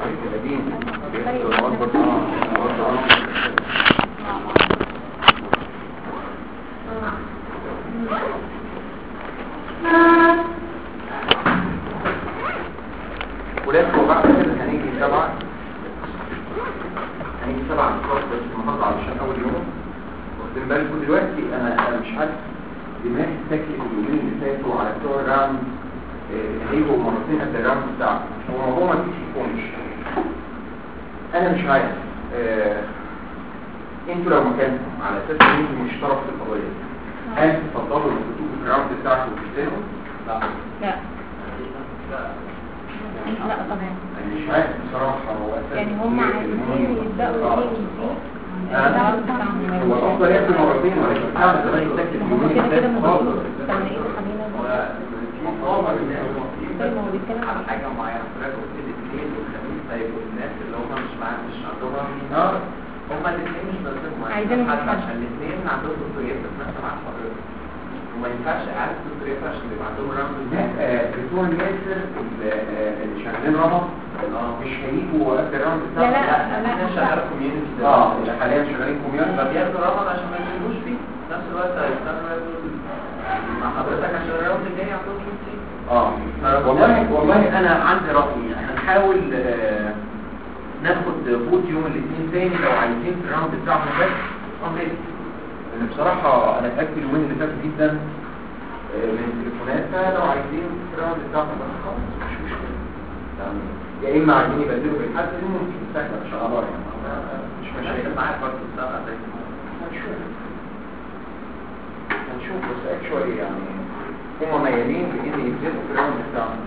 القديم برضه ولكن بعد كده هنيجي سبعة هنيجي سبعة بالظبط بس النهارده علشان أول يوم واخدين بالكم دلوقتي أنا أنا مش عارف دماغي تاكل اليومين اللي فاتوا على بتوع الراوند آه، هيجوا مرتين قد الراوند بتاعهم هو الموضوع ما فيش انا مش عارف آه، انتوا لو مكانكم على اساس ان انتوا مش طرف في القضيه هل تفضلوا انكم تشوفوا الراوند بتاعكم وتستلموا؟ لا لا لا طبعا انا مش عارف بصراحه هو اساس يعني هم عايزين يبدأوا يجي فيه آه. هو الافضل ياكل مرتين ولكن اعمل زمان يتاكل هم اليومين كده كده اللي فاتوا مضغوط خالص. طب ايه خلينا طيب ما هو بيتكلم على حاجة معينة فلاكم في الاثنين والخميس هيبقوا الناس اللي هم مش معاهم مش عندهم اه هم الاثنين مش لازمهم عايزين حد حد. عشان الاثنين عندهم دكتوريات في نفس مع حضرتك وما ينفعش اعاده دكتوريات عشان يبقى عندهم راوند لا آه، بتوع الياسر اللي آه، اللي شغالين رمض اه مش هيجوا قبل الراوند لا، بتاعهم لا. احنا شغال كوميونتي اه اللي حاليا شغالين كوميونتي فبياخدوا رمض عشان ما ينزلوش فيه في نفس الوقت هيستنوا ياخدوا مع حضرتك عشان الراوند الجاي عندهم كوميونتي اه والله والله انا عندي رأي هنحاول آه، ناخد فوت يوم الاثنين تاني لو عايزين في الراوند بتاعهم بس امريكا لان بصراحة انا اتأكد اليومين اللي فاتوا جدا آه، من التليفونات فلو عايزين في الراوند بتاعهم بس خلاص مش مشكلة يعني يا اما عايزين يبدلوا بالحد ممكن سهلة ان شاء الله يعني آه، مش مش مشاكل معاك برضه السنة زي هنشوف هنشوف بس اكشوالي يعني هم ميالين بان يبدلوا في الراوند بتاعهم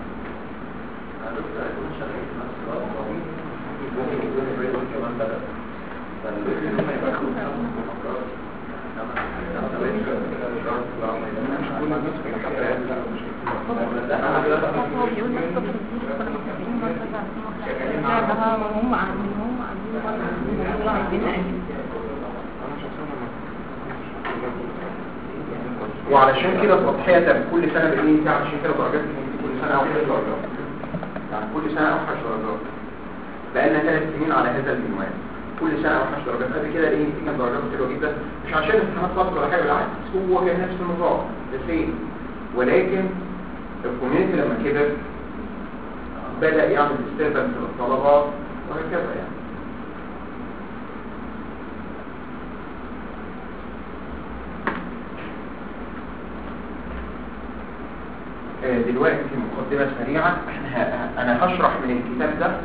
هو بيقول لك صفر كتير كنا متفقين مرة لا ده هم عاملين هم عاملين مرة عايزين نأجل وعلشان كده التضحية ده كل سنة بإيه ساعة عشان كده درجات الإنجليزي كل سنة أوحش درجات يعني كل سنة أوحش درجات بقالنا ثلاث سنين على هذا المنوال كل سنة أوحش درجات قبل كده إيه في كان درجات حلوة جدا مش عشان امتحانات فصل ولا حاجة بالعكس هو كان نفس النظام السيم ولكن الكوميونتي لما كبر بدأ يعمل ديستربنس للطلبة وهكذا يعني آه، دلوقتي في مقدمة سريعة احنا ه- انا هشرح من الكتاب ده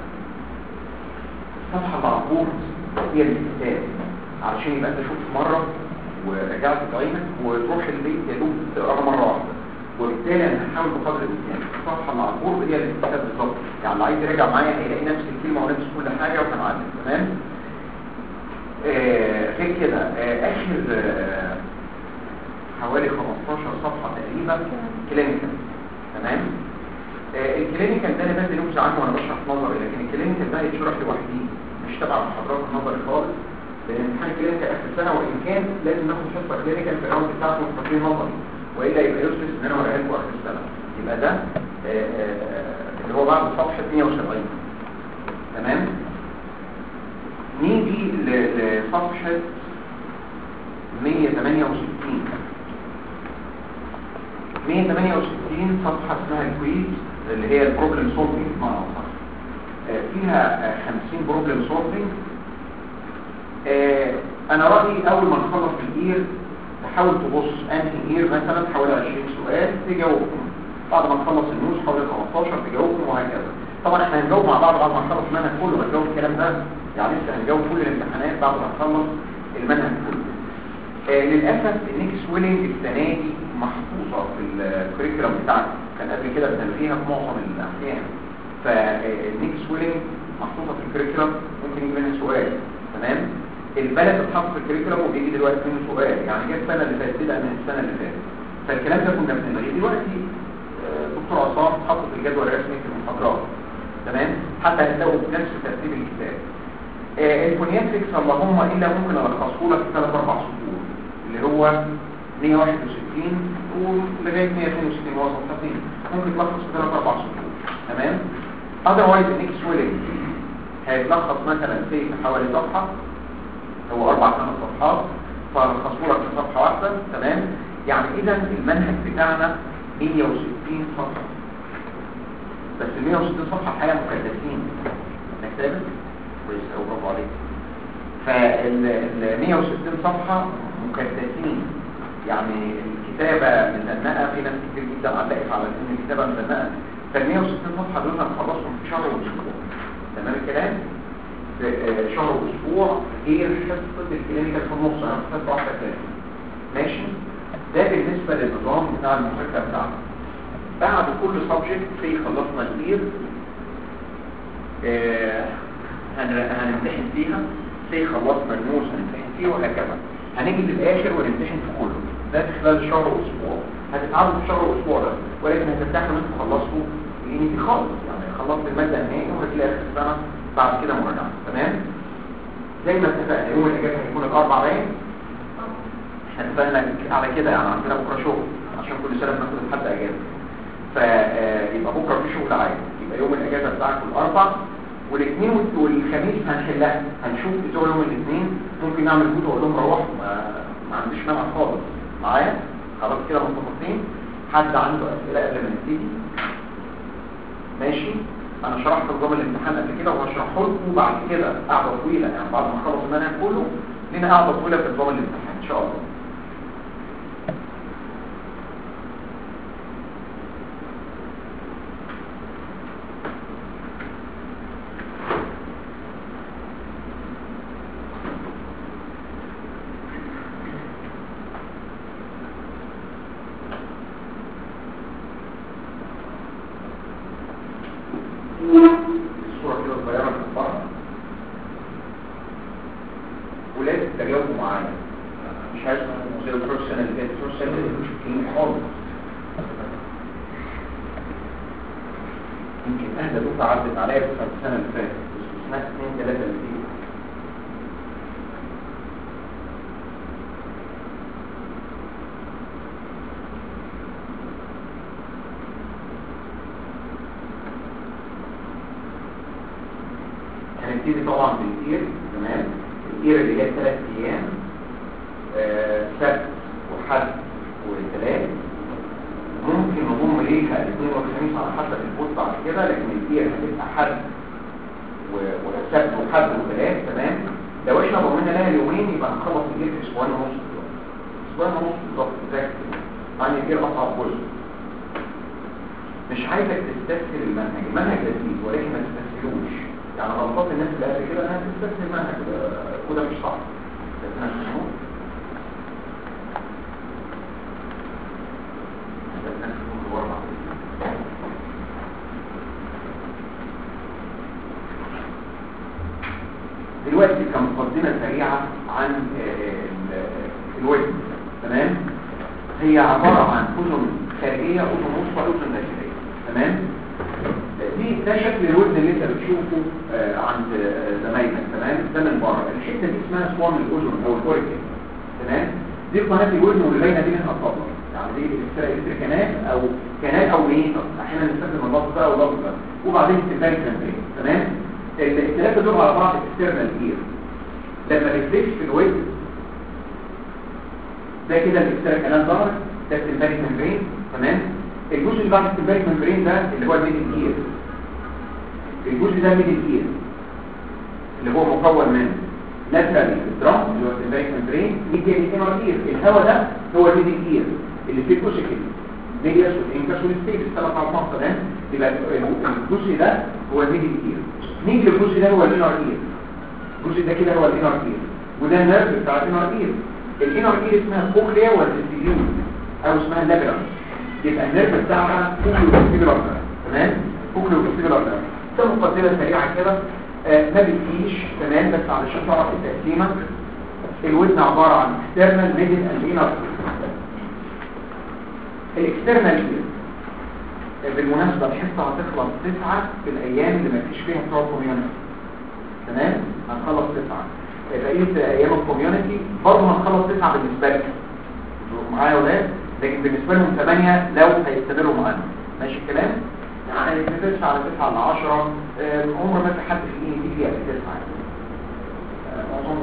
صفحة معقول هي الكتاب علشان يبقى انت شفت مرة ورجعت تعينك وتروح البيت يا دوب تقراها مرة واحدة وبالتالي انا هحاول بقدر الامكان صفحة معقول هي الكتاب بالظبط يعني اللي عايز يراجع معايا هيلاقي نفس الكلمة ونفس كل حاجة وهنعلم تمام آه، غير كده آه، اخر آه، حوالي 15 صفحة تقريبا كلينيكال تمام آه، الكلينيكال ده انا بدي نبذه عنه وانا بشرح نظري لكن الكلينيكال ده هيتشرح لوحده مش تبع محاضرات النظري خالص لان امتحان الكلينيكال اخر السنه وان كان لازم ناخد حصه كلينيكال في الراوند بتاعته مستقيم نظري والا يبقى يوسف ان انا اوريها لكم اخر السنه يبقى ده آه، آه، اللي هو بعد صفحه 170 تمام نيجي ل- لصفحه 168 168 صفحة اسمها الكويز اللي هي البروبلم سولفينج بمعنى أصح آه، فيها آه، 50 بروبلم سولفينج أنا رأيي أول ما نخلص الإير تحاول تبص أنهي إير مثلا حوالي 20 سؤال تجاوبهم بعد ما نخلص النوز حوالي 15 تجاوبهم وهكذا طبعا احنا هنجاوب مع بعض بعد ما نخلص المنهج كله هنجاوب الكلام ده يعني لسه هنجاوب كل الامتحانات بعد ما نخلص المنهج كله آه، للأسف النيك سويلنج السنة دي محفوظة في الكريكولم بتاعنا كان قبل كده بنلغيها في معظم الأحيان فالنيك سويلنج محفوظة في الكريكولم ممكن يجي منها سؤال تمام البلد بتحط في الكريكولم وبيجي دلوقتي منه سؤال يعني جه السنة اللي فاتت بدأ من السنة اللي فاتت فالكلام ده كنا بنلغيه دلوقتي آه، دكتور عصام حط في الجدول الرسمي في المحاضرات تمام حتى هتلاقوا بنفس ترتيب الكتاب آه، الفونياتريكس اللهم الا ممكن الخصه لك في ثلاث اربع سطور اللي هو 161 ولغايه 162 هو صفحتين ممكن تلخص في ثلاث اربع سطور تمام otherwise النيك سويلنج هيتلخص مثلا في حوالي صفحة هو اربع خمس صفحات فلخصوا لك في صفحة واحدة تمام يعني اذا المنهج بتاعنا 160 صفحة بس ال 160 صفحة الحقيقة مكلفين انك ثابت كويس او برافو عليك فال ال 160 صفحة مكلفين يعني الكتابة مزنقة في ناس كتير جدا علقت على ان الكتابة مزنقة فال 160 صفحة دول هنخلصهم في شهر واسبوع تمام الكلام؟ في آه، شهر واسبوع غير حصة الكلينيكال في النص انا حصة واحدة كده ماشي؟ ده بالنسبة للنظام بتاع المذاكرة بتاعنا بعد كل سبجكت في خلصنا كتير آه، هن- هنمتحن فيها في خلصنا النوز هنمتحن فيه وهكذا هنيجي في الاخر ونمتحن في كله ده في خلال شهر واسبوع هتتعرضوا في شهر واسبوع ده ولكن هترتاحوا ان انتوا خلصتوا يعني دي خالص يعني خلصت الماده النهائيه وهتلاقي اخر السنه بعد كده مراجعه تمام زي ما اتفقنا يوم الاجازه هيكون الاربع باين احنا اتفقنا على كده يعني عندنا بكره شغل عشان كل سنه بناخد لحد اجازه فيبقى بكره في شغل عادي يبقى يوم الاجازه بتاعكم الاربع والاثنين والت- والخميس هنحلها هنشوف بتوع يوم الاثنين ممكن نعمل فوت واقول لهم روحوا ما, ما عنديش مانع خالص معايا خلاص كده متفقين حد عنده اسئله قبل ما نبتدي ماشي انا شرحت نظام الامتحان قبل كده وهشرحه لكم بعد كده قعده طويله يعني بعد ما نخلص المنهج كله لنا قعده طويله في نظام الامتحان ان شاء الله الصورة كده صغيرة من بره ولازم تجاوبوا معايا مش عايز تكونوا زي الدكتور السنة اللي فاتت الدكتور السنة اللي فاتت مش كلمة خالص يمكن أهدى دفعة عدت عليا في السنة اللي فاتت باستثناء اثنين ثلاثة اللي فيه هنبتدي طبعا بالاير تمام الاير اللي هي ثلاث ايام آه، سبت وحد وثلاث ممكن نضم ليها الاثنين والخميس على حسب البوت بعد كده لكن الاير هتبقى حد و- وسبت وحد وثلاث تمام لو احنا ضمنا لها اليومين يبقى هنخلص الاير في اسبوعين ونص بالظبط اسبوعين ونص بالظبط ذاكر يعني الاير اصعب جزء مش عايزك تستسهل المنهج المنهج لذيذ ولكن ما تستسهلوش يعني غلطات الناس اللي قبل كده انها تستسهل المنهج وده- وده مش صح لازم نفهمه. لازم نفهمه جوه بعض. دلوقتي كمقدمة سريعة عن آه، ال- الوزن تمام هي عبارة عن أذن خارجية أذن وسطى أذن داخلية تمام دي ده شكل الوزن اللي انت بتشوفه آه، عند آه، زمايلك تمام ده من بره الحته دي اسمها صوان الاذن او الاوريكل تمام دي قناه الوزن واللي باينه دي منها الطبله يعني دي الاستر كنال او كنال او ميتر احيانا نستخدم اللفظ ده او اللفظ ده وبعدين استخدام كنال تمام الثلاثه دول على بعض اكسترنال اير لما بتلف في الوزن ده كده الاكسترنال كنال ظهر ده السمباريك ممبرين تمام الجزء اللي بعد السمباريك ممبرين ده اللي هو الميدل اير الجزء ده ميدل اير اللي هو مكون من لاترال درام اللي هو السمباريك ممبرين ميديال انر اير الهواء ده هو الميدل اير اللي فيه الكوسيكل ميدياس والانكاس والستيكس ثلاث اربع تمام يبقى الجزء ده هو الميدل اير نيجي للجزء ده هو الانر اير الجزء ده كده هو الانر اير وده النيرف بتاع الانر اير الانر اير اسمها كوكليا والفيستيبيول او اسمها اللابرانس يبقى النيرف بتاعها كوكليو فيستيبيولار تمام كوكليو فيستيبيولار ده مقدمه سريعه كده آه ما بتجيش تمام بس علشان تعرف التقسيمه الودن عباره عن اكسترنال ميدل اند انر الاكسترنال بالمناسبه الحصه هتخلص تسعة في الايام اللي ما فيش فيها بتوع كوميونتي تمام هنخلص تسعة بقيه ايام الكوميونتي برضه هنخلص تسعة بالنسبه لك معايا يا ولاد لكن بالنسبه لهم 8 لو هيستمروا معانا ماشي الكلام يعني من 9 على 9 على 10 عمر ما في حد في ايه دي فيها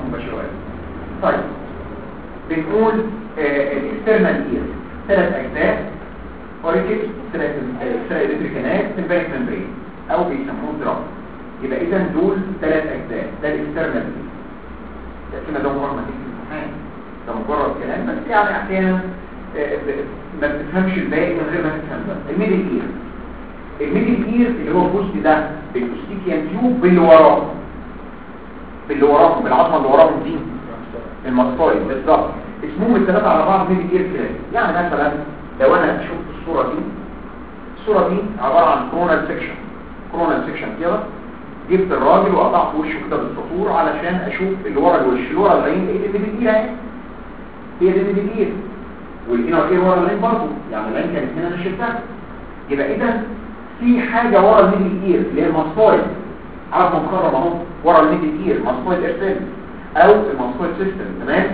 مباشرة طيب بنقول الاكسترنال اير ثلاث اجزاء اوريكل ثلاث الكتريكانات سمبانيك ممبرين او بيسموه دراج يبقى اذا دول ثلاث اجزاء ده الاكسترنال اير لكن ده مجرد ما تيجي في الامتحان ده مجرد كلام بس يعني احيانا آه، ب- ما بتفهمش الباقي من غير ما تفهم ده الميدل اير الميدل اير اللي هو الجزء ده بالاوستيكيان تيوب باللي وراه باللي وراهم بالعظمه اللي وراهم دي المصايد بالظبط اسمهم الثلاثه على بعض ميدل اير كلام يعني مثلا لو انا شفت الصوره دي الصوره دي عباره عن كرونال سيكشن كرونال سيكشن كده جبت الراجل وقطعت وشه كده بالسطور علشان اشوف اللي ورا الوش اللي ورا العين ايه اللي بيدير اهي هي دي اللي بيدير والانر ايه ورا العين برضه يعني العين كانت هنا انا شلتها يبقى اذا في حاجه ورا الميدل اير اللي هي الماستويد عارف مخرم اهو ورا الميدل اير ماستويد ارسل او الماستويد سيستم تمام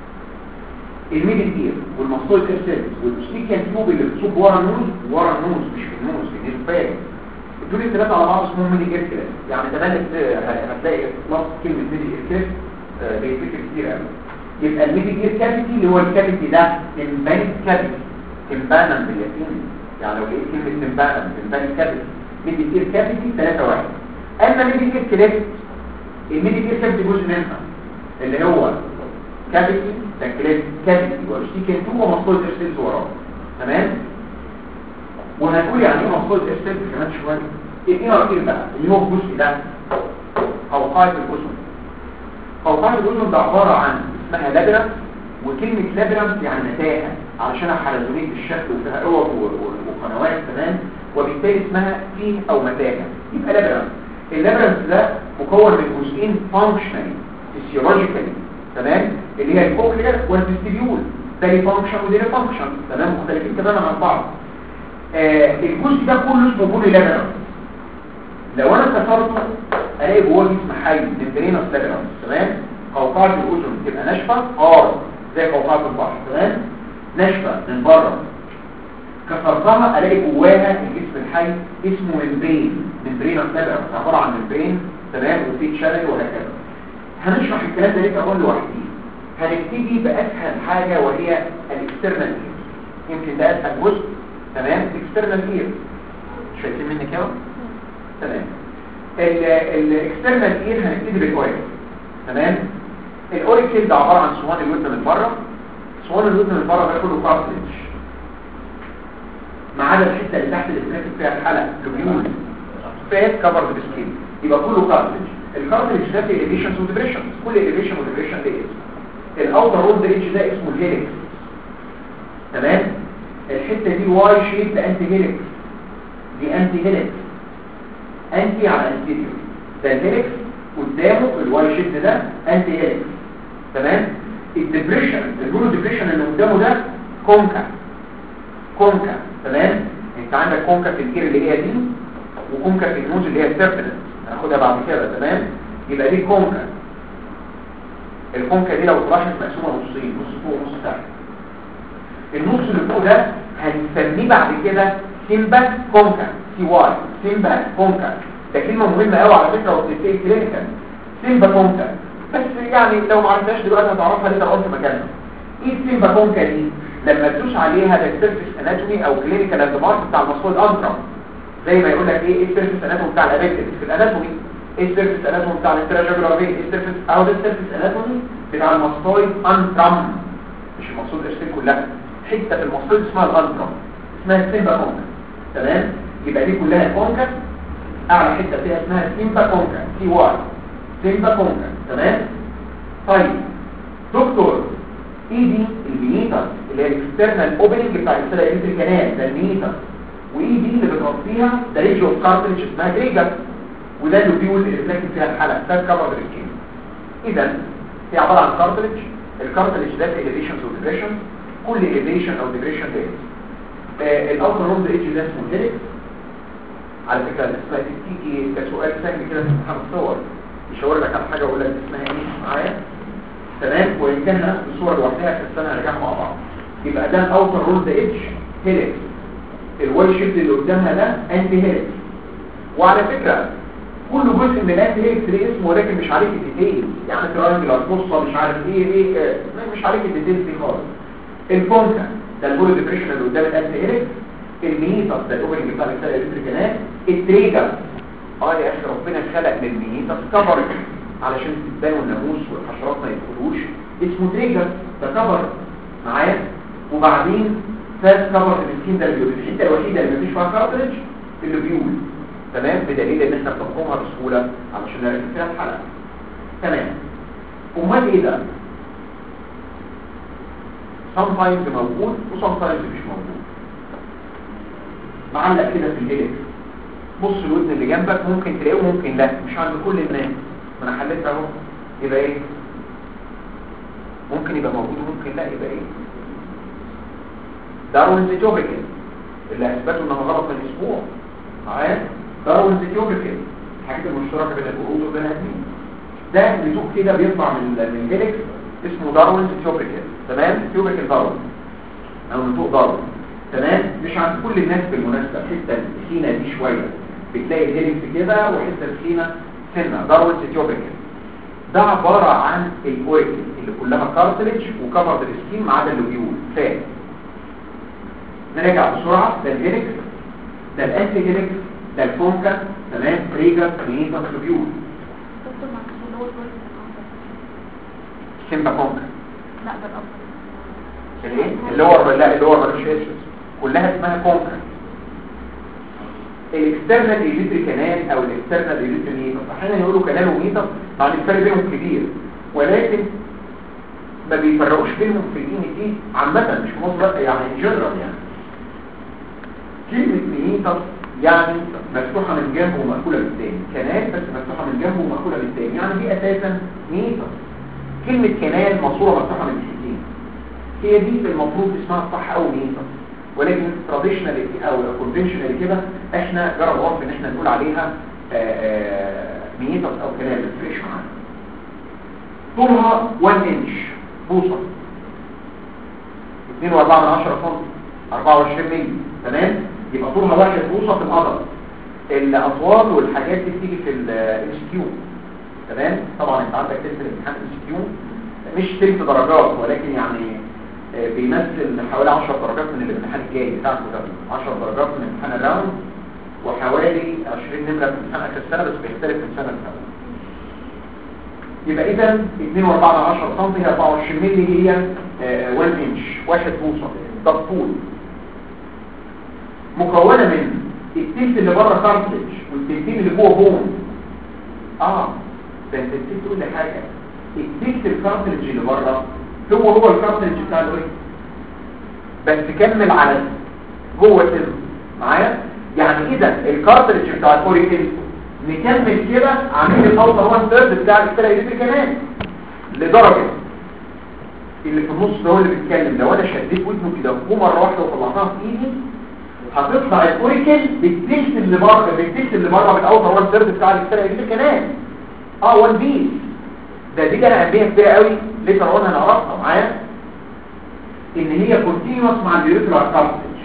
الميدل اير والماستويد ارسل والستيكان تيوب اللي بتصب ورا النوز ورا النوز مش في النوز في النسبه دول الثلاثه على بعض اسمهم ميدل اير كلاس يعني تملك هتلاقي نص كلمه ميدل اير كلاس بيتذكر كتير قوي يبقى الميدل اير كافيتي اللي هو الكافيتي ده تمبانيك كافيتي تمبانا باليتيم يعني لو لقيت كلمه تمبانا تمبانيك كافيتي ميدل اير كافيتي 3 1 اما ميدل اير كلاس الميدل اير كافيتي جزء منها اللي هو كافيتي ده كلاس كافيتي واشتيكن تو ومصطلح ارسلز وراه تمام وهنقول يعني ايه مصطلح ارسلز كمان شويه ايه رأيك بقى اللي هو الجزء ده قوقعة الاذن قوقعة الاذن ده عبارة عن اسمها لابرنت وكلمة لابرنت يعني متاهة علشان حلزونية الشكل وفيها اوض و- و- وقنوات تمام وبالتالي اسمها فيه او متاهة يبقى لابرنت اللابرنت ده مكون من جزئين فانكشنالي فيسيولوجيكالي تمام اللي هي الكوكلير والفيستيبيول ده ليه فانكشن وده ليه فانكشن تمام مختلفين تماما عن بعض آه الجزء ده كله اسمه بولي لابرنت لو انا كسرته الاقي جواه جسم حي ممبرينس لابرنس تمام قوقعه الاذن تبقى ناشفه اه زي قوقعه البحر تمام ناشفه من بره كسرتها الاقي جواها الجسم الحي اسمه ممبرين ممبرينس لابرنس عباره عن ممبرين تمام وفي تشانل وهكذا هنشرح الكلام ده ليه اقول لوحدي هنبتدي باسهل حاجه وهي الاكسترنال يمكن ده اسهل جزء تمام الاكسترنال اير شايفين مني كده تمام الاكسترنال اير هنبتدي بالكويس تمام الاوريكل ده عباره عن صوان الودن من بره صوان الودن من بره ده كله كارتلج ما عدا الحته اللي تحت اللي بنركب فيها الحلق لوبيول فات كفر بالسكين يبقى كله كارتلج الكارتلج ده في اليفيشنز وديبريشنز كل اليفيشن وديبريشن ليه اسم الاوتر رود ريدج ده اسمه الهيلكس تمام الحته دي واي شيب انتي هيلكس دي انتي هيلكس انتي على انتيريور ده الهيلكس قدامه الواي شيب ده انتي هيلكس تمام الديبريشن الجلو ديبريشن اللي قدامه ده كونكا كونكا تمام انت عندك كونكا في الجير اللي هي دي وكونكا في النوز اللي هي السيرفنس هناخدها بعد كده تمام يبقى دي كونكا الكونكا دي لو اتراحت مقسومه نصين نص فوق ونص تحت النص اللي فوق ده هنسميه بعد كده سيمبا كونكا سي واي سيمبا كونكا ده كلمه مهمه قوي على فكره وبتتقال كلينيكال سيمبا كونكا بس يعني لو ما عرفتهاش دلوقتي هتعرفها ليه لو قلت مكانها ايه السيمبا كونكا دي لما تدوس عليها ده السيرفيس اناتومي او كلينيكال اند مارك بتاع المصفوض انترا زي ما يقول لك ايه ايه السيرفيس اناتومي بتاع الابيكتس في الاناتومي ايه السيرفيس اناتومي بتاع الاستراجولار فين ايه السيرفيس او ده السيرفيس اناتومي بتاع المصفوض انترم مش المصفوض ارسل كلها حته في المصفوض اسمها الانترم اسمها السيمبا كونكا تمام يبقى دي كلها كونكا اعلى حته فيها اسمها سيمبا كونكا سي واي سيمبا كونكا تمام طيب دكتور ايه دي المينيتر اللي هي الاكسترنال اوبننج بتاع السيلا انتري كانال ده المينيتر وايه دي اللي بتغطيها ده ريجو اوف كارتلج اسمها جريجر وده اللوبيول اللي بنركب فيها الحلقه ده كفر بالسكين اذا هي عباره عن كارتلج الكارتلج ده في elevation وديبريشن كل elevation او ديبريشن ده آه الاوتر روم ده ايدج ده اسمه هيلكس على فكره اسمها تيجي كسؤال سهل كده في امتحان الصور يشاور لك على حاجه واقول لك اسمها ايه معايا تمام وان كان نفس الصور لوحدها في السنه هنرجعها مع بعض يبقى ده الاوتر روم ده ايدج هيلكس الواي شيفت اللي قدامها ده انتي هيلكس وعلى فكره كل جزء من الانتي هيلكس ليه اسمه ولكن مش عليك الديتيلز يعني ترانجلر قصه مش عارف ايه ايه آه، مش عليك الديتيلز دي خالص الكونكا ده البولو ديبريشن اللي قدام الانتي هيلكس الميتاس ده الاوبننج بتاع الرساله الالكتريكانات التريجر اه يا اخي ربنا خلق للميتاس كفر علشان تتبان الناموس والحشرات ما يدخلوش اسمه تريجر ده كفر معايا وبعدين فاز كفر السكين ده اللي بيقول الحته الوحيده اللي مفيش فيها كارتريج اللي بيقول تمام بدليل ان احنا بنقومها بسهوله علشان نركب فيها الحلقه تمام امال ايه ده sometimes موجود و sometimes مش موجود معلق كده في الهيلكس بص الودن اللي جنبك ممكن تلاقيه وممكن لا مش عند كل الناس ما انا حليت اهو يبقى ايه ممكن يبقى موجود وممكن لا يبقى ايه داروينز توبيكال اللي اثبتوا انها غلط من اسبوع معايا داروينز توبيكال الحاجات المشتركه بين القرود وبين الدين ده نتوء كده بيطلع من من الهيلكس اسمه داروينز توبيكال تمام توبيكال داروين او نتوء داروين تمام مش عند كل الناس بالمناسبه الحته التخينه دي شويه بتلاقي الهيلكس كده وحته تخينه سنه داروينز توبيكال ده عباره عن الاوريكل اللي كلها كارتلج وكفر السكين ما عدا اللوبيول فات نرجع بسرعه ده الهيلكس ده الانتي هيلكس ده الكونكا تمام ريجا ميتا لوبيول دكتور معلش اللي هو الجزء سيمبا كونكا لا ده الأفضل الايه اللي هو لا اللي هو ملوش اسم كلها اسمها كونكا الاكسترنال ايجيتري كانال او الاكسترنال ايجيتري ميتا احيانا يقولوا كانال وميتا مع ان الفرق بينهم كبير ولكن ما بيفرقوش بينهم في الاي دي عامه مش في مصر لا، يعني جنرال يعني كلمه ميتا يعني مفتوحه من جنب ومقفوله من الثاني كانال بس مفتوحه من جنب ومقفوله من الثاني يعني دي اساسا ميتا كلمه كانال ماسوره مفتوحه من الحتتين هي دي المفروض اسمها الصح او ميتا ولكن تراديشنال او كونفنشنال كده احنا جرى العرف ان احنا نقول عليها ميتا او كلام ما تفرقش معانا طولها 1 انش بوصه 2.4 من 10 سم 24 مللي تمام يبقى طولها واحد بوصه في العضله الاطوال والحاجات دي بتيجي في الام كيو تمام طبعا انت عندك تست الامتحان ام كيو مش ست درجات ولكن يعني آه، بيمثل حوالي 10 درجات من الامتحان الجاي بتاعكم ده 10 درجات من امتحان الراوند وحوالي 20 نمره في امتحان اخر السنه بس بيختلف من سنه لسنه يبقى اذا 2.4 من 10 سم هي 24 مللي هي آه، 1 انش واحد بوصه ده الطول مكونه من التلت اللي بره كارتلج والتلتين اللي جوه بون اه ده انت نسيت تقول لي حاجه التلت الكارتلج اللي بره هو هو الكارتلج بتاع الاوريك بس كمل على جوه سن معايا يعني اذا الكارتلج بتاع الاوريكل نكمل كده عاملين الاوتر وان ثيرد بتاع الكتله كمان لدرجه اللي في النص ده هو اللي بيتكلم لو انا شديت ودنه كده ومره واحده وطلعتها في ايدي هتطلع الاوريكل بالتلت اللي بره بالتلت اللي بره بالاوتر وان ثيرد بتاع الكتله كمان اه وان بيس ده دي لها اهميه كبيره قوي لسه قلنا نعرفها معايا ان هي كونتينوس مع اليوريثرال كارتلج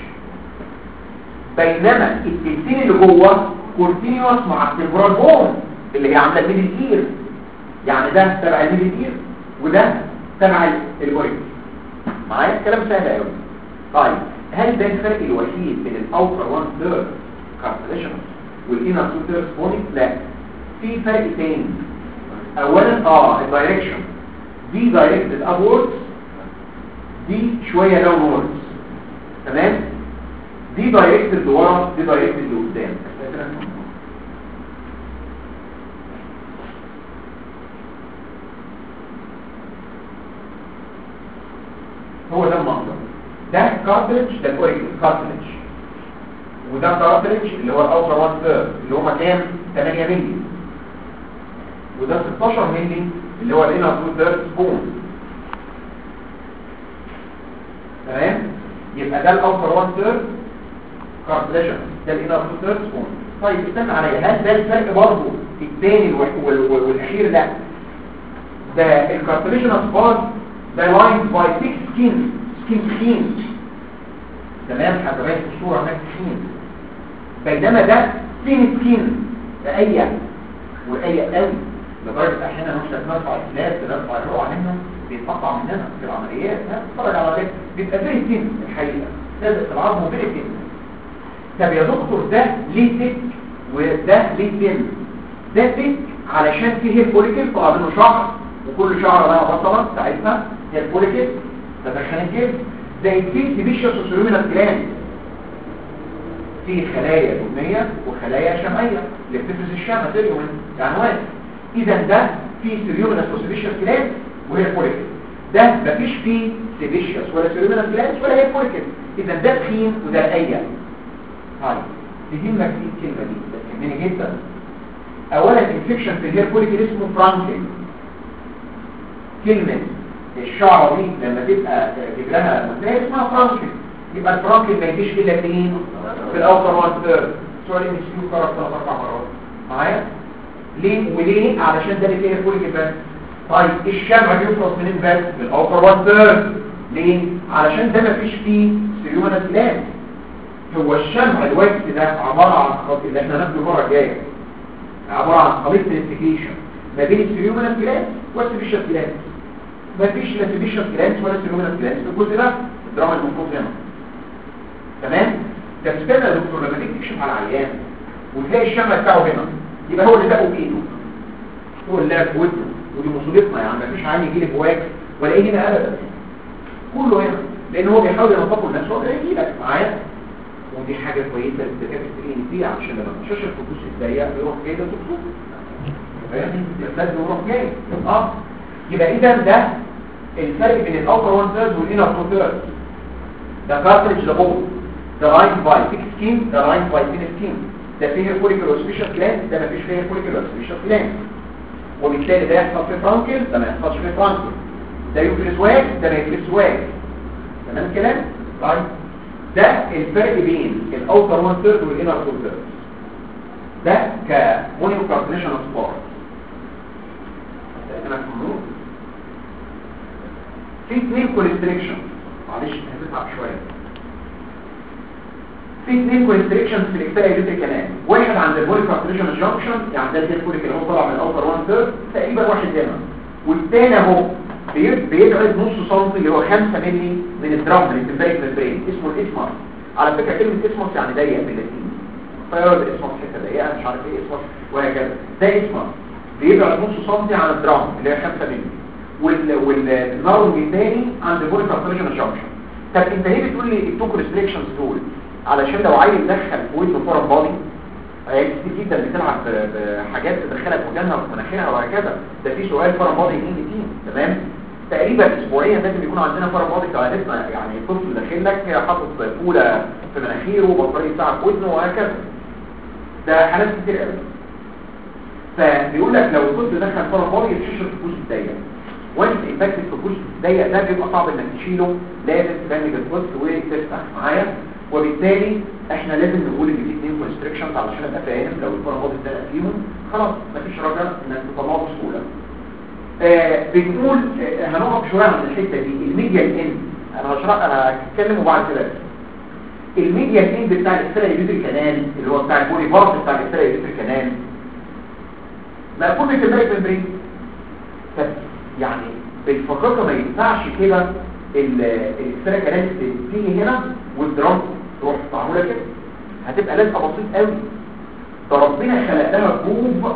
بينما التلتين اللي جوه كونتينوس مع التمبرال بون اللي هي عامله الميدل اير يعني ده تبع الميدل اير وده تبع الاوريكل معايا كلام سهل قوي طيب هل ده الفرق الوحيد بين الاوتر 1 ثيرد كارتليشن والانر 2 ثيرد بونيك لا في فرق تاني اولا اه الدايركشن دي دايركتد ابوردز دي شويه داونوردز تمام دي دايركتد لورا دي دايركتد لقدام هو ده المنظر ده كارتلج ده الاوريكل كارتلج وده كارتلج اللي هو الاوتر 1 ثيرد اللي هما كام 8 مللي وده 16 مللي اللي هو الانر 2 ثيرد سبون تمام يبقى ده الاوتر 1 ثيرد كارتليجن ده الانر 2 ثيرد سبون طيب استنى عليا هل ده الفرق برضه الثاني والو- وال- وال- والاخير لا ده الكارتليجن سبار ده لاين باي 6 سكين سكين سكين تمام حضرتك في الصوره هناك سكين بينما ده سين سكين ده اي وقاية قوي لدرجة احيانا نفسك نرفع الكلاب بنرفع الروع منه بيتقطع مننا في العمليات ها اتفرج على ده بيبقى فيه تن الحقيقة لازق في العظم وفيه تن طب يا دكتور ده ليه تك وده ليه تن ده تك علشان فيه الفوليكل طلع منه شعر وكل شعر بقى بصلة بتاعتنا هي الفوليكل ده دخان الجلد زي في سيبيشيوس وسيرومينال جلاند في خلايا دهنية وخلايا شمعية اللي بتفرز الشمع سيريومين يعني واحد اذا ده في سيريومينال وسيبيشيوس جلاند وهي الفوليكل ده مفيش فيه سيبيشيوس ولا سيريومينال جلاند ولا هي الفوليكل اذا ده تخين وده رقيق طيب تهمك دي الكلمة دي ده تهمني جدا اولا انفكشن في الهير فوليكل اسمه فرانكل كلمة الشعر دي لما تبقى جبلها مسائل اسمها فرانكل يبقى الفرانكل ما يجيش الا فين في الاوتر وان ثيرد سؤال ام كيو كرر ثلاث اربع مرات معايا ليه وليه علشان ده اللي فيه الفوليك بس طيب الشمع بيفرز منين بس من الاوتر وان ثيرد ليه علشان ده ما فيش فيه سيريومنال جلاند هو الشمع الوقت ده عباره عن خط اللي احنا هناخده المره الجايه عباره عن خليط تريستيكيشن ما بين السيريومنال جلاند والسيبيشال جلاند مفيش لا سيبيشال جلاند ولا سيريومنال جلاند في الجزء ده الدراما المفروض هنا تمام ده استنى يا دكتور لما تيجي تكشف على العيان وتلاقي الشمع بتاعه هنا يبقى هو اللي دقه بايده هو اللي لعب بودنه ودي مصيبتنا يعني مفيش عيان يجي لي بواك ولا ايه هنا ابدا كله هنا لان هو بيحاول ينظفه لنفسه هو يجي لك معايا ودي حاجه كويسه للدكاتره التقيل فيها عشان لما تشاش الفلوس الضيقه يروح جاي ده دكتور فاهم لازم يروح جاي اه يبقى اذا ده الفرق بين الاوتر وان ثيرد والانر تو ثيرد ده كارتريج ده بوب ده راين باي تيك سكين ده راين باي تين سكين ده فيه فوليكل وسبيشال جلاند ده ما فيش فيه فوليكل وسبيشال جلاند وبالتالي ده يحصل في فرانكل ده ما يحصلش في فرانكل ده يفرز واج ده ما يفرز واج تمام الكلام طيب ده الفرق بين الاوتر وان ثيرد والانر تو ثيرد ده كمونيو كارتريشن سبار انا كله في اثنين كونستريكشن معلش هتتعب شويه في اثنين كونستريكشن في الاكتايا يوتري كمان واحد عند البولي كارتريشن جانكشن يعني ده البولي اللي هو طالع من الاوتر 1 ثيرد تقريبا واحد هنا والثاني اهو بيب- بيبعد نص سم اللي هو 5 مللي من الدرام من التمبريك ممبرين اسمه الاسمر على فكره كلمه اسمر يعني ضيق باللاتيني فيقعد اسمر حته ضيقه مش عارف ايه اسمر وهكذا ده اسمر بيبعد نص سم عن الدرام اللي هي 5 مللي وال والنار الثاني عند البولي كارتريشن جانكشن طب انت ليه بتقول لي التو ريستريكشنز دول علشان لو عايز دخل في ودنه فورم بادي هي كتير جدا بتلعب ب- بحاجات تدخلها في ودانها وفي مناخيرها وهكذا ده في سؤال فورم بادي ان تي تمام تقريبا اسبوعيا لازم يكون عندنا فورم بادي كعادتنا يعني طفل داخل لك حاطط فوله في مناخيره وبطاريه ساعه في ودنه وهكذا ده حالات كتير قوي فبيقول لك لو الطفل دخل فورم بادي يتششر في الجزء الضيق وانت امباكت في الجزء الضيق ده بيبقى صعب انك تشيله لازم تبنج الطفل وتفتح معايا وبالتالي احنا لازم نقول ان في اثنين كونستريكشنز علشان ابقى فاهم لو الفرامات اتزنق فيهم خلاص مفيش رجع انك تطلعه بسهوله آه بنقول آه هنقف شويه عند الحته دي الميديا اند انا هشرح انا هتكلم وبعد كده الميديا اند بتاع الاكسترا يوتري كانال اللي هو بتاع البولي بارت بتاع الاكسترا يوتري كانال مقفول في الميريك ممبرين طب يعني بالفقاقه ما ينفعش كده الاكسترا كانال تيجي هنا والدرام تروح معموله كده هتبقى لازقه بسيط قوي ده ربنا خلق لها جوب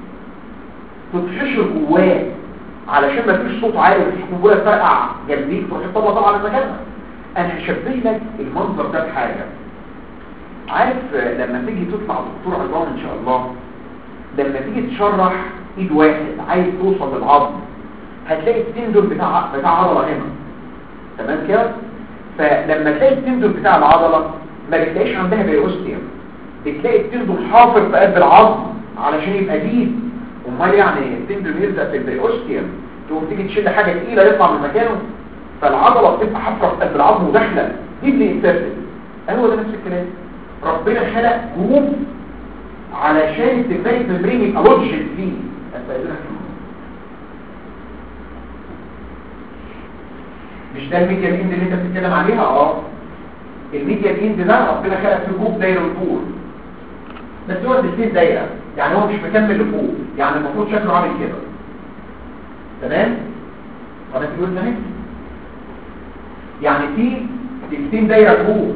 تتحشر جواه علشان ما فيش صوت عالي مفيش قنبله تفرقع جنبيك تروح تطلع طبعا على مكانها انا هشبه لك المنظر ده بحاجه عارف لما تيجي تطلع دكتور عظام ان شاء الله لما تيجي تشرح ايد واحد عايز توصل للعظم هتلاقي التندون بتاع بتاع عضله هنا تمام كده فلما تلاقي التندون بتاع العضله ما بتلاقيش عندها بيروستيوم بتلاقي التندون حافر في قلب العظم علشان يبقى ديد امال يعني التندون يلزق في البريوستيوم تقوم تيجي تشيل حاجه تقيله يطلع من مكانه فالعضله بتبقى حافره في قلب العظم وداخله دي اللي انترفت هو ده نفس الكلام ربنا خلق جروب علشان التمبريك ممبرين يبقى لوجيك فيه استاذنك مش ده الميديا اند اللي انت بتتكلم عليها اه الميديا اند ده ربنا خلق فيه جروب دايره لفوق بس هو الاثنين دايره يعني هو مش مكمل لفوق يعني المفروض شكله عامل كده تمام قناه الودن اهي يعني في تلتين دايره جوه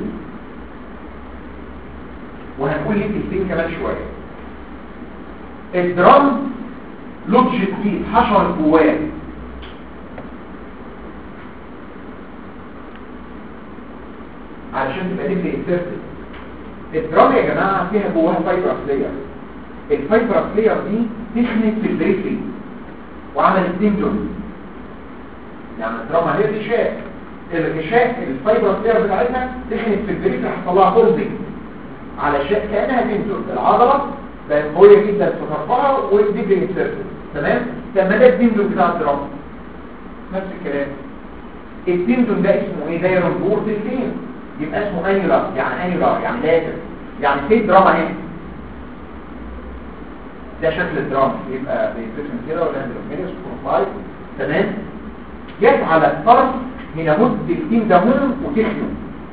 وهنقول ليه تلتين كمان شويه الدرام لودج فيه حشر جواه علشان تبقى دي انسرتد الدرام يا جماعه فيها جواها فايبر لاير الفايبر لاير دي تخنت في البريفري وعملت ديمجون يعني الدراما هي الغشاء الغشاء الفايبر لاير بتاعتها تخنت في البريفري حصل لها فولدنج علشان كانها ديمجون العضله بقت قويه جدا في طرفها ودي انسرتد تمام لما ده الديمجون بتاع الدراما نفس الكلام الديمجون ده اسمه ايه دايرون بورد الفين يبقى اسمه انيولار يعني انيولار يعني لازم يعني في دراما هنا ده شكل الدراما يبقى بيترسم كده ولا اندرومينيوس بروفايل تمام جت على الطرف هنا مد التين ده هون وتخيو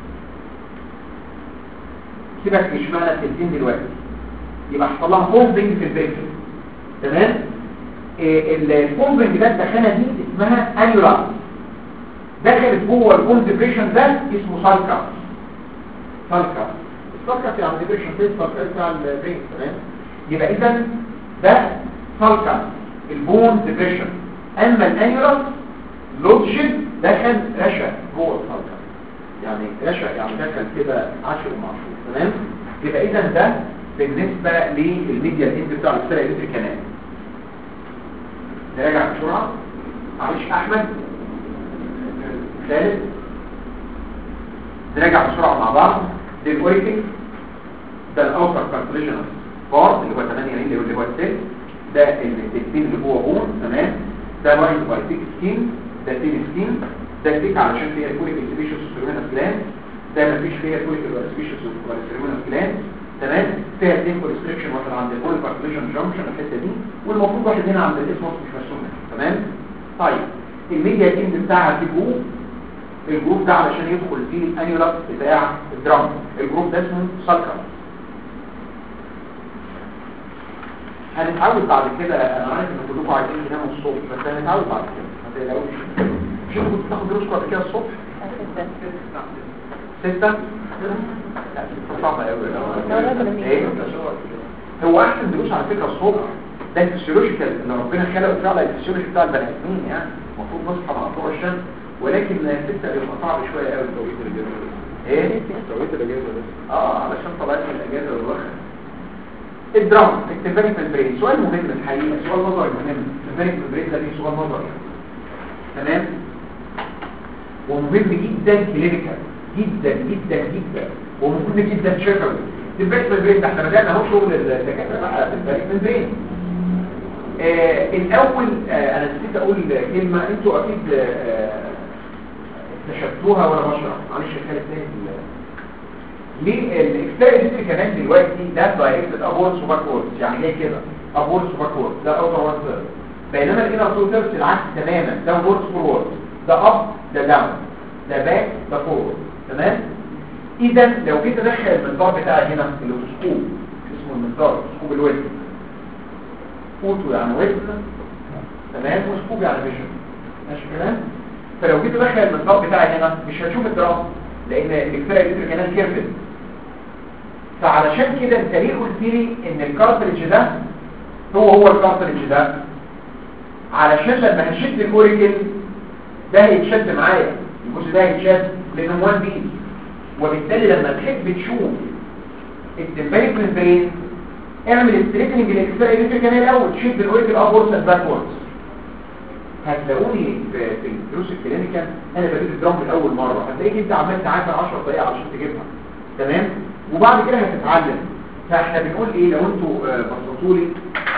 سيبك مش معنى التين دلوقتي يبقى حصل لها فولدنج في البريفري تمام إيه الفولدنج ده الدخانه دي اسمها انيولار دخلت جوه الكون ديبريشن ده اسمه سالكا سالكا السالكا يعني ديبريشن في السالكا بتاع البرين تمام يبقى اذا ده سالكا البون ديبريشن اما الانيولار لوجن دخل رشا جوه السالكا يعني رشا يعني دخل كده عشر ومعشور تمام يبقى اذا ده بالنسبه للميديا الاند بتاع السيره الكتريك كمان نراجع بسرعه معلش احمد ثالث نراجع بسرعة مع بعض دي الاوريكل ده الاوتر كالكوليشن بارت اللي هو 8 ريل اللي هو السيل ده التكتين اللي هو بون تمام ده واحد باي 16 ده تين سكين ده تيك علشان فيها كوليك سبيشيس وسيرمينال جلاند ده مفيش فيها كوليك سبيشيس وسيرمينال جلاند تمام فيها اثنين كونستريكشن واحد عند البول كالكوليشن جانكشن الحته دي والمفروض واحد هنا عند الاسموس مش مرسوم تمام طيب الميديا تيم بتاعها في جروب الجروب ده علشان يدخل فيه الانيولار بتاع الدرام الجروب ده اسمه سالكا هنتعود بعد كده انا عارف ان كلكم عايزين تناموا الصبح بس هنتعود بعد كده ما تقلقوش مش انتوا كنتوا بتاخدوا دروس قبل كده الصبح ستة لا ستة صعبة قوي ايه هو احسن دروس على فكرة الصبح ده الفسيولوجيكال اللي ربنا خلقه فعلا الفسيولوجي بتاع البني ادمين يعني المفروض نصحى مع طلوع الشمس ولكن ستة بيبقى صعب شوية قوي توقيت الاجازة ايه توقيت الاجازة بس اه علشان طلعت من الاجازة والوخر الدرام التمبانيك ممبرين سؤال مهم الحقيقة سؤال نظري مهم التمبانيك ممبرين ده ليه سؤال نظري تمام ومهم جدا كلينيكال جدا جدا جدا ومهم جدا شفوي التمبانيك ممبرين ده احنا بدأنا اهو شغل الدكاترة بقى التمبانيك ممبرين آه الاول آه انا نسيت اقول كلمة انتوا اكيد آه اكتشفتوها وانا بشرح معلش يا خالد تاني ليه الاكسترا كمان دلوقتي ده دايركت ابورس وباكوردز يعني جاي كده ابورس وباكوردز ده اوتر وان ثيرد بينما الانر تو ثيرد العكس تماما ده بورس فورورد ده اب ده داون ده باك ده فورورد تمام اذا لو جيت ادخل المنظار بتاعي هنا الاوتوسكوب اسمه المنظار اوتوسكوب الوزن اوتو يعني وزن تمام وسكوب يعني فيجن ماشي كلام فلو جيت ادخل المنظار بتاعي هنا مش هتشوف الدرام لان الاكسرة الكتريك كمان كيرفل فعلشان كده انت ليه قلت لي ان الكارتريج ده هو هو الكارتريج ده علشان لما هشد الاوريكل ده هيتشد معايا الجزء ده هيتشد لانه وان بيس وبالتالي لما تحب تشوف التمبانيك ممبرين اعمل ستريتنج الاكسرة الكتريك كمان الاول تشد الاوريكل ابوردز اند باكوردز هتلاقوني في في الدروس الكلينيكال انا بجيب الدرام لاول مره هتلاقيك انت عمال تعافر 10 دقائق علشان تجيبها تمام وبعد كده هتتعلم فاحنا بنقول ايه لو انتوا بصيتوا لي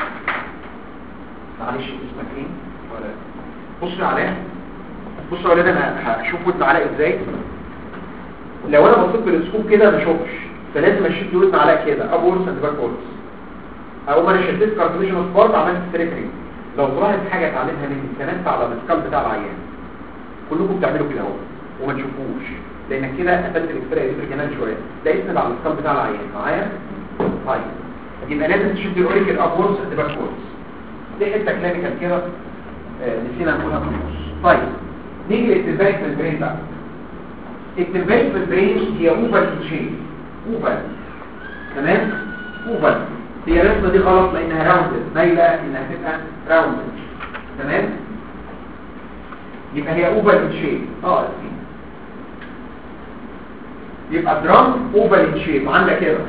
معلش اسمك ايه ولا بص عليا بص يا ولاد انا هشوف ودن علاء ازاي لو انا بصيت بالاسكوب كده ما اشوفش فلازم اشد ودن علاء كده اب ورس اند باك ورس او ما انا شديت كارتليجن سبارت عملت ستريكرينج لو ظهرت حاجة اتعلمها مني كانت على الاسكال بتاع العيان كلكم بتعملوا كده اهو وما تشوفوش لانك كده قفلت الاكسرة يدري كمان شوية ده اسند على الاسكال بتاع العيان معايا طيب يبقى لازم تشد الاوريكل ابورس اند باكورس دي حته كلينيكال كده آه، نسينا نقولها في النص طيب نيجي للتمبارك في البرين بقى التمبارك في البرين هي اوفر شيب اوفر تمام اوفر هي الرسمه دي غلط لانها راوندد مايله انها تبقى راوندد تمام يبقى هي اوفر شيب اه يبقى درام اوفر شيب عندك كده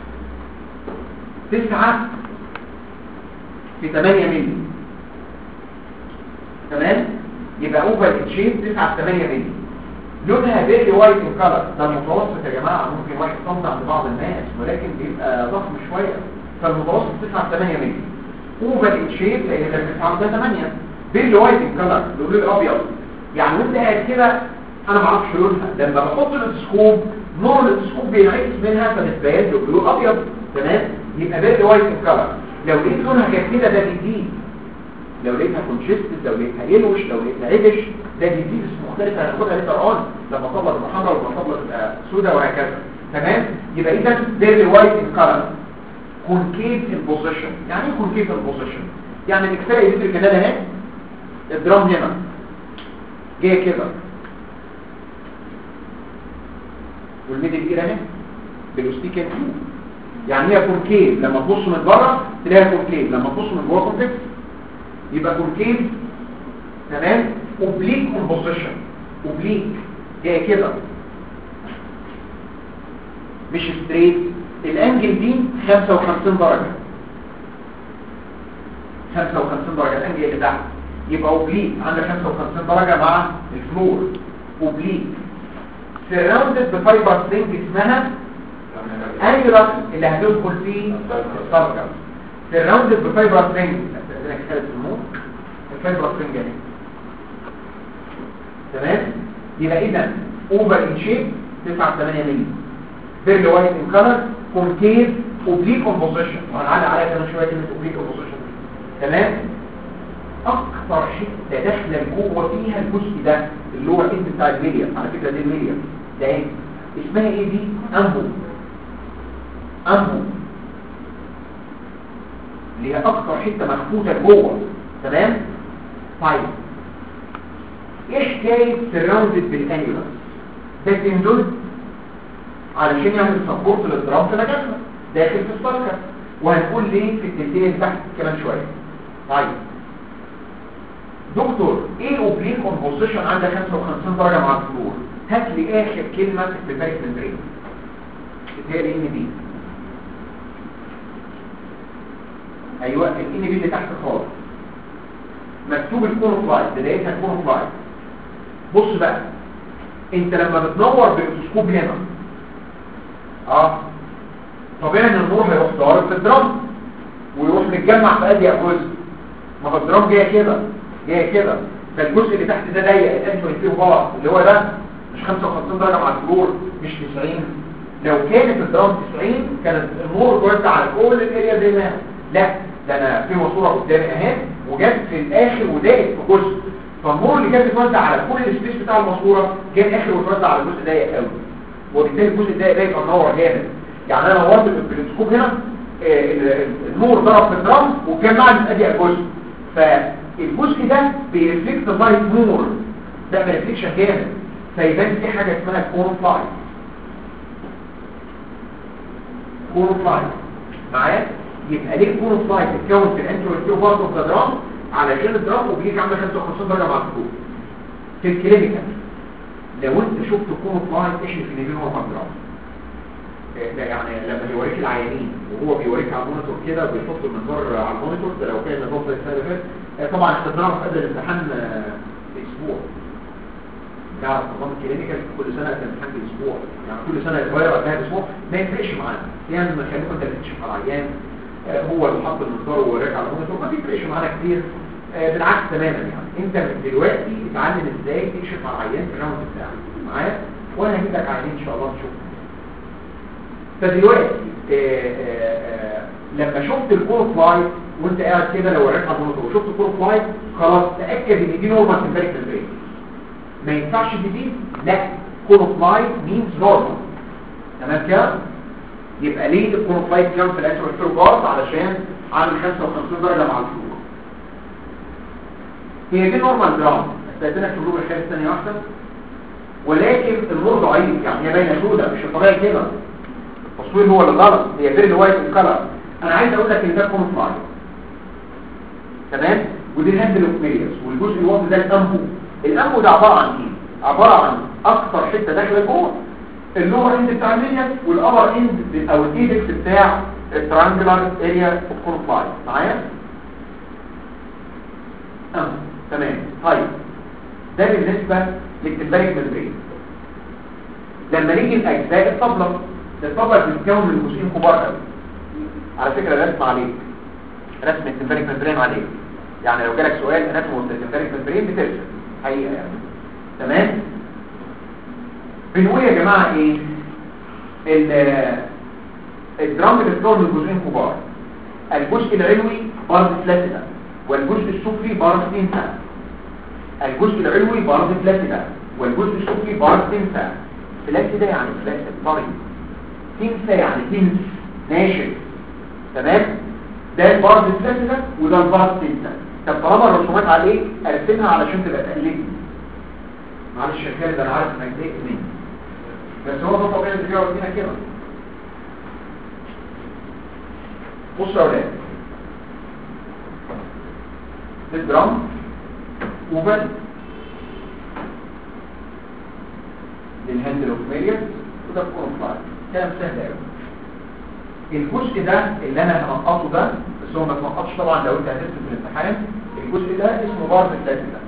تسعة في 8 مللي تمام يبقى اوفر شيب 9 في 8 مللي لونها بيري وايت وكلر ده المتوسط يا جماعه ممكن واحد سم عند بعض الناس ولكن بيبقى ضخم شويه فالمتوسط 9 في 8 مللي اوفر شيب لان ده 9 وده 8 بيري وايت كلر لون الابيض يعني وانت قاعد كده انا ما اعرفش لونها لما بحط الاسكوب نور الاسكوب بينعكس منها فبتبين له لون ابيض تمام يبقى بيري وايت كلر لو لقيت لونها كده كده ده جديد لو لقيتها كونجستد لو لقيتها يلوش لو لقيتها ريدش ده جديد اسمه مختلف هناخدها ليتر اون لما تطلع تبقى حمراء ولما تطلع تبقى سوداء وهكذا تمام يبقى اذا بيري وايت كلر كونكيف البوزيشن يعني ايه كونكيف البوزيشن يعني الاكسره يدرك كده اهي الدرام هنا جايه كده والميدل اير اهي بالاوستيكان تيوب يعني هي كونكيف لما تبص من بره تلاقيها كونكيف لما تبص من جوه كونكيف يبقى كونكيف تمام اوبليك كومبوزيشن اوبليك جايه كده مش ستريت الانجل دي 55 درجه 55 درجه الانجل اللي تحت يبقى اوبليك عندك 55 درجه مع الفلور اوبليك سراوندد بفايبر سترينج اسمها انجلر اللي هتدخل فيه السركل سراوندد بفايبر سترينج استاذنك خالد الموت الفايبر سترينج اهي تمام يبقى اذا اوفر ان شيب 9 8 مللي بيرل وايت ان كلر كونكيف اوبليك كومبوزيشن وهنعلق عليها كمان شويه كلمه اوبليك كومبوزيشن تمام اكثر حته داخله جوه فيها الجزء ده اللي هو الاسم بتاع الميليا على فكره دي الميليا ده ايه اسمها ايه دي امبو امبو اللي هي اكثر حته مخفوته جوه تمام طيب ايه حكايه سراوندد بالانيولاس ده تندل علشان يعمل سبورت للدرام في مكانها داخل في السكر وهنقول ليه في التلتين اللي تحت كمان شويه طيب دكتور ايه اوبليك كومبوزيشن عندك 55 درجه مع الفلور هات لي اخر كلمه في البيباريك ممبرين اللي هي الان بي ايوه الان بي اللي تحت خالص مكتوب الكونوفلايت بدايتها الكونوفلايت بص بقى انت لما بتنور بالاوتوسكوب هنا اه طبيعي ان النور هيروح ضارب في الدرام ويروح متجمع في اضيق جزء ما هو الدرام جايه كده جايه كده فالجزء اللي تحت ده ضيق الانتو فيه غلط اللي هو ده مش 55 درجه مع الفلور مش 90 لو كانت الدرام 90 كانت النور توزع على كل الاريا زي ما لا ده انا في ماسوره قدامي اهي وجت في الاخر وضاقت في جزء فالنور اللي كان بيتوزع على كل السبيس بتاع الماسوره جه الاخر وتوزع على جزء ضيق قوي وبالتالي الجزء الضيق ده يبقى منور جامد يعني انا نورت بالتلسكوب هنا آه، النور ضرب في الدرام واتجمع لي في اضيق جزء فالجزء ده بيرفلكت اللايت مور ده بريفليكشن جامد فيبان في حاجه اسمها كون فلاي كون فلاي معايا يبقى ليه كون فلاي تتكون في الانترو برضه في الدرام علشان الدرام وبيجي عامله 55 درجه مع الفلور في الكلينيكال لو انت شفت كون فلاي احلف ان بينهم وبين الدرام ده يعني لما يوريك العيانين وهو بيوريك على المونيتور كده بيحط المنظار على المونيتور ده لو كان النظام زي السنه اللي فاتت آه، طبعا احنا بنعرف قبل الامتحان آه، باسبوع نعرف نظام الكلينيكال كل سنه كان امتحان باسبوع يعني كل سنه يتغير قبلها باسبوع ما يفرقش معانا يعني ما خليكم انت بتكشف على العيان آه، هو اللي حط المنظار ووريك على المونيتور ما بيفرقش معانا كتير آه، بالعكس تماما يعني انت من دلوقتي اتعلم ازاي تكشف على العيان في الراوند بتاعك معايا وانا هجيب لك عيانين ان شاء الله نشوف فدلوقتي آه، آه، آه، لما شفت الكور فلاي وانت قاعد كده لو وريت على المونيتور وشفت الكور فلاي خلاص تاكد ان دي نورمال سمباريك البرين ما ينفعش جديد لا كور فلاي مينز نورمال تمام كده يبقى ليه الكور فلاي كام في الانتروفير بارت علشان عامل 55 درجه مع الفلور هي دي نورمال درام استاذنك في الروح الخامس ثانيه واحده ولكن النور ضعيف يعني هي باينه سوداء مش الطبيعي كده التصوير هو اللي غلط هي فيري وايت كلر انا عايز اقول لك ان ده كومنت مارك تمام ودي الهاند لوكميريوس والجزء الواطي ده الانبو الانبو ده عباره عن ايه عباره عن اكتر حته داخله جوه اللور اند بتاع الميديا والابر اند او الايدكس بتاع الترانجلر اريا اوف كونفلاي معايا اه تمام طيب ده بالنسبه للتمبارك ممبرين لما نيجي لاجزاء الطبله الطبله بتتكون من جزئين كبار قوي على فكره رسم عليك رسم التمبارك ممبرين عليك يعني لو جالك سؤال اناتومي التمبارك ممبرين بترسم حقيقه يعني تمام بنقول يا جماعه ايه ال- الدرام بتتكون من جزئين كبار الجزء العلوي بارد فلاتيدا والجزء السفلي بارد تنسا الجزء العلوي بارد فلاتيدا والجزء السفلي بارد تنسا فلاتيدا يعني فلاتيدا طري تنسا يعني تنس ناشف تمام ده البارد فلاتيدا وده البارد تنسا طب طالما الرسومات عليه ارسمها علشان تبقى تقليدي معلش يا خالد انا عارف انك ضايقت مني بس هو ده طبيعي اللي بيقعد فينا كده بصوا يا اولاد ده الدرام وبس للهاندل اوف ميريس وده الكونفلاي كلام سهل قوي الجزء ده اللي انا هنقطه ده بس هو ما تنقطش طبعا لو انت هتكتب في الامتحان الجزء ده اسمه بارد الثالثة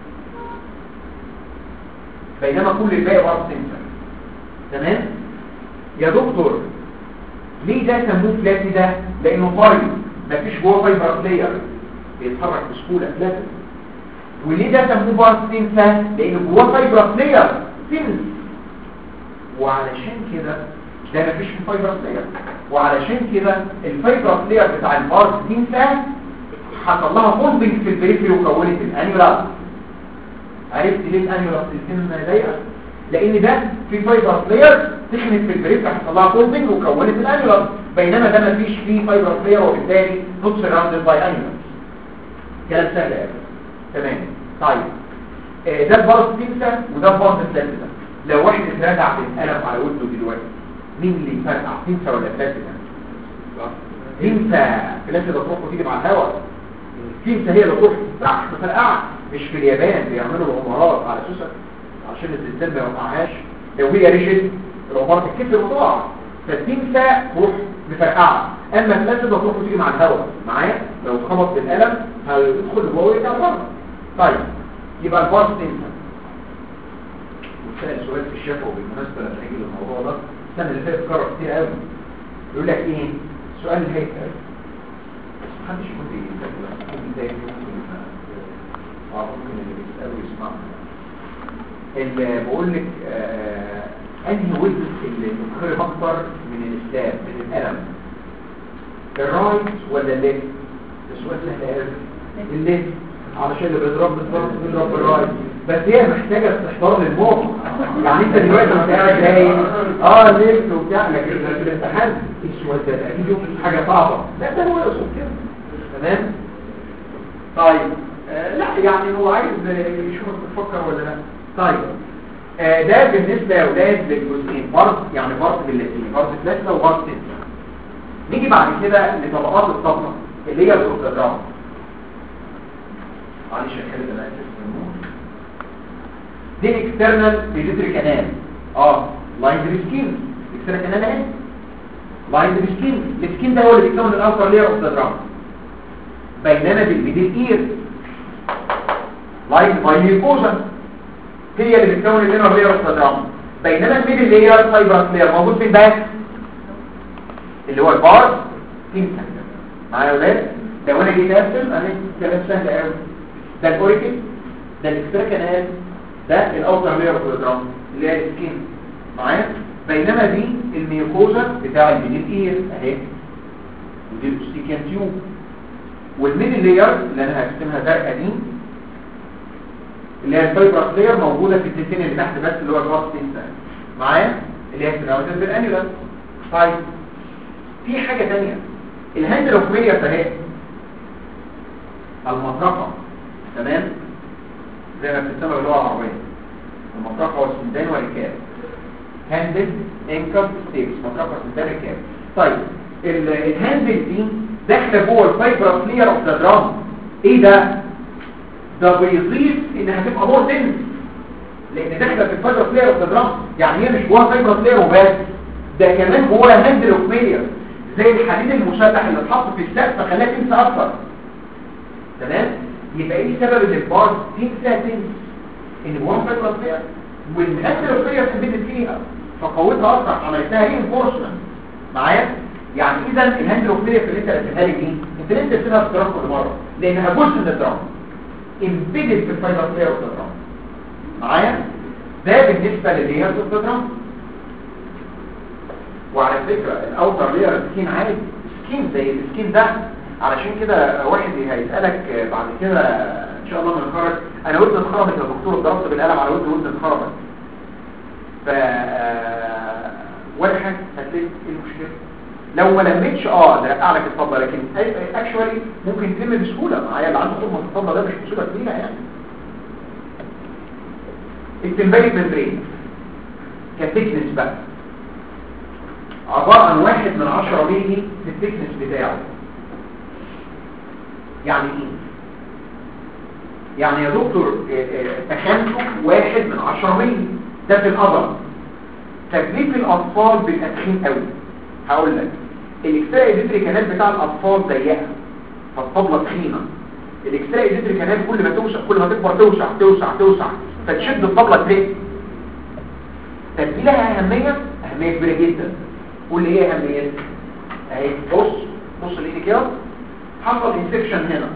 بينما كل الباقي بارد سنسر تمام يا دكتور ليه ده سموه فلاتي ده لانه فايب مفيش جوه فايبر بلاير بيتحرك بسهوله فلاتي وليه ده سموه بارد سنسر لانه جوه فايبر بلاير سنس وعلشان كده ده مفيش في فايبر بلاير وعلشان كده الفايبر بلاير بتاع البارد سنسر حصل لها بوندنج في البريفري وكونت الانيولار عرفت ليه الانيولار سيستم ضيقه لان ده في فايبر بلاير تخنت في البريفري حصل لها بوندنج وكونت الانيولار بينما ده مفيش فيه فايبر بلاير وبالتالي نوت سراوندد باي انيولار كلام سهل قوي تمام طيب آه، ده البارد سنسر وده البارد سنسر لو واحد اتراجع بالقلم على ودنه دلوقتي مين اللي يفرقع تنسى ولا فلاتة تنسى فلاتة ده تروح وتيجي مع الهواء تنسى هي اللي تروح تفرقع تفرقع مش في اليابان بيعملوا العمارات على اساس عشان الزلزال ما يوقعهاش لو هي ريجيت العمارة تتكسر وتقع فتنسى تروح مفرقعة اما فلاتة ده تروح وتيجي مع الهواء معايا لو اتخبط بالقلم هيدخل جوه ويرجع بره طيب يبقى البارس تنسى وسأل سؤال في الشفا وبالمناسبة لما نيجي للموضوع ده السنة اللي فاتت اتكرر كتير قوي يقول لك ايه سؤال هيك بس محدش يكون بيسأل ممكن زي ممكن اه ممكن اللي بيسألوا يسمعوا اللي بقول لك آه انهي وجه اللي متخرب اكتر من الاسلام من الالم الرايت ولا الليفت ده سؤال سهل قوي الليفت علشان اللي بيضرب بالضبط بيضرب بالرايت بس هي محتاجة استحضار للمخ يعني انت دلوقتي لما قاعد نايم اه ليفت وبتاع لكن في الامتحان السؤال ده اكيد يوم حاجة صعبة لا ده هو يقصد كده تمام طيب آه لا يعني هو عايز يشوفك بتفكر ولا لا طيب آه ده بالنسبة يا اولاد للجزئين فرض يعني فرض باللاتيني فرض ثلاثة وفرض ستة نيجي بعد كده لطبقات الطبقة اللي هي البروتوجرام معلش يا خالد انا اسف دي الاكسترنال بيزيتري كانال اه لاين سكين الاكسترنال كانال اهي لاين سكين السكين ده هو اللي بيكون الاوتر لير اوف ذا درام بينما بالميدل اير لاين باي ميوكوزا هي اللي بتكون الانر لير اوف ذا درام بينما الميدل لير فايبرس لير موجود في الباك اللي هو البار تنسى معايا يا ولاد لو انا جيت ارسم اهي كلام سهل قوي ده الاوريكل ده الاكسترا كانال ده الاوتر لير اوف الدرام اللي هي السكين معايا بينما دي الميوكوزا بتاع الميدل اير اهي ودي الاوستيكيان تيوب والميدل لير اللي انا هرسمها زرقاء دي اللي هي الفايبرس لير موجوده في التنتين اللي تحت بس اللي هو الراس تنسى معايا اللي هي سراوندد بالانيولا طيب في حاجه ثانيه الهاندل اوف ميريا اهي المطرقه تمام زي ما بتسمى باللغه العربيه المطرقه والسندان والركاب هاندل انكم ستيبس مطرقه والسندان ركاب طيب ال- الهاندل دي داخله جوه الفايبر لير اوف ذا درام ايه ده ده بيضيف انها تبقى مور دنس لان داخله في الفايبر لير اوف ذا درام يعني هي مش جواها فايبر لير وبس ده كمان جواها هاندل اوف ميلير زي الحديد المسلح اللي اتحط في السقف فخلاها تنسى اكتر تمام يبقى ايه سبب ان البارز تنسى تنسى ان جواها فايبر لير والهاندل اوف ميلير ثبتت فيها فقوتها اكتر عملتها رينفورسمنت معايا يعني اذا الهاندل اوف ميلير اللي انت رسمها لي دي انت ليه ترسمها في الدرام كل مره لانها جزء من الدرام امبيدد في الفايبر لير اوف الدرام معايا ده بالنسبه للليرز اوف الدرام وعلى فكرة الاوتر لير سكين عادي سكين زي السكين ده علشان كده واحد هيسألك بعد كده ان شاء الله من الخرج انا ودني اتخربت يا دكتور ضربت بالقلم على ودني ودني اتخربت ف ولا حاجه هتلاقي ايه المشكله لو ما لمتش اه ده رقع لك الطبله لكن اكشوالي ممكن تلم بسهوله معايا اللي عنده خطوه في الطبله ده مش بسهوله كبيره يعني التمبارك ممبرين كتكنس بقى عبارة عن واحد من عشرة ميلي في التكنس بتاعه يعني ايه يعني يا دكتور آه، آه، تخانته واحد من عشرة ميلي ده في الأضل تكليف الأطفال بيبقى تخين قوي هقول لك الاكسترا ايديتري كانال بتاع الأطفال ضيقة فالطبلة تخينة الاكسترا ايديتري كانال كل ما توسع كل ما تكبر توسع توسع توسع فتشد الطبلة تريك طب دي لها أهمية أهمية كبيرة جدا قول لي ايه أهميتها اهي بص بص لإيدي كده حصل انفكشن هنا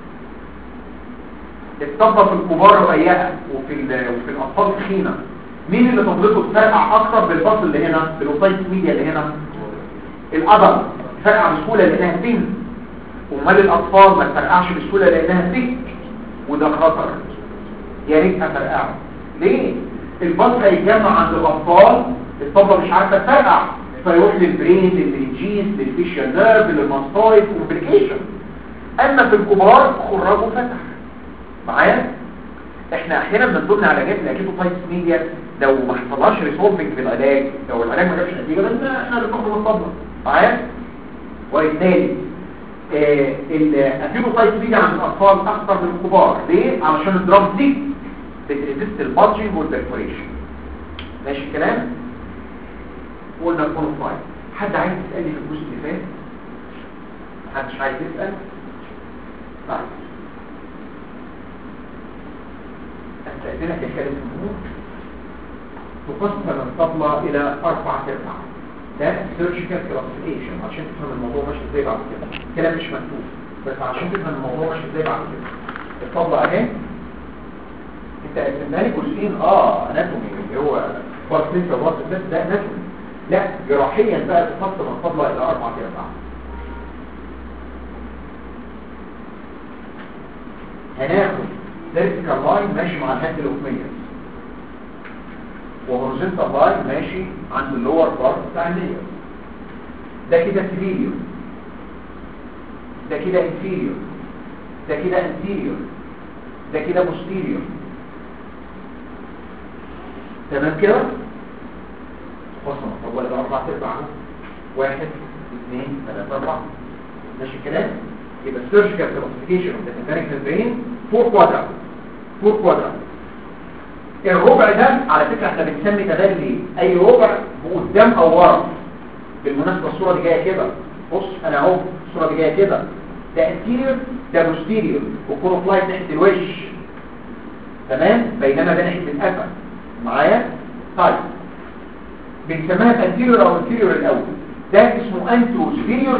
الطبلة في الكبار رقيقة وفي ال- وفي الأطفال تخينة مين اللي طبلته تفرقع أكتر بالباص اللي هنا بالوسايت ميديا اللي هنا الأضل تفرقع بسهولة لأنها تين ومال الأطفال ما تفرقعش بسهولة لأنها تيك وده خطر يا ريت افرقعه ليه الباص هيتجمع عند الاطفال الطبله مش عارفه تفرقع فيروح للبرين للمنجيز للفيشيال نيرف للماستويد كومبليكيشن اما في الكبار خراجه فتح معايا احنا احيانا من ضمن علاجات الاكيتوفايتس ميديا لو ما حصلهاش ريسولفنج في العلاج لو العلاج ما جابش نتيجه بس احنا بناخد الطبله معايا وبالتالي الاكيتوفايتس ميديا عند الاطفال اكثر من الكبار ليه علشان الدرام دي بتريزست البادجنج والبرفوريشن ماشي الكلام قلنا الكونفاين حد عايز يسالني في الجزء اللي فات محدش عايز يسال طيب استاذنك يا خالد الامور تقسم الطبلة الى اربع ارباع ده سيرجيكال كلاسيفيكيشن عشان تفهم الموضوع ماشي ازاي بعد كده الكلام مش مكتوب بس عشان تفهم الموضوع ماشي ازاي بعد كده الطبلة اهي انت قسمها لي جزئين اه اناتومي اللي هو بارتنس وبارت بس ده اناتومي لا جراحيا بقى تقسم الطبلة الى اربع ارباع هناخد فيرتيكال لاين ماشي مع الهاند الاوفمية وهوريزونتال لاين ماشي عند اللور بارت بتاع النية ده كده سيفيريور ده كده انفيريور ده كده انتيريور ده كده بوستيريور تمام كده وصلنا طب ولا اربع ارباع اهو. واحد اثنين ثلاثة اربعة ماشي الكلام يبقى السيرجيكال كلاسيفيكيشن اوف ذا تمبانيك ممبرين فور كوادرانت فور كوادرانت الربع ده على فكرة احنا بنسمي تبادل اي ربع بقدام او ورا بالمناسبة الصورة دي جاية كده بص انا اهو الصورة دي جاية كده ده انتيريور ده بوستيريور وكوروفلايت ناحية الوش تمام بينما ده ناحية القفا معايا طيب بنسميها انتيريور او انتيريور الاول ده اسمه انترو سبيريور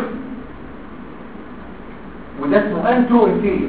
وده اسمه انترو انفيريور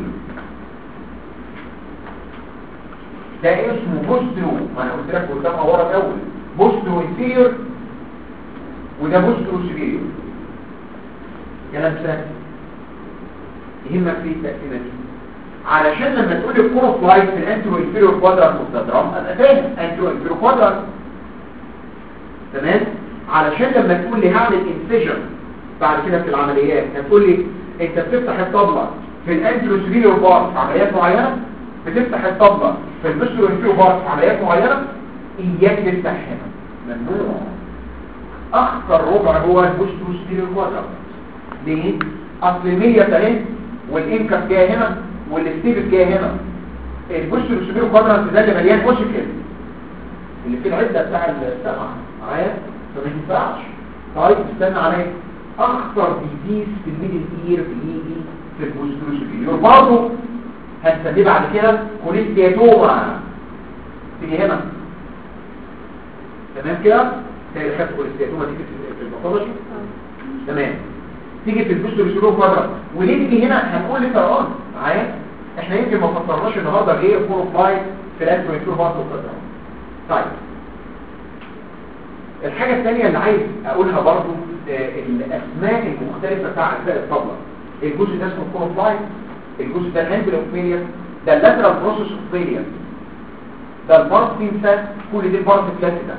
ده اسمه بوسترو ما انا قلت لك قدام ورا الاول بوسترو انفيريور وده بوسترو سبيريور كلام سهل يهمك في التقسيمه دي علشان لما تقول الكورو فلايت في الانترو انفيريور كوادرانت اوف ذا درام ابقى فاهم انترو انفيريور كوادرانت تمام علشان لما تقول لي هعمل انسيجن بعد كده في العمليات هتقول لي انت بتفتح الطبله في الانترو سبيريور بارت في عمليات معينه بتفتح الطبلة في البستر والفيو بارت في عمليات معينة اياك تفتح هنا ممنوع اخطر ربع هو البستر ستيريو كوادرات ليه؟ اصل المية اهي والانكف جاي هنا والستيبس جاي هنا البستر ستيريو كوادرات ده اللي مليان اوسيكل اللي فيه العدة بتاع السمع معايا فما ينفعش طيب استنى عليا اخطر ديزيز في الميدل اير بيجي في البوستر سوبيريور برضه هنسميه بعد كده كوليستياتوما تيجي هنا تمام كده تلاقي خدت كوليستياتوما دي في الباثولوجي تمام تيجي في البوستر سوبيريور كوادرات وليه تيجي هنا هنقول لك اه معايا احنا يمكن ما فكرناش النهارده غير فور فلايت في الاسبوع بارت وكده طيب الحاجة الثانية اللي عايز اقولها برضو آه، الاسماء المختلفة بتاع اجزاء الطبلة الجزء ده اسمه كونوفلاين الجزء ده الهاندل اوف ميليا ده اللاترال بروسيس اوف ميليا ده البارت فات كل دي البارت فلات ده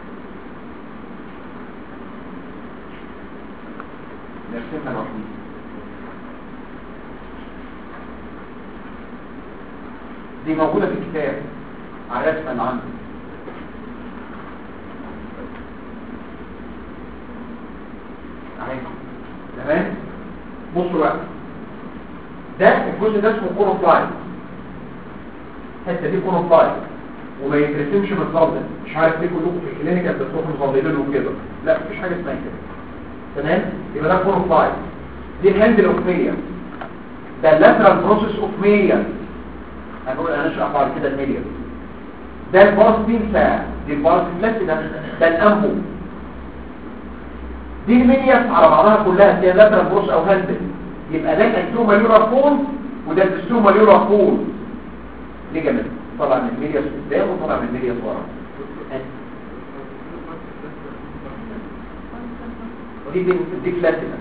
نرسمها لوحدي دي موجودة في الكتاب على اسم اللي عندي اهي تمام بصوا بقى ده الجزء ده اسمه كونوفلاي الحته دي كونوفلاي وما يترسمش متظلل مش عارف ليه كلكم في الكلينيكال بتروحوا مظللينه كده لا مفيش حاجه اسمها كده تمام يبقى ده كونوفلاي دي الهاندل اوف ميليا ده اللاترال بروسيس اوف ميليا هنقول انا اشرح بعد كده الميليا ده البارس بينسا دي البارس فلات ده ده الانبو دي الميليا على بعضها كلها هي لاترال بروس او هاندل يبقى ده الانتروما يورا فول وده الدستروما يورا فول ليجامنت طبعا من الميليا قدام وطبعا من الميليا ورا ودي دي دي فلاتنا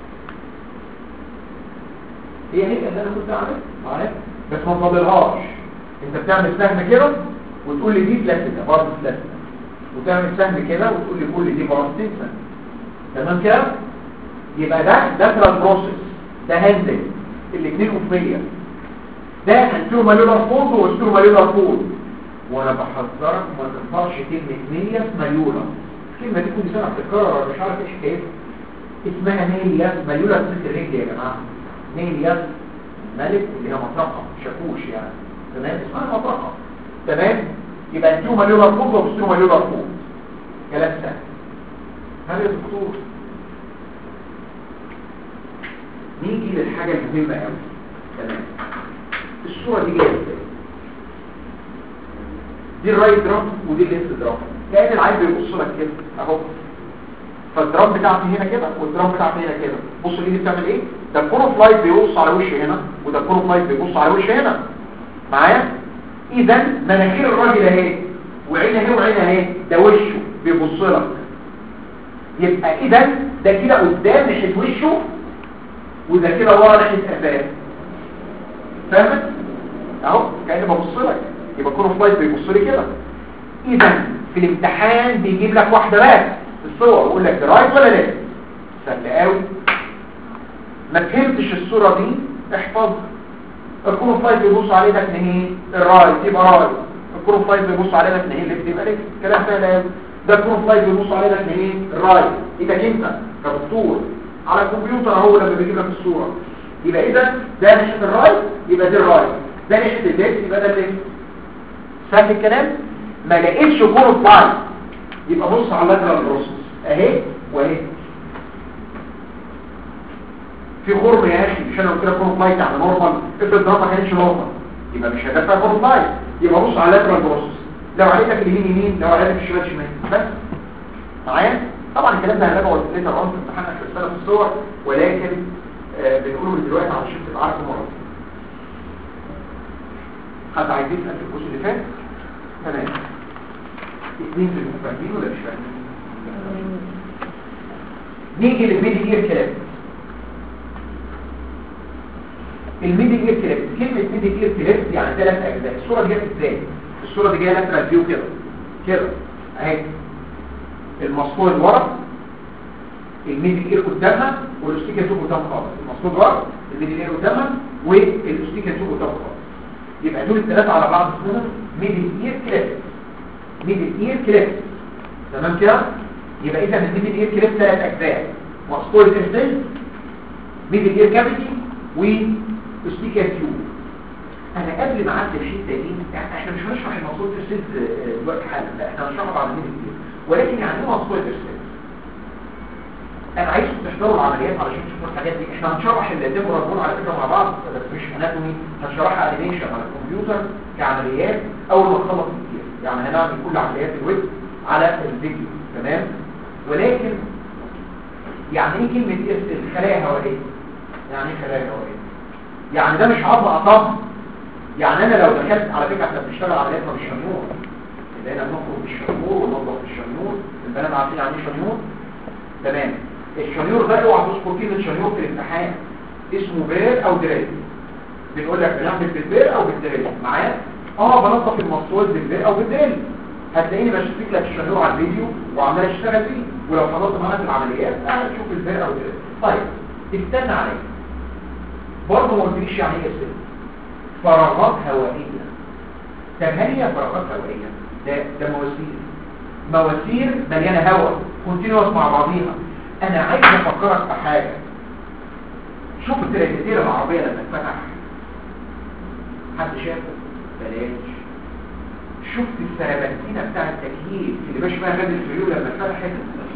هي هي اللي انا كنت عامل معايا بس ما تفضلهاش انت بتعمل سهم كده وتقول لي دي فلاتنا برضه فلاتنا وتعمل سهم كده وتقول لي كل دي برضه تنسى تمام كده يبقى ده لاترال بروسيس ده هاندل الاثنين اوفيه ده انترو ماليولار فولد واسترو ماليولار فولد وانا بحذرك ما تنفعش كلمه ميلياس ماليولا الكلمه دي كل سنه بتتكرر مش عارف ايش حكايتها اسمها ميلياس ماليولا ست الرجل يا جماعه ميلياس ملك اللي هي مطرقه شاكوش يعني تمام اسمها مطرقه تمام يبقى انترو ماليولار فولد واسترو ماليولار فولد كلام سهل هل يا دكتور نيجي للحاجة المهمة قوي تمام الصورة دي جاية ازاي دي الرايت درام ودي الليفت درام كأن العيب بيبص لك كده اهو فالدرام بتاعتي هنا كده والدرام بتاعتي هنا كده بص دي بتعمل ايه ده الكورو فلايت بيبص على وشي هنا وده الكورو فلايت بيبص على وشي هنا معايا اذا مناخير الراجل اهي وعين اهي وعين اهي ده وشه بيبص لك يبقى اذا ده كده قدام ناحيه وشه وده كده ورا ناحيه قفاه فاهمت اهو كاني ببص لك يبقى كله فلايت بيبص لي كده اذا في الامتحان بيجيب لك واحده بس الصور ويقول لك ده رايت ولا ليفت سهل قوي ما فهمتش الصوره دي احفظها الكورو فلايت بيبص عليه ده نهي الرايت يبقى رايت الكورو فلايت بيبص عليه ده نهي ليفت يبقى ليفت كلام سهل قوي ده الكورو فلايت بيبص عليه ده نهي الرايت ايدك انت كدكتور على الكمبيوتر اهو لما بيجيب لك الصوره يبقى اذا ده ناحيه الرايت يبقى دي الرايت ده ناحيه الليفت يبقى ده الليفت سهل الكلام ما لقيتش كورو فلايت يبقى بص على اللاترال بروسس اهي واهي في خرم يا اخي مش انا قلت لك كورو فلايت على نورمال افرض ده ما كانش نورمال يبقى مش هدفها كورو فلايت يبقى بص على اللاترال بروسس لو عليتك اليمين يمين لو عليتك الشمال شمال بس معايا طبعا الكلام ده هنراجعه ليتر اون في امتحان اخر السنه في الصور ولكن آه بنقوله من دلوقتي علشان تبقى عارفه مره حد عايز يسال في الجزء اللي فات تمام اثنين في المفاهيم ولا مش فاهمين نيجي للميدي اير كلام الميدي اير كلام كلمه ميدي اير كلام يعني ثلاث اجزاء الصوره دي جت ازاي الصوره دي جايه لاترال فيو كده كده اهي المسطور ورا الميدل اير قدامها والاستيكا فوق قدام خالص المسطور ورا الميدل اير قدامها والاستيكا فوق قدام خالص يبقى دول الثلاثه على بعض اسمهم ميدل اير كليبس ميدل اير كليبس تمام كده يبقى اذا الميدل اير كليبس ثلاث اجزاء مسطول السيل ميدل اير كافيتي وستيكر تيوب انا قبل ما اعدي الحته دي يعني احنا مش هنشرح المسطول السيل دلوقتي حالا لا احنا هنشرحه بعد الميدل اير ولكن يعني ايه مسطول السيل انا عايزكم تحضروا العمليات علشان تشوفوا الحاجات دي احنا هنشرح الديمورابون على فكره مع بعض بس مش اناتومي هنشرحها انيميشن على الكمبيوتر كعمليات اول ما نخلص كتير يعني هنعمل كل عمليات الويب على الفيديو تمام ولكن يعني ايه كلمه الخلايا هوائيه يعني ايه خلايا هوائيه يعني ده مش عظم اعصاب يعني انا لو دخلت على فكره احنا بنشتغل عملياتنا بالشنيور بقينا بنخرج بالشنيور وننظف بالشنيور البنات عارفين يعني ايه شنيور تمام الشنيور ده اوعى تذكر كلمه شنيور في الامتحان اسمه بير او دريل بنقول لك بنعمل بالبير او بالدريل معايا اه بنظف المسطول بالبير او بالدريل هتلاقيني بشترك لك الشنيور على الفيديو وعمال اشتغل فيه ولو خلصت معانا في العمليات انا تشوف البير او الدريل طيب استنى عليا برضه ما قلتليش يعني ايه اسم فراغات هوائيه طب هل هي فراغات هوائيه ده ده مواسير مواسير مليانه هواء كونتينوس مع بعضيها انا عايز افكرك في حاجه شوف التريديتير العربيه لما اتفتح حد شافه بلاش شفت السربنتينه بتاع التكييف اللي ماشي فيها غاز الفيول لما اتفتحت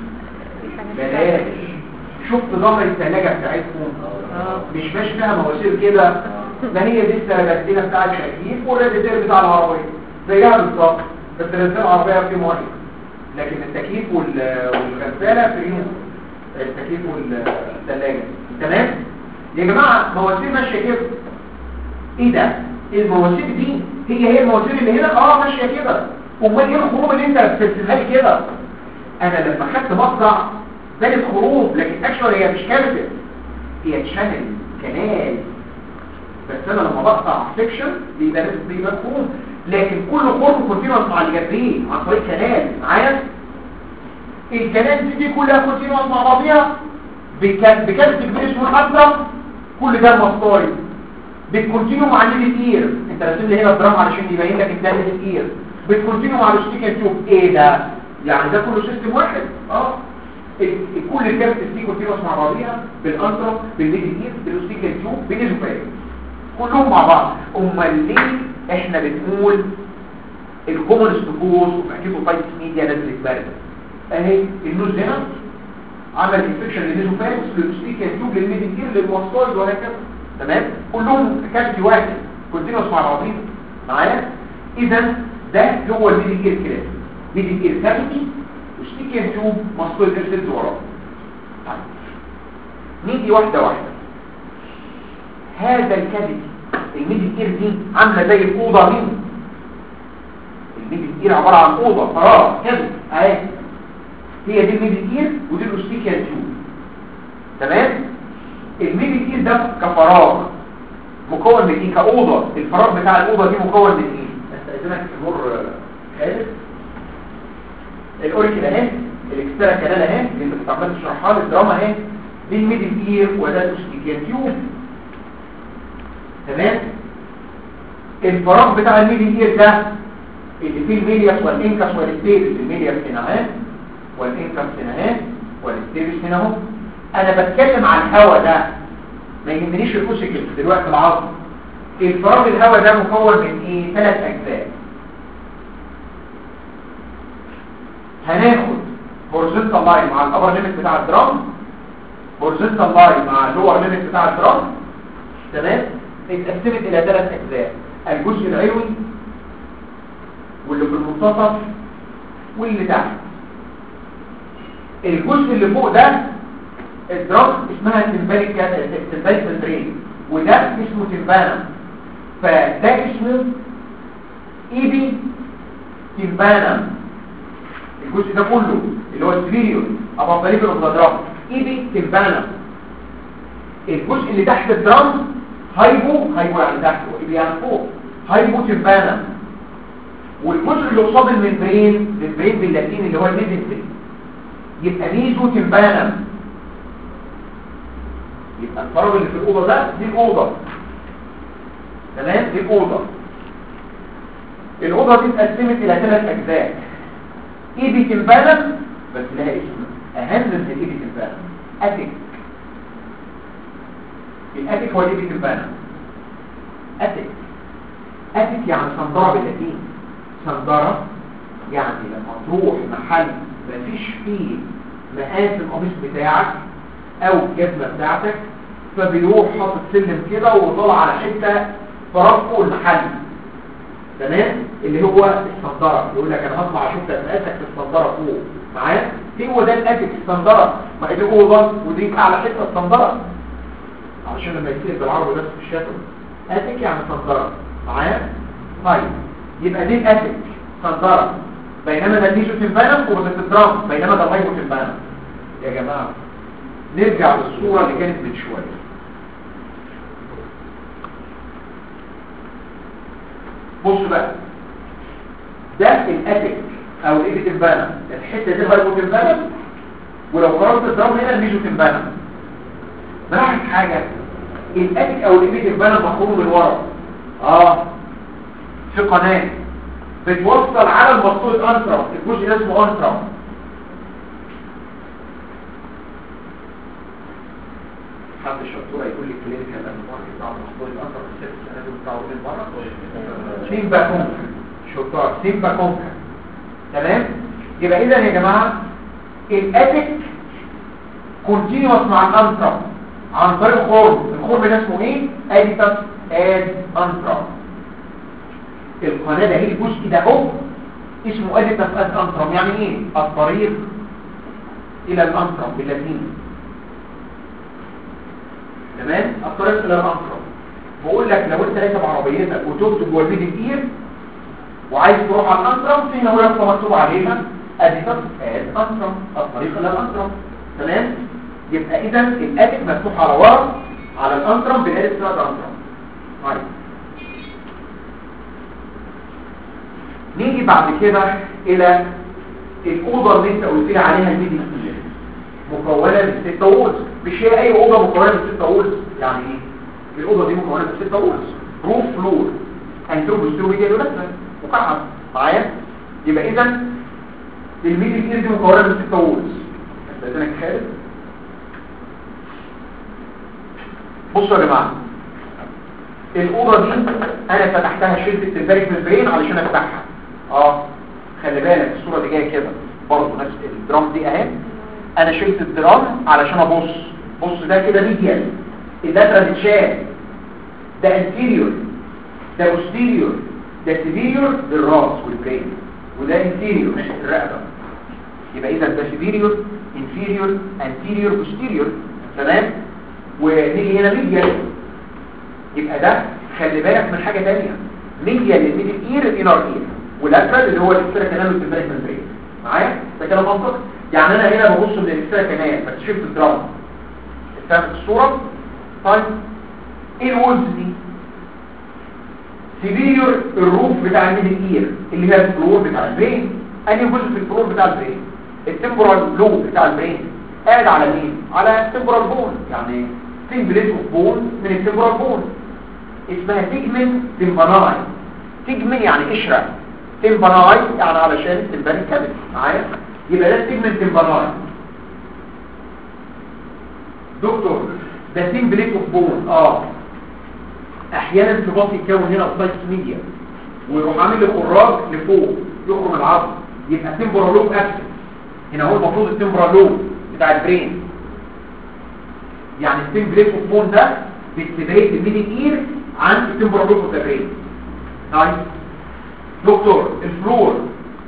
بلاش شفت ظهر الثلاجه بتاعتكم مش ماشي فيها مواسير كده ما هي دي السربنتينه بتاع التكييف والراديتير بتاع العربيه زيها بالظبط بس الراديتير العربيه فيه ميه لكن التكييف والغساله فيهم التكييف والثلاجه تمام يا جماعه مواسير ماشيه كده ايه ده المواسير دي هي هي المواسير اللي هنا اه ماشيه كده امال ايه الخروج اللي انت بترسمها لي كده انا لما خدت مقطع بانت خروج لكن اكشوال هي مش كابيتال هي تشانل كنال بس انا لما بقطع سيكشن بيبقى بيبقى خروج لكن كل خرم كونتينوس مع اللي جنبيه عن طريق كنال معايا الكنال دي, دي كلها كونتينوس مع بعضيها بكارت كبير اسمه الحضرة كل ده المسطاري بتكونتينو مع الليل اير انت راسم لي هنا الدرام علشان يبين لك ده الليل اير بتكونتينو مع الستيكن تيوب ايه ده يعني ده كله سيستم واحد اه كل الكارت دي كونتينوس مع بعضيها بالانترا بالليل اير بالستيكن تيوب بالنيزوفاج كلهم مع بعض امال ليه احنا بنقول الكومن ستوكوز وفاكيتوفايتس ميديا نزلت بارده اهي النوز هنا عمل انفكشن للنيزوفاج للستيكن تيوب للميديكير للموستويد وهكذا تمام كلهم كافي واحد كونتينوس مع بعضهم معايا اذا ده هو الميديكير كلاس ميديكير كافيتي وستيكن تيوب موستويد سيلز وراه طيب نيجي واحده واحده هذا الكافيتي الميدل اير دي عامله زي الاوضه دي الميدل اير عباره عن اوضه فراغ كده اهي هي دي الميدل اير ودي الاوستيكيال تيوب تمام الميدل اير ده كفراغ مكون من ايه كاوضه الفراغ بتاع الاوضه دي مكون من ايه استاذنك تمر خالد الاوريكل اهي الاكسترا كانال اهي اللي انت كنت عمال تشرحها لي الدراما اهي دي الميدل اير وده الاوستيكيال تيوب تمام الفراغ بتاع الميدل اير ده اللي فيه الميلياس والانكس والستيبس الميلياس هنا اهي والانكس هنا اهي والستيبس هنا اهو انا بتكلم عن الهواء ده ما يهمنيش الفوسيكل دلوقتي العظم الفراغ الهواء ده مكون من ايه ثلاث اجزاء هناخد هورزنتال لاين مع الابر ليميت بتاع الدرام هورزنتال لاين مع اللور ليميت بتاع الدرام تمام اتقسمت الى ثلاث اجزاء الجزء العلوي واللي في المنتصف واللي تحت الجزء اللي فوق ده الدرام اسمها تمبانيك تمبانيك ممبرين وده اسمه تمبانا فده اسمه ايبي تمبانا الجزء ده كله اللي هو السبيريور ابو طريق الدرام ايبي تمبانا الجزء اللي تحت الدرام هايبو هايبو يعني تحت وايبي يعني فوق هايبو تمبانا والجزء اللي قصاد الممبرين الممبرين باللاتين اللي هو الميزنتري يبقى ميزو تمبانا يبقى الفراغ اللي في الأوضة ده دي الأوضة تمام دي الأوضة الاوضه دي اتقسمت الى ثلاث اجزاء ايبي تمبانم بس لها اسم اهم من الايبي تمبانم اتيك الاتيك هو الايبي تمبانم اتيك اتيك يعني صندرة باللاتين صندرة يعني لما تروح محل مفيش فيه مقاس القميص بتاعك او الجزمة بتاعتك فبيروح حاطط سلم كده وطلع على حتة فرفه المحل تمام اللي هو الصندرة يقول لك انا هطلع اشوف مقاسك في الصندرة فوق معايا هو ده الاتيك الصندرة ما دي اوضه ودي اعلى حته الصندرة علشان لما يصير بالعربي بس في الشكل اتيك يعني صندرة معايا طيب يبقى دي الاتيك صندرة بينما ده الميزو تنبانم وبتتدرام بينما ده الهايبو تنبانم يا جماعة نرجع للصورة اللي كانت من شوية بص بقى ده الاتيك او الايبي تنبانم الحتة دي الهايبو تنبانم ولو قررت الدرام هنا الميزو تنبانم بلاحظ حاجة الاتيك او الايبي تنبانم مخروم من ورا اه في قناة بتوصل على المسطول انترا الجزء ده اسمه انترا حد شطورة يقول لي كلينيكال انترا بتاع المسطول الانترا في الست سنة بتاعه من بره سيمبا كونكا شطار سيمبا كونكا تمام يبقى اذا يا جماعة الاتيك كونتينوس مع الانترا عن طريق الخرم الخرم ده اسمه ايه اديتاس اد انترا القناة ده هي الجزء ده اهو اسمه اديتاس اد انترم يعني ايه الطريق الى الانترم باللاتيني تمام الطريق الى الانترم بقول لك لو انت راكب عربيتك وتكتب جوه الميدل اير وعايز تروح على الانترم في هنا ورقه مكتوب عليها اديتاس اد انترم الطريق الى الانترم تمام يبقى اذا الاديت مفتوح على ورا على الانترم بالاديتاس اد انترم طيب نيجي بعد كده الى الاوضه اللي انت قلت لي عليها الميدل اير مكونه من ست وولز مش هي اي اوضه مكونه من ست وولز يعني ايه الاوضه دي مكونه من ست وولز روف فلور انترو بوسترو ميديا ولاترال مكعب معايا يبقى اذا الميدل اير دي مكونه من ست وولز استاذنك خالد بصوا يا جماعه الاوضه دي انا فتحتها شلت التمبارك ممبرين علشان افتحها اه خلي بالك الصوره دي جايه كده برضه نفس الدرام دي اهي انا شلت الدرام علشان ابص بص ده كده ميديال اللاترال اتشال ده انتيريور ده بوستيريور ده سيفيريور للراس والبرين وده انتيريور الرقبه يبقى اذا ده سيفيريور انفيريور انتيريور بوستيريور تمام ونيجي هنا ميديال يبقى ده خلي بالك من حاجه ثانيه ميديال للميدل اير الانر اير واللاترال اللي هو الاكسترا كانال والتمبريك ممبرين معايا ده كلام منطقي يعني انا هنا ببص من الاكسترا كانال بكتشف الدراما فهمت الصوره طيب ايه الولز دي سيفيريور الروف بتاع الميدل اير اللي هي الفلور بتاع البرين انهي جزء في الفلور بتاع البرين التمبورال لوب بتاع البرين قاعد على مين على التمبورال بون يعني في بليت اوف بون من التمبورال بون اسمها تيجمن تمباناي تيجمن يعني قشره تمباناي يعني علشان التمبان الكبد معايا يبقى ده تيجمن تمباناي دكتور ده تيم بليت اوف بون اه احيانا في باطي يتكون هنا سايتس ميديا ويروح عامل لي خراج لفوق يخرم العظم يبقى تمبورالوب اكسس هنا هو المفروض التمبورالوب بتاع البرين يعني التيم بليت اوف بون ده بيستبعد الميدل اير عن التمبورالوب اوف ذا برين طيب دكتور الفلور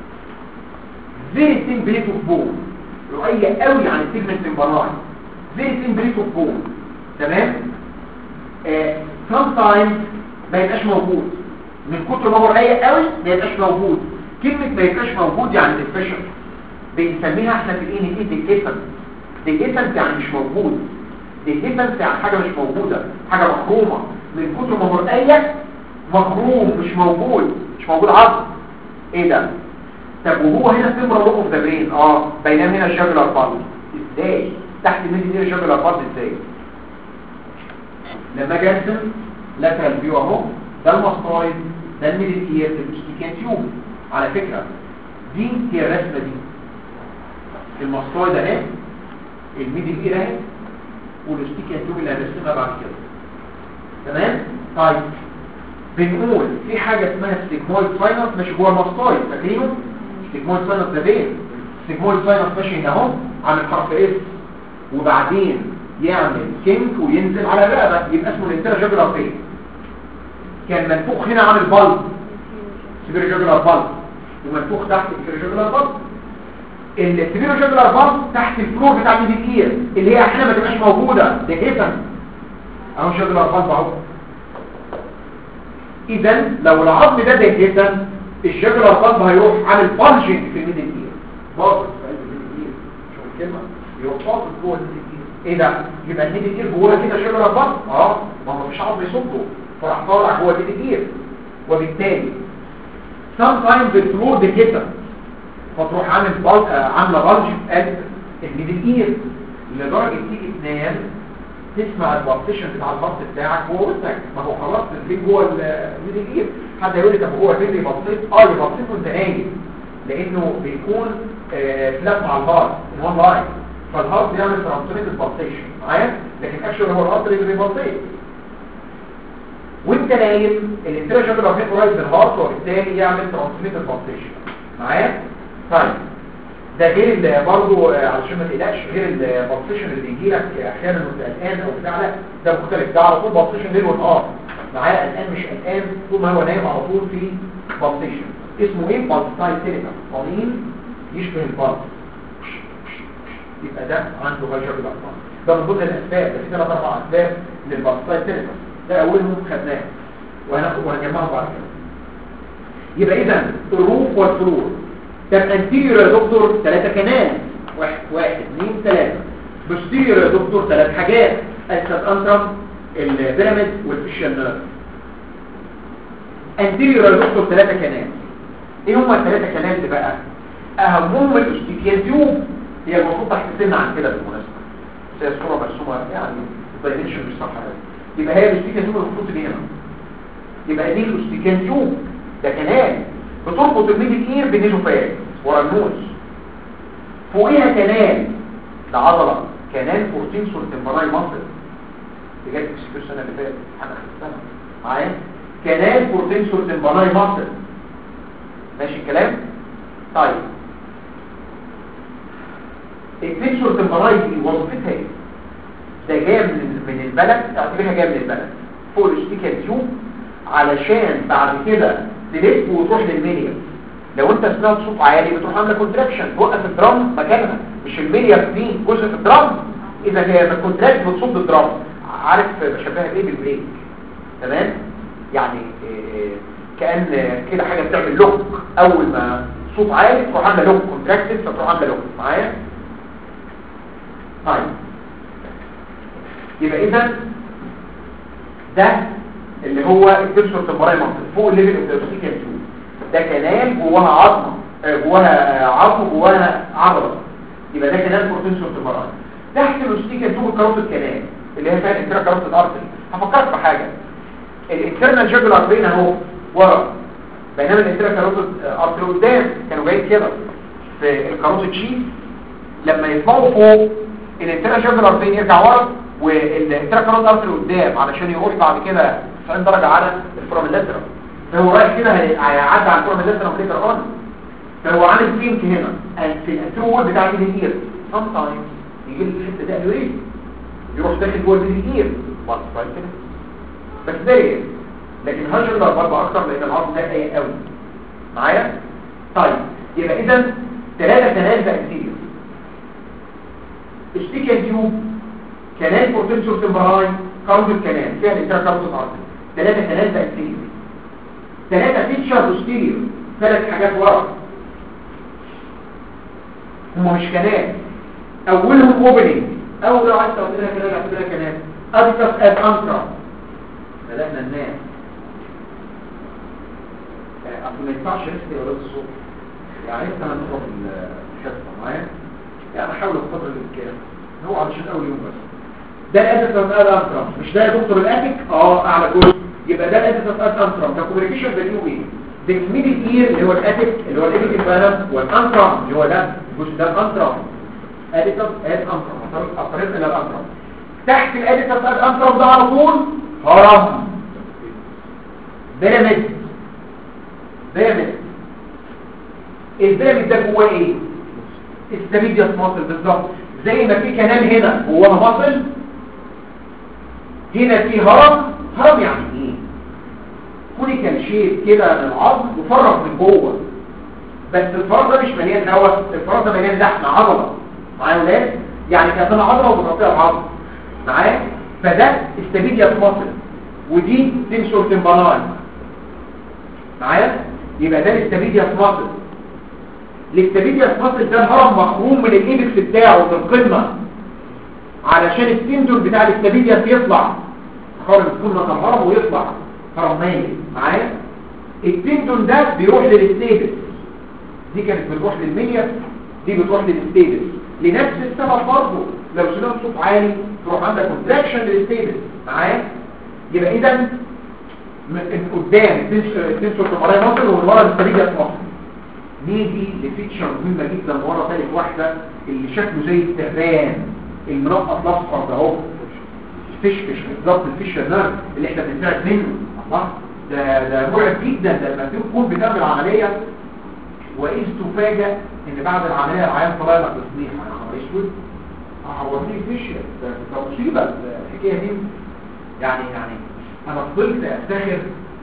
فيري ثين بليت اوف بون رقية قوي عن السيجمنت تمباناي فيري ثين بليت اوف بون تمام آه sometimes ما يبقاش موجود من كتر ما هو رقيق قوي ما يبقاش موجود كلمة ما يبقاش موجود يعني ديفيشن بنسميها احنا في الاي ان تي ديكيسنت ديكيسنت يعني مش موجود ديكيسنت يعني حاجة مش موجودة حاجة مخرومة من كتر ما هو رقيق مخروم مش موجود مش موجود عظم ايه ده طب وهو هنا تمرة لوك اوف ذا برين اه بينما هنا الجاجولار بارد ازاي تحت الميدي دي الجاجولار بارد ازاي لما اجي ارسم لاترال فيو اهو ده الماستويد ده الميدل اير الاستيكان تيوب على فكره دي هي الرسمه دي المسطوع ده اهي الميدل اير اهي والاستيكان تيوب اللي هنرسمها بعد كده تمام طيب بنقول في حاجه اسمها ستيجمويد ساينس ماشي جوه المسطوع فاكرينه ستيجمويد ساينس ده فين ستيجمويد ساينس ماشي هنا اهو عامل حرف اس وبعدين يعمل كينك وينزل على الرقبه يبقى اسمه الانترا جاجولار فين كان منفوخ هنا عامل بلب سبيرو جاجولار بلب ومنفوخ تحت السبيرو جاجولار بلب السبيرو جاجولار بلب تحت الفلور بتاع الميديكير اللي هي احيانا ما تبقاش موجوده ده جسم اهو جاجولار بلب اهو اذا لو العظم ده ده جسم الجاجولار بلب هيروح عامل بلجنج في الميديكير باظت في قلب الميديكير شوف الكلمه يروح باظت جوه الميديكير ايه ده يبقى الميديكير جوه كده جاجولار بلب اه ما هو مش عظم يصده فراح طالع جوه الميديكير وبالتالي sometimes الفلور ده كده فتروح عامل بل... آه، عامله بلج في قلب الميديكير لدرجه تيجي تنام تسمع البارتيشن بتاع البط بتاعك جوه ودنك ما هو خلاص الفين جوه الميديكير حد يقول لي طب هو فين اللي بصيت اه اللي بصيت وانت نايم لانه بيكون آه فلات مع الهارت ان وان لاين فالهارت بيعمل ترانسميت البارتيشن معايا لكن اكشن هو الهارت اللي بيبصيت وانت نايم الانتراجن بيبقى فيه قريب من الهارت وبالتالي يعمل ترانسميت البالسيشن معايا طيب ده غير اللي برضه آه، علشان ما تقلقش غير البالسيشن اللي بيجي لك احيانا وانت قلقان او بتاع لا ده مختلف ده على طول بالسيشن ليل ونهار معايا قلقان مش قلقان طول ما هو نايم على طول في بالسيشن اسمه ايه بالساي تيليكا قليل يشبه البلس يبقى ده عنده غير بالاطفال ده من ضمن الاسباب ده في ثلاث اربع اسباب للبالساي تيليكا ده اولهم خدناه وهناخد وهنجمعهم بعد كده يبقى اذا الروف والفلور طب انتيريور يا دكتور ثلاثه كنال واحد واحد اثنين ثلاثه بوستيريور يا دكتور ثلاث حاجات السد انترم البيراميد والفيشال نيرف انتيريور يا دكتور ثلاثه كنال ايه هم الثلاثه كنال دي بقى اهمهم الاستيكيال تيوب هي المفروض تحت سن عن كده بالمناسبه بس هي الصوره مرسومه يعني الدايمنشن مش صح قوي يبقى هي الاستيكان تيوب المفروض تبقى هنا يبقى دي الاستيكان تيوب ده كنال بتربط الميدل اير بالنيزوفاج ورا النوز فوقيها كنال ده عضله كنال فورتين سورتمبراي مصر دي جت في السنه اللي فاتت انا اخر السنه معايا كنال فورتين سورتمبراي مصر ماشي الكلام طيب الفين سورتمبراي دي وظيفتها ايه ده جاي من من البلد اعتبرها جايه من البلد فوق الاستيكان تيوب علشان بعد كده تلف وتروح للميليا لو انت سمعت صوت عالي بتروح عامله كونتراكشن توقف الدرام مكانها مش الميليا دي جزء في الدرام اذا هي الكونتراكت بتصد الدرام عارف بشبهها بايه بالبريك تمام يعني إيه كان كده حاجه بتعمل لوك اول ما صوت عالي تروح عامله لوك كونتراكتد فتروح عامله لوك معايا طيب يبقى اذا ده اللي هو الكبسول التمبراي منطقه فوق الليفل اوف ذا تيوب ده كنال جواها عظمه آه، جواها عظم جواها عضله يبقى ده كنال بروتنسور تمبراي تحت الاستيكا تيوب الكاروتيد كنال اللي هي فيها الانترا كاروتيد ارتري هفكرك بحاجه الانترنال جاجولار فين اهو ورا بينما الانترا كاروتيد ارتري قدام كانوا جايين كده في الكاروتيد شيت لما يطلعوا فوق الانترا جاجولار فين يرجع ورا والانترا كاروتيد ارتري قدام علشان يروح بعد كده 90 درجه على الفوراميلاترا فهو رايح كده هي- هيعدي على الفوراميلاترا ليتر اون فهو عامل فينك هنا في الانترو بتاع الايد سام تايم يجي لي الحته ده يوريد يروح داخل جوه الايد بعد كده بس ده ايه لكن هاجر برضه اكتر لان العظم ده ضيق قوي معايا طيب يبقى اذا ثلاثه كنال ده انتيريور ستيكن تيوب كنال بورتنسور تمبراي كارديو كنال فيها الانترا كارديو ارتري ثلاثه كنال ده انتيريور ثلاثه فيتشر بوستيريور ثلاث حاجات ورا هم مش كنال اولهم اوبننج اول لو عايز تقول لها كنال اعتبرها كنال ادكس اد انترا بدأنا ننام آه، اصل ما ينفعش نسكي ولا الصبح يعني انت هنضرب الشفه معايا يعني حاول بقدر الامكان هو علشان اول يوم بس ده الاسف لما قال انترا مش ده يا دكتور الاتيك اه اعلى جزء يبقى ده الاديتاس اد انترم ده كوميونيكيشن بينه ايه بين الميدل اير اللي هو الاديت اللي هو الاديت بالانس والانترم اللي هو ده مش ده الانترم اديتاس اد انترم الطريق الى الانترم تحت الاديتاس اد انترم ده على طول هرم بيراميد بيراميد البيراميد ده جواه ايه السبيديوس ماسل بالظبط زي ما في كلام هنا جواه ماسل هنا في هرم هرم يعني ايه كونيكال شيب كده للعظم وفرغ من جوه بس الفراغ ده مش مليان هواء الفراغ ده مليان لحم عضله معايا ولاد يعني كانت عضله وبتغطيها العظم معايا فده استابيليا ماسل ودي تنسور تمباناي معايا يبقى ده الاستابيليا ماسل الاستابيليا ماسل ده هرم مخروم من الايبكس بتاعه من القمه علشان التندون بتاع الاستابيليا يطلع خارج كل الهرم ويطلع هرم مايل معايا التندون ده بيروح للستيبس دي كانت بتروح للمية دي بتروح للستيبس لنفس السبب برضه لو سمعت صوت عالي تروح عندك كونتراكشن للستيبس معايا يبقى اذا من قدام تنسور تمارين مصر ومن ورا الاستابيليا مصر نيجي لفيتشر مهمه جدا ورا ثالث واحده اللي شكله زي التعبان المنقط الاصفر ده اهو فشفش بالظبط الفيش نيرف اللي احنا بنساعد منه الله ده ده مرعب جدا ده لما تكون بتعمل عمليه واذ تفاجئ ان بعد العمليه العيان طلع لك تصنيع يا خبر اسود اه هو في فيش ده ده مصيبه الحكايه دي يعني يعني انا فضلت افتخر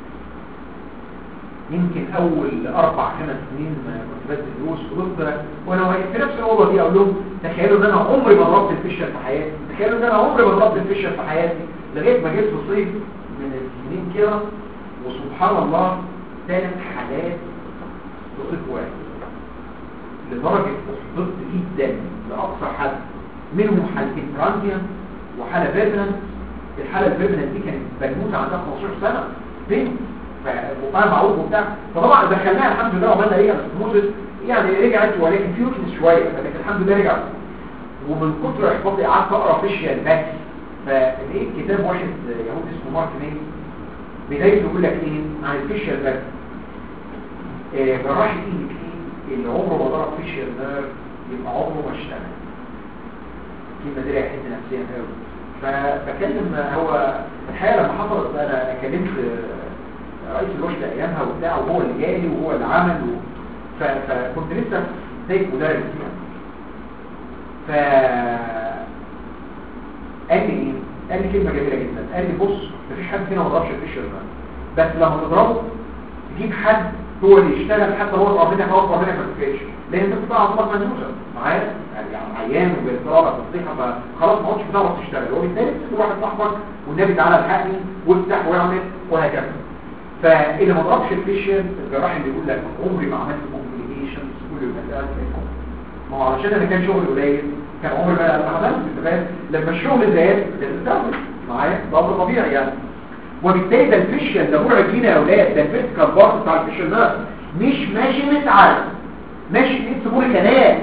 يمكن اول اربع خمس سنين كنت بدي دروس فضلت وانا واقف في نفس الاوضه دي اقول لهم تخيلوا ان انا عمري ما ضربت الفشه في حياتي تخيلوا ان انا عمري ما ضربت الفشه في حياتي لغايه ما جيت في صيف من السنين كده وسبحان الله ثلاث حالات في صيف واحد لدرجه احبطت جدا لاقصى حد منهم حالتين ترانزيان وحاله بيرمننت الحاله البيرمننت دي كانت بنوته عندها 15 سنه بنت وقام معروف وبتاع فطبعا دخلناها الحمد لله وعملنا ايه اسموزس يعني رجعت ولكن فيوكنس شويه لكن الحمد لله رجعت ومن كتر احباطي قعدت اقرا فيشيال باكس فلقيت كتاب واحد يهودي اسمه مارك مين بدايته يقول لك ايه عن الفيشيال باكس آه جراح الايد كتير اللي عمره ما ضرب فيشيال نيرف يبقى عمره ما اشتغل الكلمه دي ريحتني نفسيا قوي فبكلم هو الحقيقه لما حصلت انا كلمت رئيس الوحدة ايامها وبتاع وهو اللي جالي وهو اللي عمل و... ف... فكنت لسه زي مدرس يعني ف قال لي ايه قال لي كلمه جميله جدا قال لي بص مفيش حد فينا ما ضربش الفيشر ده بس لما تضربه تجيب حد هو اللي يشتغل حتى هو ربنا خلاص ربنا ما تفكرش لان انت بتطلع عصبات منوزه معايا يعني عيان وبيضربك تصيحه فخلاص ما عادش بتعرف تشتغل وبالتالي تسيب واحد صاحبك والنبي تعالى الحقني وافتح واعمل وهكذا فاللي ما ضربش الفيشن الجراح اللي يقول لك عمري ما عملت كومبليكيشنز كل المسائل ما هو علشان انا كان شغل قليل كان عمري ما انا عملت انت فاهم لما الشغل زاد بتستعمل معايا ده امر طبيعي يعني وبالتالي ده الفيشن ده مرعب لينا يا اولاد ده الفيسكال بارت بتاع الفيشن ده مش ماشي متعرف ماشي في سبول كنال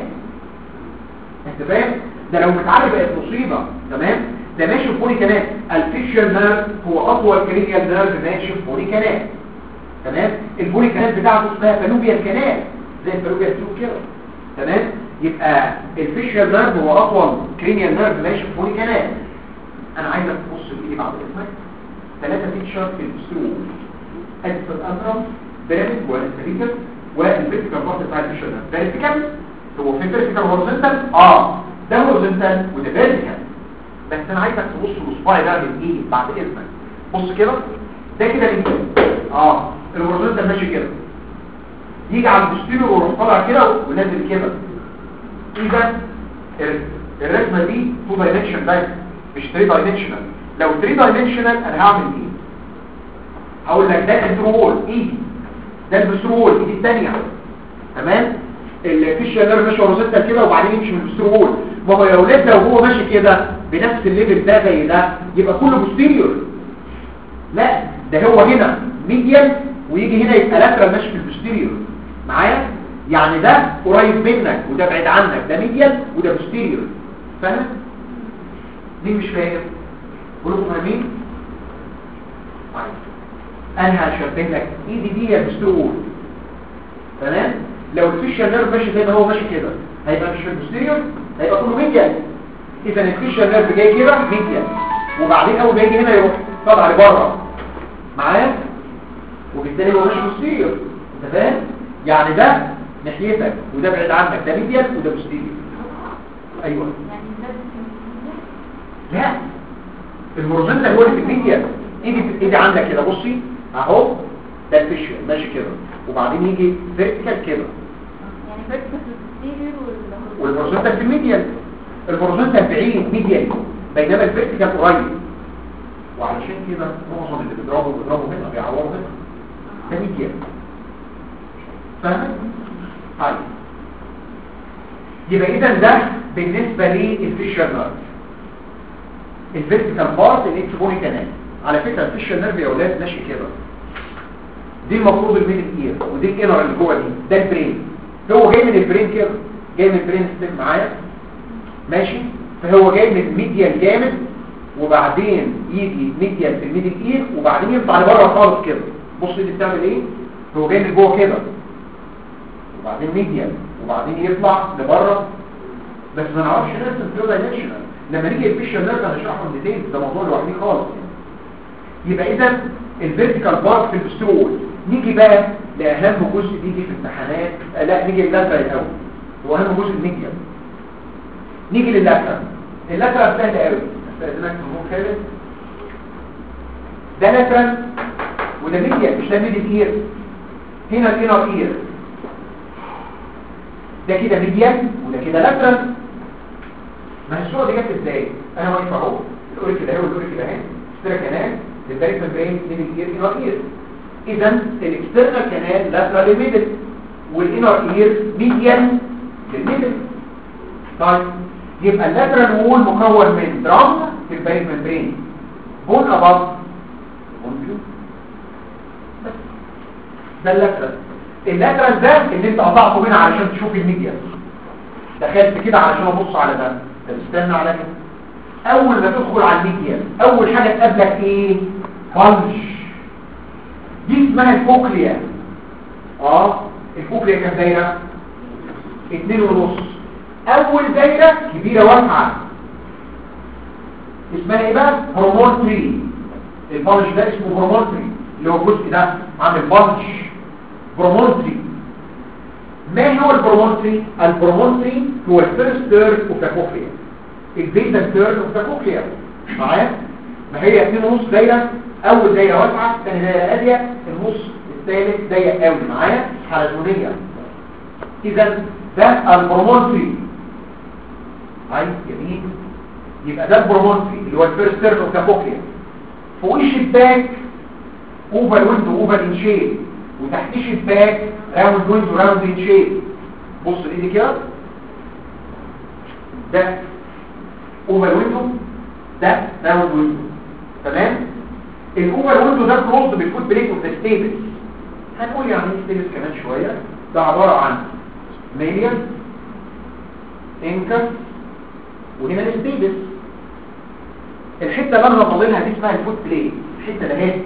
انت فاهم ده لو متعرف بقت مصيبه تمام ده ماشي في بوني كنال الفيشيال نيرف هو اطول كرينيال نيرف ماشي في بوني كنال تمام البوني كنال بتاعته اسمها فالوبيال كنال زي الفالوبيال تيوب كده تمام يبقى الفيشيال نيرف هو اطول كرينيال نيرف ماشي في بوني كنال انا عايزك تبص لايه بعد اسمك ثلاثه فيتشر في السترو ادس الانترم بيراميد والسريكل والفيرتيكال بارت بتاع الفيشيال نيرف فيرتيكال هو في فيرتيكال هورزنتال اه ده هورزنتال وده فيرتيكال بس انا عايزك تبص لصباعي ده من ايه بعد اذنك بص كده ده كده ليه اه الهورزونتال ده ماشي كده يجي على البوستيريور ويروح طالع كده ونازل كده اذا الرسمه دي تو دايمنشن بس مش 3 دايمنشنال لو 3 دايمنشنال انا هعمل ايه هقول لك ده البسترول ايدي ده البسترول ايدي الثانيه تمام الفيشيال نيرف ماشي هورزونتال كده وبعدين يمشي من البسترول ما هو يا اولاد لو هو ماشي كده بنفس الليفل ده زي ده يبقى كله بوستيريور لا ده هو هنا ميديال ويجي هنا يبقى لاترال ماشي في البوستيريور معايا يعني ده قريب منك وده بعيد عنك ده ميديال وده بوستيريور فاهم مين مش فاهم كلكم فاهمين طيب انا هشبه لك ايدي دي هي بستقول تمام لو الفيشال نيرف ماشي زي ما هو ماشي كده هيبقى مش في البوستيريور هيبقى كله ميديال اذا الفيشال نيرف جاي كده ميديال وبعدين اول ما يجي هنا يروح طالع لبره معايا وبالتالي هو ماشي بوستيريور انت فاهم يعني ده ناحيتك وده بعيد عنك ده ميديال وده بوستيريور ايوه يعني لازم لا المروزنتا هو اللي في الميديا ايدي ايدي عندك كده بصي اهو ده الفيشيال ماشي كده وبعدين يجي فيرتيكال كده يعني فيرتيكال السيرير والمروزنتا في الميديال المروزنتا بعيد ميديال بينما الفيرتيكال قريب وعلشان كده معظم اللي بيضربوا بيضربوا هنا بيعوروا هنا ده ميديال فاهم؟ طيب يبقى اذا ده بالنسبه للفيشيال نيرف الفيرتيكال بارت الاكسبوني كانال على فكره الفيشيال نيرف يا اولاد ماشي كده دي المفروض الميدل اير ودي الانر اللي جوه دي ده البرين هو جاي من البرين كده جاي من البرين ستيم معايا ماشي فهو جاي من ميديال جامد وبعدين يجي ميديال في الميدل اير وبعدين يطلع لبره خالص كده بص دي بتعمل ايه هو جاي من جوه كده وبعدين ميديال وبعدين يطلع لبره بس ما نعرفش نرسم فلو دايمنشنال لما نيجي الفيشن نيرف هنشرحه من ديتيلز ده موضوع لوحده خالص يبقى اذا الفيرتيكال بارت في الستول نيجي بقى لاهم جزء بيجي في الامتحانات آه لا نيجي للاترال الاول هو اهم جزء الميديال نيجي للاترال اللاترال سهل قوي استاذنك من خالد ده لاترال وده ميديال مش ده ميدل اير هنا الانر اير ده كده ميديال وده كده لاترال ما هي الصوره دي جت ازاي انا واقف اهو الاوريك كده اهو والاوريك كده اهي اشترك كانال للباريك ممبرين ميدل اير انر اير اذا الاكسترنال كانال لاترال ميدل والانر اير ميديال للميدل طيب يبقى اللاترال وول مكون من درام في الباريك ممبرين بون اباف بون بيو بس ده اللاترال اللاترال ده اللي انت قطعته منها علشان تشوف الميديال دخلت كده علشان ابص على ده طب استنى على كده اول ما تدخل على الميديال اول حاجه تقابلك ايه بلج دي اسمها الفوكليا اه الفوكليا كام دايره اتنين ونص اول دايره كبيره واسعه اسمها ايه بقى هرمون تري البلج ده اسمه هرمون تري اللي هو الجزء ده عامل بلج برومونتري ما هو البرومونتري البرومونتري هو الفيرست تيرن اوف ذا كوكليا البيزل تيرن اوف ذا كوكليا معايا ما هي اتنين ونص دايره اول دايره واسعه ثاني دايره اضيق النص الثالث ضيق قوي معايا حلزونيه اذا ده البرومونتري عايز جميل يبقى ده البرومونتري اللي هو الفيرست تيرن اوف ذا كوكليا فوقيه شباك اوفر ويندو اوفر ان شيب وتحتيه شباك راوند ويندو راوند ان شيب بص ايدي كده ده اوفر ويندو ده راوند ويندو تمام الاوفر ويندو ده كلوزد بالفوت بريك اوف ذا ستيبل هنقول يعني ايه ستيبل كمان شويه ده عباره عن ميليان انكا وهنا الستيبل الحته اللي انا بطللها دي اسمها الفوت بليت الحته ده هي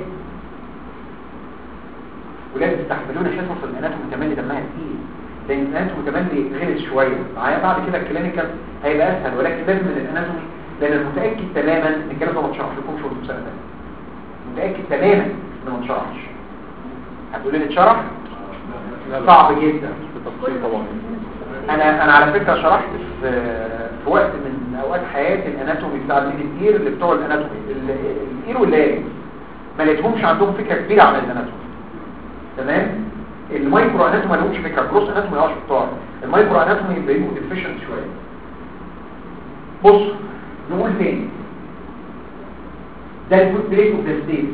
ولازم تستحملونا حصص الاناتومي متملي دمها تقيل لان الاناتومي متملي غلس شويه معايا بعد كده الكلينيكال هيبقى اسهل ولكن لازم من الاناتومي لان المتاكد تماما ان الكلام ده ما اتشرح لكمش وانتم في سنه ثانيه متاكد تماما انه ما اتشرحش هتقولوا لي اتشرح صعب جدا بالتفصيل طبعا انا انا على فكره شرحت في في وقت من اوقات حياتي الاناتومي بتاع الاير اللي بتوع الاناتومي ال- الاير واللاري ما لقيتهمش عندهم فكره كبيره عن الاناتومي تمام المايكرو اناتومي ما لهمش فكره جروس اناتومي اه شطار المايكرو اناتومي بيبقوا ديفيشنت شويه بص نقول تاني ده الفوت بريك اوف ذا ستيج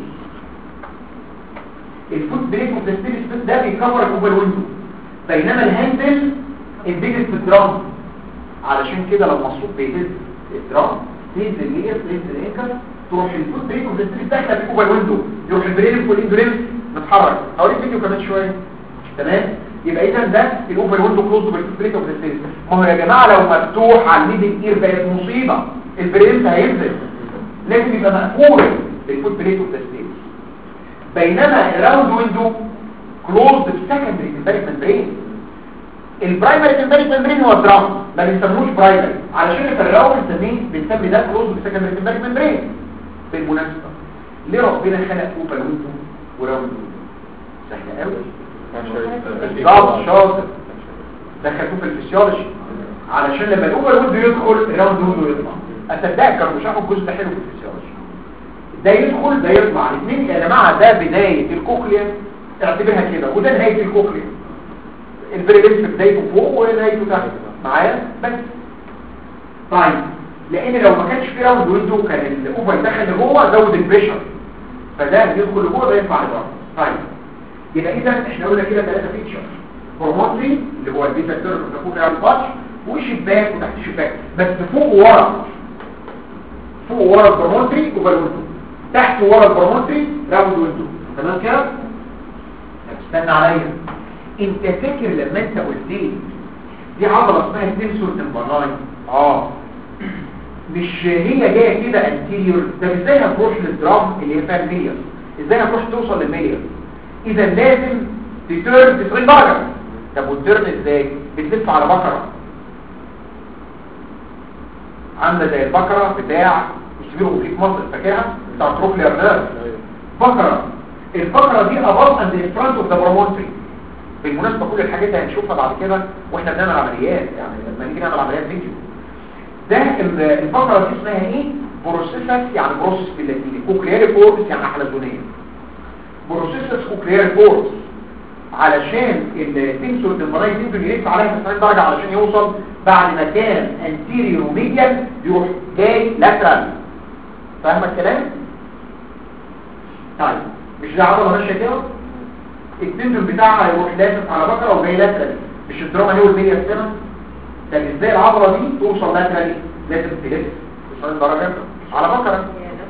الفوت بريك اوف ذا ستيج ده بيكفر الاوفر ويندو بينما الهاندل البيجت في الدرام علشان كده لما الصوت بيهز الدرام تهز اللير تهز الانكر تروح الفوت بريك اوف ذا ستيج داخله في الاوفر ويندو يروح البريلم والاندوريم متحرك هوريك فيديو كمان شويه تمام يبقى اذا ده الاوفر ويندو كلوز بالفوت بريك اوف ذا ستيج ما هو يا جماعه لو مفتوح على الميدل اير بقت مصيبه البريلم هينزل لازم يبقى مقفول بالفوت بريك اوف ذا ستيج بينما الراوند ويندو كلوزد بسكندري تمبارك ممبرين البرايمري تمبارك ممبرين هو درام ما بنسموش برايمري علشان في الراوند بنسميه بنسمي ده كلوزد بسكندري تمبارك ممبرين بالمناسبه ليه ربنا خلق اوبن ويندو وراوند ويندو سهله قوي بالظبط شاطر دخلتوه في الفسيولوجي علشان لما الاوبر ويندو يدخل الراوند ويندو يطلع اصدقك كانوا شافوا الجزء ده حلو في الفسيولوجي ده يدخل ده يطلع الاثنين يا جماعه ده بدايه الكوكليا اعتبرها كده وده نهايه الكوكليا البريلينس بدايته فوق ونهايته تحت معايا بس طيب لان لو ما كانش في راوند ويندو كان الاوفر دخل لجوه زود البريشر فده يدخل لجوه ده يطلع لبره طيب يبقى اذا احنا قلنا كده ثلاثه فيتشر هرمونري اللي هو البيتا تيرم بتكون على الباتش وشباك وتحت شباك بس فوق وورا فوق ورا البرمونتري وبالويندو تحت ورا البرمونتري راوند ويندو تمام كده طب استنى عليا انت فاكر لما انت قلت لي دي عضله اسمها تنسور تمباناي اه مش هي جايه كده انتيريور طب ازاي هتروح للدرام اللي هي فيها الميليون ازاي هتروح توصل للميليون اذا لازم تتيرن 90 درجه طب والتيرن ازاي بتلف على بكره عامله زي البكره بتاع السبيرو في مصر فاكرها بتاع تروكلير نيرف بكره البكره دي اباط اند ان فرونت اوف ذا برومونتري بالمناسبه كل الحاجات اللي هنشوفها بعد كده واحنا بنعمل عمليات يعني لما نيجي نعمل عمليات فيديو ده ال- البكره دي اسمها ايه بروسيسس يعني بروسيس باللاتيني كوكلياري كورتس يعني حلزونيه بروسيسس كوكلياري كورتس علشان التنسور الدمبراي ينزل يلف عليها 90 درجه علشان يوصل بعد ما كان انتيريور ميديال يروح جاي لاترال فاهم الكلام طيب مش ده عضله ماشيه كده التنسور بتاعها يروح لافف على بكره وجاي لاترال مش الدراما هي والميديا السنه طب ازاي العضله دي توصل لاترال لازم تلف 90 درجه على بكره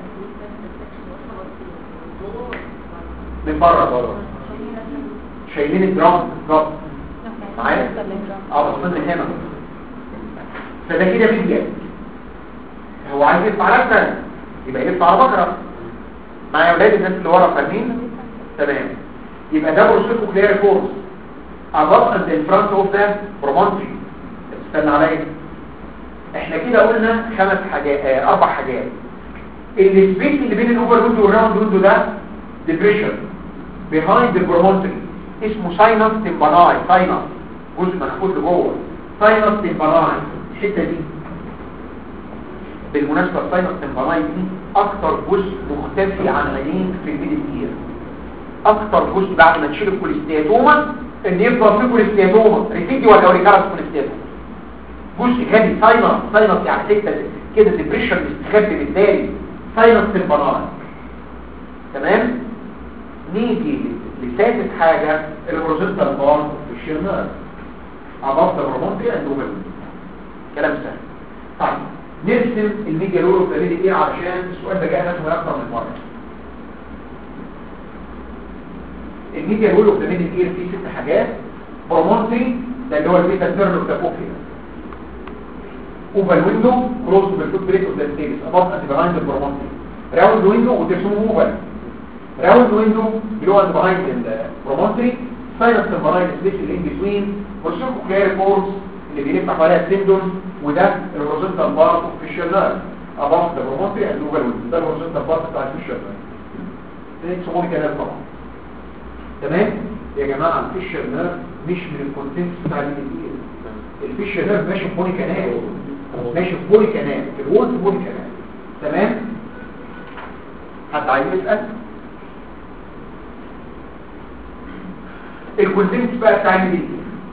من بره بره شايلين الدرام بالظبط معايا اه بس من هنا فده كده ميديا هو عايز يلف على الثاني يبقى يلف على بكره معايا اولاد الناس اللي ورا فاهمين تمام يبقى ده بروسيكو كلير كورس above and in front of the promontory استنى عليا احنا كده قلنا خمس حاجات آه اربع حاجات السبيس اللي بين الاوفر ويندو والراوند ويندو ده ديبريشن behind the promontory اسمه ساينس تمباناي ساينس جزء منحوت لجوه ساينس تمباناي الحته دي بالمناسبه الساينس تمباناي دي اكتر جزء مختفي عن عينين في الميدل اير اكتر جزء بعد ما تشيل الكوليستياتوما ان يفضل في كوليستياتوما ريفيدي ولا اوريكارس كوليستياتوما جزء غبي ساينس ساينس يعني حته كده ديبريشن مستخبي بالتالي ساينس تمباناي تمام نيجي لثالث حاجة البروزيستال بارت في الشيرنر عبارة الرومونتري اندومل كلام سهل طيب نرسم الميديا لورو بتقليل ايه علشان السؤال ده جاء نفسه اكتر من مرة الميديا لورو بتقليل ايه فيه ست حاجات برومونتري ده اللي هو البيتا تيرن بتاع فوقيا اوفال ويندو كروس بالفوت بريك اوف ذا ستيلز اباف اند بيهايند البرومونتري راوند ويندو وترسمه اوفال راوند ويندو اللي هو بيهايند البرومونتري ساينس تمبراين سبيس اللي ان بتوين بروسيكو كلير كورس اللي بيلف حواليها التندون وده الروزنتال بارت في الشرنال اباف ذا برومونتري اند اوفال ويندو ده الروزنتال بارت بتاع الشرنال ده يسمونه كلام طبعا تمام يا جماعه الفيشر نيرف مش من الكونتنتس بتاع الانتير الفيشر نيرف ماشي في بوني كانال ماشي في بوني كانال في الوول في بوني كانال تمام حد عايز يسال الكونتنتس بقى بتاع الانتير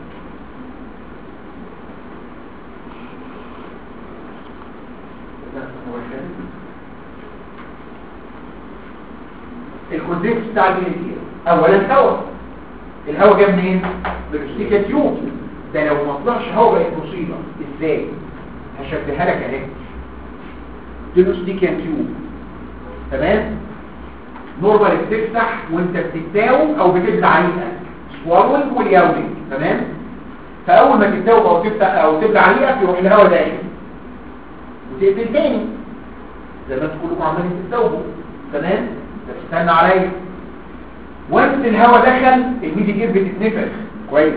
الكونتنتس بتاع الانتير اولا الهواء الهواء جاي منين من الستيكا تيوب ده لو ما طلعش هواء بقت مصيبه ازاي هشبهها لك اهي دي ستيكا تيوب تمام نورمال بتفتح وانت بتتاوب او بتبلع عليها سوالوينج والياوينج تمام فاول ما تتاوب او تفتح او تبلع عليها يروح الهواء داخل وتقفل تاني زي ما انتوا كلكم عمالين تتاوبوا تمام بس استنى عليا وانت الهواء دخل الميدي اير بتتنفخ كويس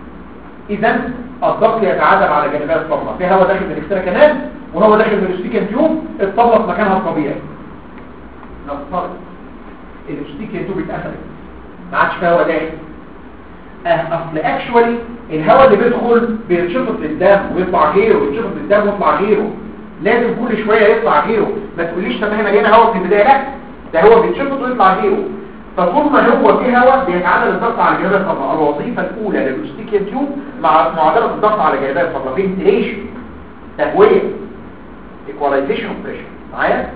اذا الضغط يتعادل على جانبي الطبله في هواء داخل من الاكسترا كمان وهواء داخل من الاستيكان تيوب الطبله في مكانها الطبيعي نفترض الاستيكان تيوب اتقفلت ما عادش فيها هواء داخل اه اصل اكشوالي الهواء اللي بيدخل بيتشفط للدم ويطلع غيره ويتشفط للدم ويطلع غيره لازم كل شويه يطلع غيره ما تقوليش طب هي مليانه هواء في البدايه لا ده هو بيتشفط ويطلع غيره فطول ما هو في هواء بيتعادل الضغط على جانبي الفضلة الوظيفة الأولى للأستيكيا تيوب مع معادلة الضغط على جانبي الفضلة فنتليشن تهوية equalization of pressure معايا؟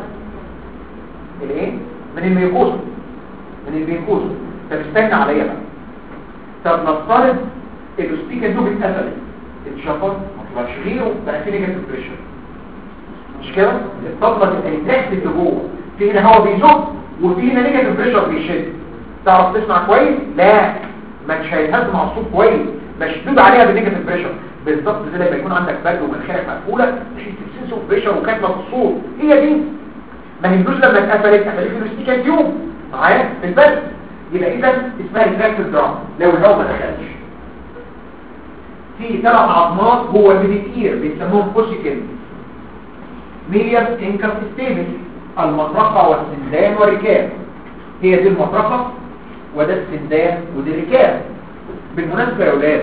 الايه؟ من الميكوزا من الميكوزا طب استنى عليا بقى طب نفترض الأستيكيا تيوب اتقفلت اتشفط ما طلعش غيره بقى في نيجاتيف بريشر مش كده؟ الطبلة تبقى ريتراكتد لجوه في هنا هواء بيزق وفي هنا نيجاتيف بريشر بيشد تعرف تسمع كويس لا مش هيتهز مع الصوت كويس مشدود عليها بالنيجاتيف بريشر بالظبط زي لما يكون عندك برد ومناخيرك مقفوله تحس بسنس اوف بريشر وكاتمه في الصوت هي دي ما هيدوش لما اتقفلت قفلت الاستيكا تيوب معايا في البرد يبقى اذا اسمها ريتراكتد درام لو الهواء ما دخلش في ثلاث عظمات جوه الميديتير بيسموهم اوسيكل ميليس انكس ستيبس المطرقة والسندان والركاب هي دي المطرقة وده السندان ودي الركاب بالمناسبة يا ولاد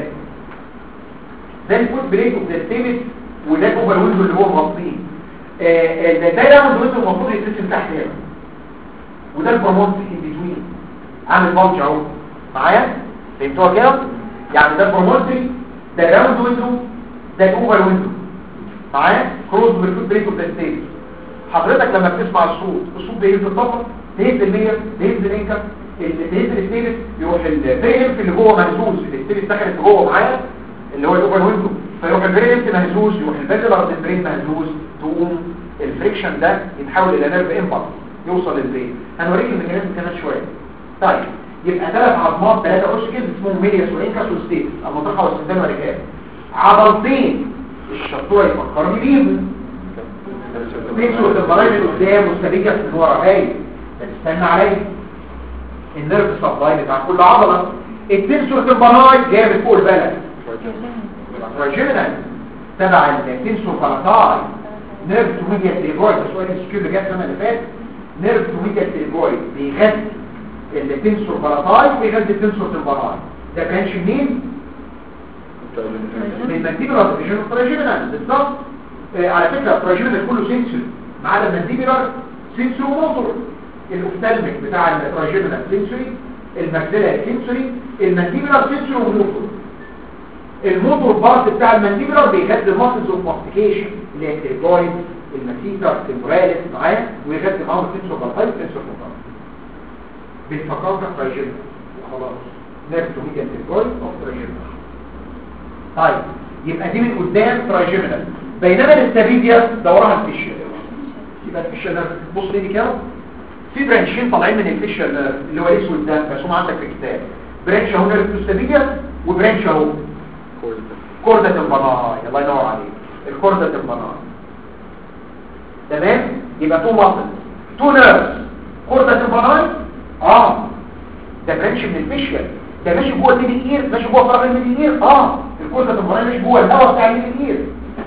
ده الفوت بريك اوف ذا ستيبس وده الاوفر ويندو اللي هو مغطيه ده ده ده ويندو المفروض يترسم تحت هنا وده البرومونت ان بتوين عامل بانش اهو معايا فهمتوها كده يعني ده البرومونتري ده الراوند ويندو ده الاوفر ويندو معايا كروز بالفوت بريك اوف ذا ستيبس حضرتك لما بتسمع الصوت الصوت بيهز الطبق بيهز المية بيهز الانكم بيهز الستيرس يروح البريلمس اللي جوه مهزوز الستيرس دخلت جوه معايا اللي هو الاوفر ويندو فيروح البريلمس مهزوز يروح البازلر البرين مهزوز تقوم الفريكشن ده يتحول الى نيرف امبلس يوصل للبرين هنوريك الميكانيزم كمان شويه طيب يبقى ثلاث عظمات ثلاثه اوسكيز اسمهم ميليس وانكس والستيرس المنطقه والسندان والركاب عضلتين الشطوره يفكرني بيهم تنسوا الضرايب اللي قدام والسبيجة من ورا هاي تستنى عليا النيرف سبلاي بتاع كل عضلة التنسور البناي جايه من فوق البلد راجينال تبع التنسور فلاتاي نيرف تو ميديا تريبويد ده سؤال السكيور اللي جه السنه اللي فاتت نيرف تو ميديا تريبويد بيغذي التنسور فلاتاي وبيغذي التنسور البناي ده كانش منين؟ من مانتيبرال ديفيجن اوف راجينال بالظبط على فكرة التراجينال كله سنسوري ما عدا المانديبيلر سنسوري وموتور الاوفتالميك بتاع التراجينال سنسوري الماكسيلاري سنسوري المانديبيلر سنسوري وموتور الموتور بارت بتاع المانديبيلر بيغذي الماسلز اوف ماستيكيشن اللي هي التريبويد الماسيتر التمبراليس معايا ويغذي معاهم السنسور بالفايل والسنسور بالفايل بالفقاقة تراجينال وخلاص نيرف تو ميديا تريبويد اوف تراجينال طيب يبقى دي من قدام تراجينال بينما الاستابيديا دورها الفيشل يبقى الفيشل بص لي كده في برانشين طالعين من الفيشل اللي هو الاسود ده مرسوم عندك في الكتاب برانش اهو الاستابيديا وبرانش اهو كوردة البناي الله ينور عليك الكوردة البناي تمام يبقى تو ماسل تو نيرفز كوردة البناي اه ده برانش من الفيشل ده ماشي جوه الميدي اير ماشي جوه فراغ الميدي اير اه الكوردة البناي ماشي جوه الهواء بتاع الميدي اير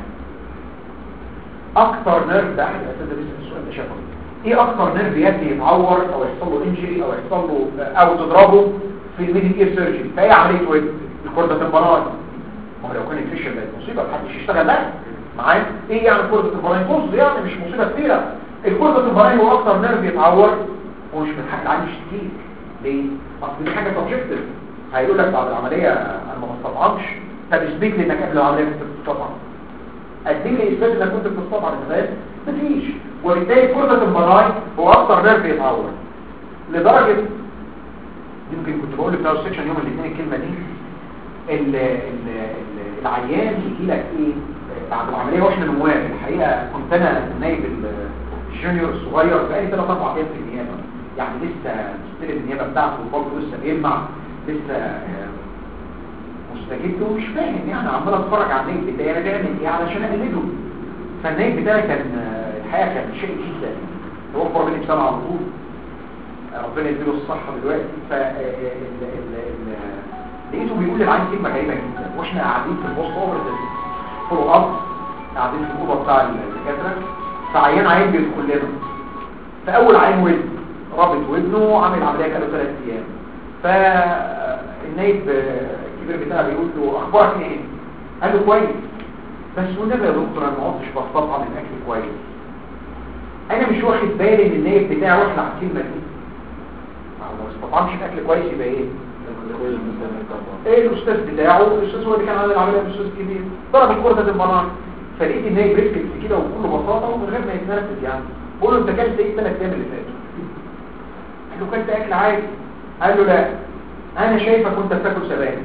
اكتر نيرف ده احد الاساتذه بيسال السؤال ده شافه ايه اكتر نيرف يدي يتعور او يحصل له انجري او يحصل له او تضربه في الميديك اير سيرجري فايه عمليه ويد الكرده البراي ما هو لو كان الفيشر بقت مصيبه محدش يشتغل بقى معايا ايه يعني كرده البراي طز يعني مش مصيبه كبيره الكرده البراي هو اكتر نيرف يتعور ومش من حق العين يشتكيك ليه اصل دي حاجه سبجكتيف هيقول لك بعد العمليه انا ما بستطعمش طب اثبت لي انك قبل العمليه كنت بتستطعم قدم لي اثبات انك كنت بتستطعم الغاز مفيش وبالتالي كرده البراي هو اكتر نيرف يتعور لدرجه يمكن كنت بقول لك في السكشن يوم الاثنين الكلمه دي ال ال ال العيان يجي لك ايه بعد العمليه واحنا نواب الحقيقه كنت انا نايب الجونيور الصغير بقالي ثلاث اربع ايام في النيابه يعني لسه مستلم النيابه بتاعته وبرضه لسه بيلمع لسه مستجد ومش فاهم يعني عمال اتفرج على النايب بتاعي انا بعمل ايه علشان اقلده فالنايب بتاعي كان الحقيقه كان شيء جدا هو اكبر مني بسنه على طول ربنا يديله الصحه دلوقتي ف ال- ال- ال- لقيته بيقول للعين كلمه غريبه جدا واحنا قاعدين في البوست اوفر فولو اب قاعدين في الاوضه بتاع الدكاتره فعيان عين بيدخل لنا فاول عين ودن رابط ودنه وعامل عمليه كانوا ثلاث ايام فالنايب الكبير بتاعه بيقول له اخبارك ايه قال له كويس بس والنبي يا دكتور انا ما عدتش بستطعم الاكل كويس انا مش واخد بالي ان النايب بتاعي واخلع الكلمه دي ما هو ما استطعمش الاكل كويس يبقى ايه ايه الاستاذ بتاعه الاستاذ هو اللي كان عامل العمليه الاستاذ الكبير ضرب الكرده البنان فلقيت ان هي بريسكت كده وبكل بساطه ومن غير ما يتنرفز يعني بقول له انت كلت ايه الثلاث ايام اللي فاتوا قال له كلت اكل عادي قال له لا انا شايفك وانت بتاكل سبانخ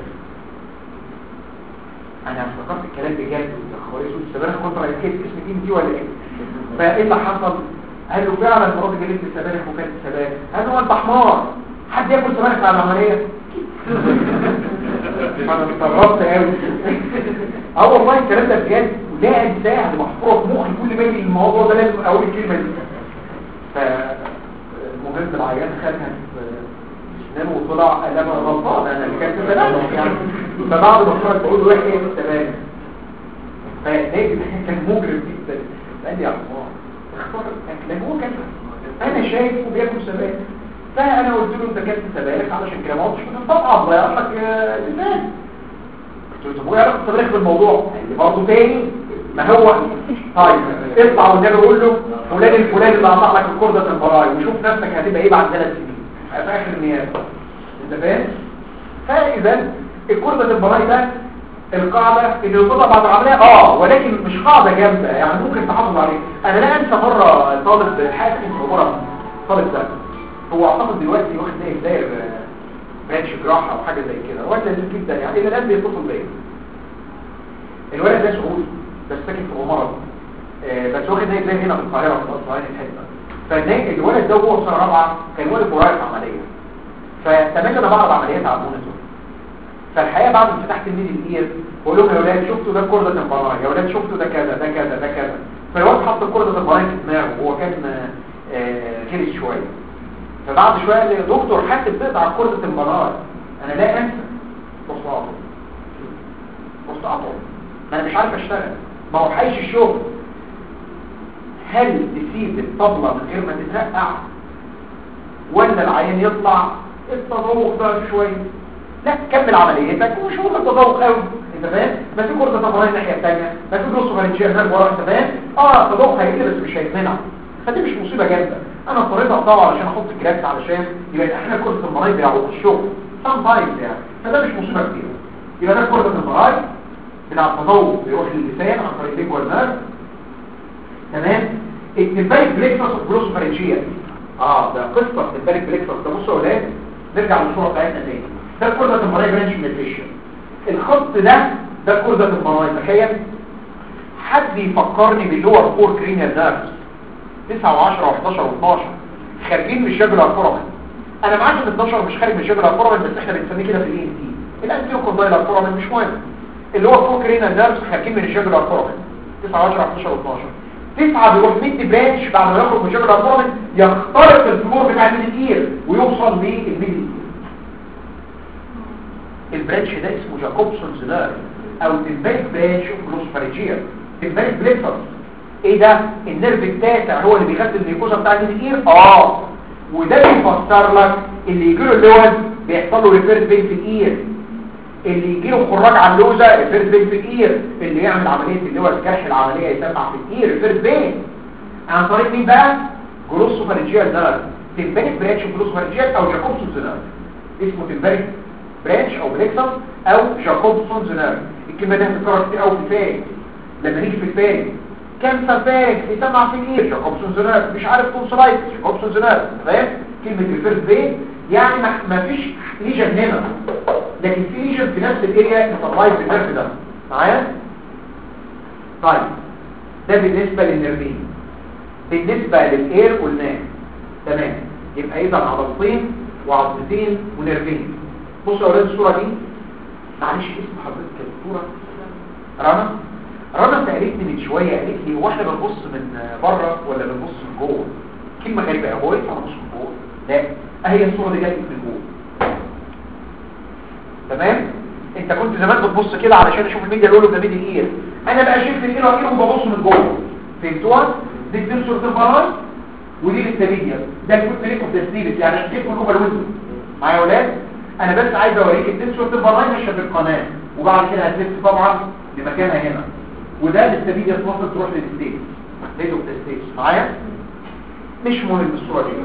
انا افتكرت الكلام بجد اخبار يسوع السبانخ كنت رأيت اسم دي دي ولا ايه فايه اللي حصل قال له فعلا مراتي جابت لي سبانخ وكلت سبانخ قال له انت حمار حد ياكل سبانخ على العمليه انا استغربت قوي اه والله الكلام ده بجد ولا انساه محفوره في مخي كل ما يجي الموضوع ده لازم اقول الكلمه دي فالمهم العيان خدها في اسنانه وطلع قال انا غلطان انا اللي كانت سبانخ يعني فبعد ما خرج بقول له ايه ايه السبانخ فناجي كان مجرم جدا قال لي يا عمار اختار الاكل هو كان انا شايفه بياكل سبانخ فانا قلت له انت كلت سبانخ علشان كده ما قلتش طبعا ضيع لك لسان قلت له طب وايه علاقه السبانخ بالموضوع قال لي برضه تاني ما هو طيب اطلع والنبي قول له فلان الفلاني اللي قطع لك الكرده البراي وشوف نفسك هتبقى ايه بعد ثلاث سنين في اخر النيابه انت فاهم فاذا الكرده البراي ده القاعدة اللي يوصلها بعد العملية اه ولكن مش قاعدة جامدة يعني ممكن تحافظ عليه انا لا انسى مرة طالب حاسم في مرة طالب ده هو اعتقد دلوقتي واخد زي داير برانش جراحة او حاجة زي كده وقت لذيذ جدا يعني الى الان بيتصل بيا الولد ده سعودي بس ساكن في غمارة آه بس واخد زي زي هنا في القاهرة في الصهاينة الحتة فالولد ده وهو في سنة رابعة كان والد قريب عملية فتملى انا بعض عمليات على المونيتور فالحقيقه بعد ما فتحت الميدل اير بقول لهم يا ولاد شفتوا ده كرة البراء يا ولاد شفتوا ده كذا ده كذا ده كذا فالواد حط كرة البراء في دماغه وهو كان آه غلس شويه فبعد شويه قال لي يا دكتور حد بتقطع كرة البراء انا لا انسى بص اعطوا بص اعطوا ما انا مش عارف اشتغل ما هو حيش الشغل هل تسيب الطبلة من غير ما تترقع ولا العيان يطلع التذوق ده شويه لا كمل عمليتك وشوف التذوق قوي انت فاهم ما في كرة طبعا الناحيه الثانيه ما في نص فرنشيه هناك ورا انت فاهم اه التذوق هيجي بس مش هيتمنع فدي مش مصيبه جامده انا اضطريت اقطعه علشان احط الجراكس علشان يبقى احنا كرة المرايض بيعوق الشغل سام تايمز يعني فده مش مصيبه كبيره يبقى ده كرة المرايض بتاع التذوق بيروح للسان عن طريق الليجوال نيرف تمام التمبارك بليكسس والجلوس فرنشيه اه ده قصه التمبارك بليكسس ده بصوا يا اولاد نرجع للصوره بتاعتنا تاني ده كرة المرايا برانش ميتريشن الخط ده ده كرة المرايا تخيل حد يفكرني باللور فور كرينيال نيرفز 9 و10 و11 و12 خارجين من الشجرة الفورامن انا معاك ان 12 مش خارج من الشجرة الفورامن بس احنا بنسميه كده في الاي ان تي الانتيو كوندايل الفورامن مش مهم اللي هو فور كرينيال نيرفز خارجين من الشجرة الفورامن 9 و10 و11 و12 تسعة بيروح ميد برانش بعد ما يخرج من الشجرة الفورامن يخترق الفلور بتاع الميد اير ويوصل للميد اير البرانش ده اسمه جاكوبسونز نيرف او تمبارك برانش جلوسفاريجيا تمبارك بليكسس ايه ده النيرف التاسع هو اللي بيغذي النيكوزا بتاع الاير اه وده بيفسر لك اللي يجي له اللوز بيحصل له ريفيرس بين في الاير اللي يجي له خراج على اللوزه ريفيرس بين في الاير اللي يعمل عمليه اللوز جرح العمليه يسمع في الاير ريفيرس بين عن طريق مين بقى جلوسفاريجيا نيرف تمبارك برانش جلوسفاريجيا او جاكوبسونز نيرف اسمه تمبارك برانش او بليكسس او جاكوبسونز نيرف الكلمه دي هتتكرر كتير قوي في الفارنج لما نيجي في الفارنج كانسر فارنج يسمع في الاير جاكوبسونز نيرف مش عارف تونسلايتس جاكوبسونز نيرف فاهم كلمه الفيرست بين يعني ما فيش ليجن هنا لكن في ليجن في نفس الاريا انترلايز بالنيرف ده معايا طيب ده بالنسبه للنيرفين بالنسبه للاير قلناه تمام يبقى اذا عضلتين وعضلتين ونيرفين بصوا يا اولاد الصوره دي معلش اسم حضرتك الصوره رنا رنا سالتني من شويه قالت لي هو احنا بنبص من بره ولا بنبص من جوه كلمه غريبه هو ينفع نبص من جوه لا اهي الصوره اللي جات لك من جوه تمام انت كنت زمان بتبص كده علشان اشوف الميديا الاولى ده ميديا الاير انا بقى شايف الاير واكيد وببص من جوه فهمتوها دي التنسور تفرج ودي للتميديا ده الكود تريك اوف تسليبس يعني الشيب كله بالويندو معايا يا ولاد انا بس عايز اوريك التنسور تفرج ماشيه في القناه وبعد كده هتلف طبعا لمكانها هنا وده للتميديا توصل تروح للستيت ليد اوف تسليبس معايا مش مهم الصوره دي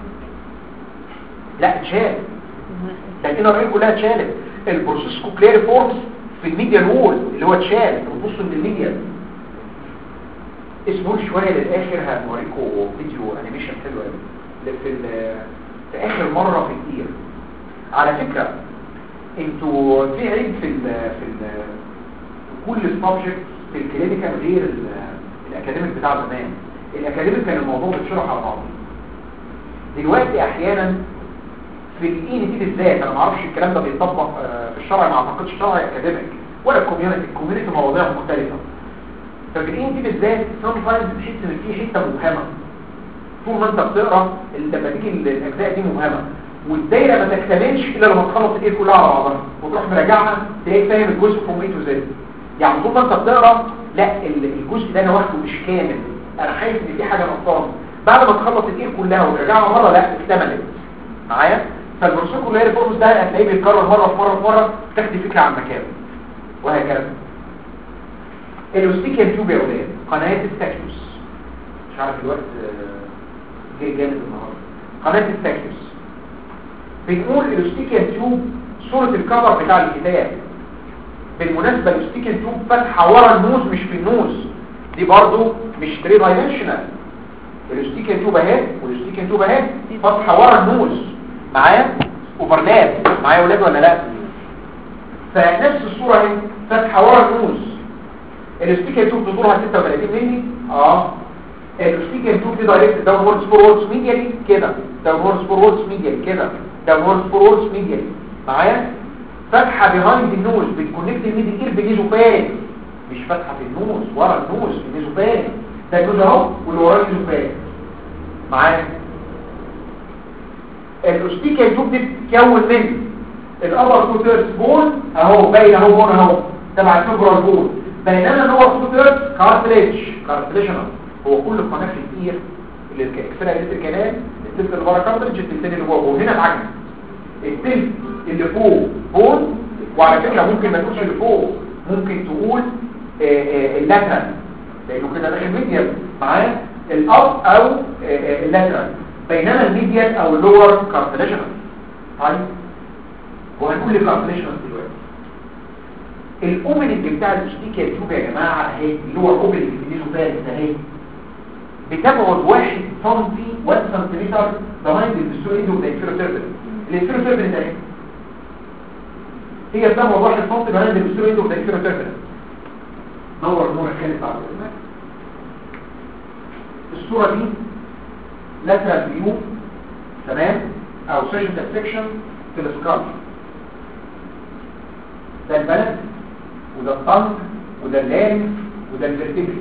لا اتشال لكن الرئيل كلها اتشالت البروسيس كوكلير فورمز في الميديا وول اللي هو اتشال بتبصوا من الميديا اسمه شويه للاخر هنوريكم فيديو انيميشن حلو قوي في ال- في اخر مره في الاير على فكره انتوا في عيب في ال في ال في كل السبجكت في الكلينيكال غير ال- الاكاديميك بتاع زمان الاكاديميك كان الموضوع بيتشرح على بعضه دلوقتي احيانا في الاي ان تي بالذات انا ما اعرفش الكلام ده بيطبق آه، في الشرع ما اعتقدش شرع اكاديميك ولا الكوميونتي الكوميونتي مواضيع مختلفه ففي الاي ان تي بالذات سام تايمز بتحس ان في حته مبهمه طول ما انت بتقرا لما تيجي الاجزاء دي مبهمه والدايره ما تكتملش الا لما تخلص الايه كلها على بعضها وتروح مراجعها تلاقي فاهم الجزء فروم اي تو زد يعني طول ما انت بتقرا لا ال- الجزء ده انا واخده مش كامل انا حاسس ان في حاجه نقصانه بعد ما تخلص الايه كلها وتراجعها مره لا اكتملت معايا فالبروسيكو اللي هي الفورمس ده هتلاقيه بيتكرر مره في مره في مره تاخدي فكره عن مكانه وهكذا الاوستيكيان تيوب يا ولاد قناه التاكيوس مش عارف الوقت آه، جاي جامد النهارده قناه التاكيوس بنقول الاوستيكيان تيوب صوره الكفر بتاع الكتاب بالمناسبه الاوستيكيان تيوب فاتحه ورا النوز مش في النوز دي برضو مش 3 دايمنشنال الاوستيكيان تيوب اهي والاوستيكيان تيوب اهي فاتحه ورا النوز معايا اوفرلاب معايا ولاد ولا لا فنفس الصوره اهي فاتحه ورا النوز الاوستيكيان تيوب بطولها 36 مللي اه الاوستيكيان تيوب دي دايركت داونورد فورورد ميديالي كده داونورد فورورد ميديالي كده داونورد فورورد ميديالي معايا فاتحه بيهايند النوز بتكونكت الميدي اير بنيزوفان مش فاتحه في النوز ورا النوز بنيزوفان ده النوز اهو واللي وراه نيزوفان معايا الاوستيكيا تيوب دي بتتكون من الابر كوتيرس بون اهو باين اهو بون اهو تبع الفبرال بون بينما اللور كوتيرس كارتليج كارتليجنال هو كل قناه في الاير اللي اكسرها قلت الكلام التلت اللي بره كارتليج التلتين اللي جوه بون هنا العكس التلت اللي فوق بون وعلى فكره ممكن ما تقولش اللي فوق ممكن تقول آه، آه، اللاترال لانه كده داخل ميديال معاه الاب او آه، آه، اللاترال بينما الميديال او اللور كارتليجنال طيب وهنقول للكارتليجنال دلوقتي الاوبننج بتاع الاستيكيا تيوب يا جماعه اهي اللي هو الاوبننج في النيزوفارس اهي بتبعد 1 سم 1 سنتيمتر بيهايند الدستوريد والانفيروتيربل الانفيروتيربل ده اهي هي بتبعد 1 سم بيهايند الدستوريد والانفيروتيربل نور النور الخالد بعد اذنك الصوره دي lateral view تمام او surgical section في السكالب ده البلد وده الطنج وده اللارنج وده الفرتبري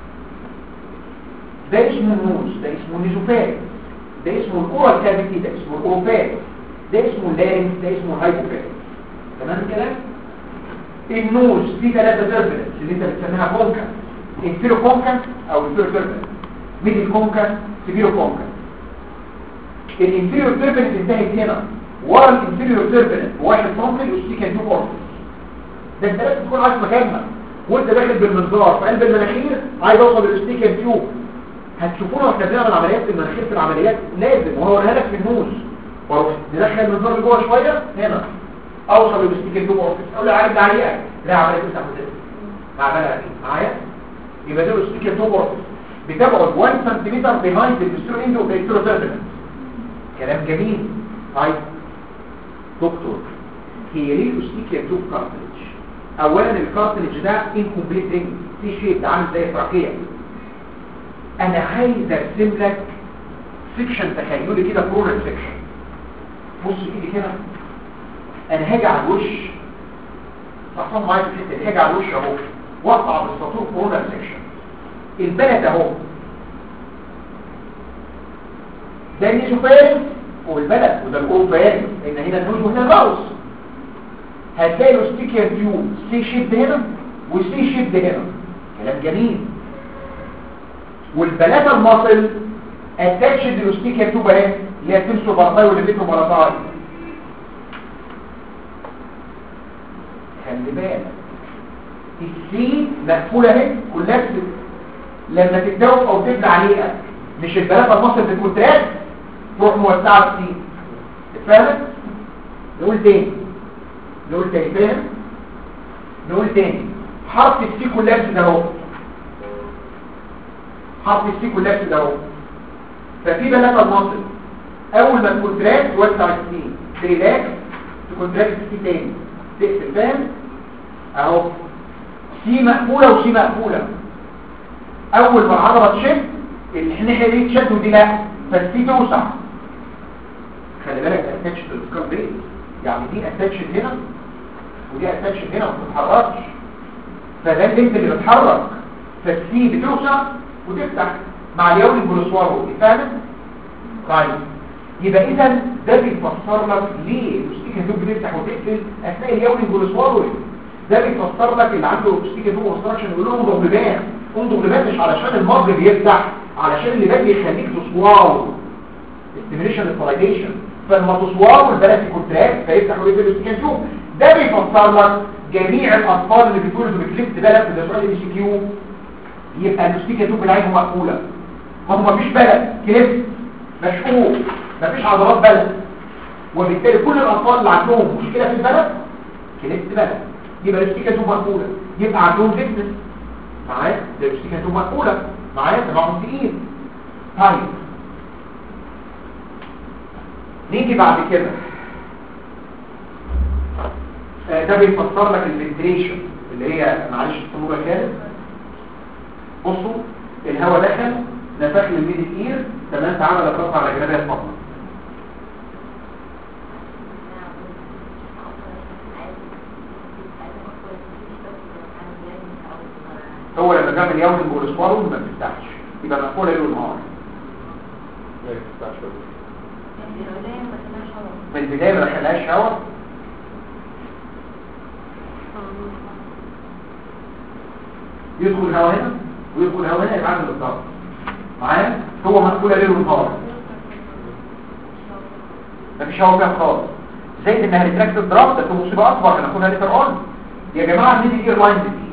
ده اسمه النوز ده اسمه نيزوفات ده اسمه الاورال كافيتي ده اسمه الاوروفات ده اسمه اللارنج ده اسمه الهايبوفات تمام الكلام النوز فيه ثلاثه تربلنس اللي انت بتسميها كونكا انفيرو كونكا او انفيرو تربلنس ميدل كونكا سيفيرو كونكا الانفيريور تيربنت انتهت هنا ورا الانفيريور تيربنت بواحد سنتي الاوستيكا دي اورفس ده انت لازم تكون عارف مكانها وانت داخل بالمنظار في قلب المناخير عايز اوصل للاوستيكا تيوب هتشوفونا واحنا بنعمل عمليات في المناخير في العمليات لازم وهو لك في النوز واروح ندخل المنظار لجوه شويه هنا اوصل للاوستيكا تيوب اورفس اقول له عارف ده عليقك لا عمليه تفتح وتقفل معملها اكيد معايا يبقى ده الاوستيكا تيوب اورفس بتبعد 1 سنتيمتر بيهايند الدستور اندو والدستور تيربنت كلام جميل طيب دكتور هي ليه الاوستيكيا توب كارتلج اولا الكارتلج ده انكمبليت رينج في شيء ده عامل زي فراكيه انا عايز ارسم لك سيكشن تخيلي كده كورنر سيكشن بص ايدي كده انا هاجي على الوش صحصان معايا في الحته دي هاجي على الوش اهو واقطع بالسطور كورنر سيكشن البلد اهو ده النيزوفارنس فوق البلد وده الاول بيان ان هنا النوز وهنا الراوس هتلاقي الاستيكير تيوب سي شيب هنا وسي شيب هنا كلام جميل والبلاتا المصل اتاتشد للاستيكير تيوب اهي اللي هي تنسو بارتاي واللي بيتو بارتاي خلي بالك السي مقفولة اهي كلها لما تتجاوب او تبنى عليها مش البلاتا المصل بالكونتراكت تروح موسعة السي اتفهمت؟ نقول تاني نقول تاني فاهم؟ نقول تاني حرف السي كلها ده اهو حرف السي كلها ده اهو ففي بلاتا المصل اول ما الكونتراكت توسع السي ريلاكس تكونتراكت السي تاني تقفل فاهم؟ اهو سي مقفولة وسي مقفولة اول ما العضلة تشد الناحية دي تشد ودي لا فالسي توسع خلي بالك اتاتش للسكال بيت يعني دي اتاتش هنا ودي اتاتش هنا وما بتتحركش فده البنت اللي بتتحرك فالسي بتوسع وتفتح مع اليوم الجلوسوارو فاهم؟ طيب يبقى اذا ده بيفسر لك ليه الاستيكا دوب بتفتح وتقفل اثناء اليوم الجلوسوارو ده بيفسر لك اللي عنده اوبستيكا دوب اوبستراكشن يقول لهم ضبلبان قوم ضبلبان مش علشان المرض بيفتح علشان اللي ده بيخليك تصواو استيميليشن الفلايديشن فلما تصواو البلد كونتراكت فيفتح ويقفل الاوبستيكا دوب ده بيفسر لك جميع الاطفال اللي بيتولدوا بكليبت بلد في الاسرائيل ام سي كيو يبقى الاوبستيكا دوب العين مقفوله ما هو مفيش بلد كليبت مشقوق مفيش عضلات بلد وبالتالي كل الاطفال اللي عندهم مشكله في البلد كليبت بلد يبقى الاستيكا توب مقفوله يبقى عندهم فيتنس معايا ده الاستيكا توب مقفوله معايا تبعهم تقيل طيب نيجي بعد كده آه ده بيفسر لك الفنتريشن اللي هي معلش الصوره كانت بصوا الهواء دخل نفخ الميد اير تمام تعمل اضغط على جنابها الفضل هو لما بيعمل يوم الجولسوارو ما بتفتحش يبقى مقفوله ليل ونهار من البدايه ما دخلهاش هواء يدخل هواء هنا ويدخل هواء هنا يبقى عامل الضغط معايا هو مقفوله ليل ونهار مفيش هواء فيها خالص زائد انها ريتراكت الدراب ده مصيبه اكبر من اخونا ليتر اون يا جماعه دي اير لاين دي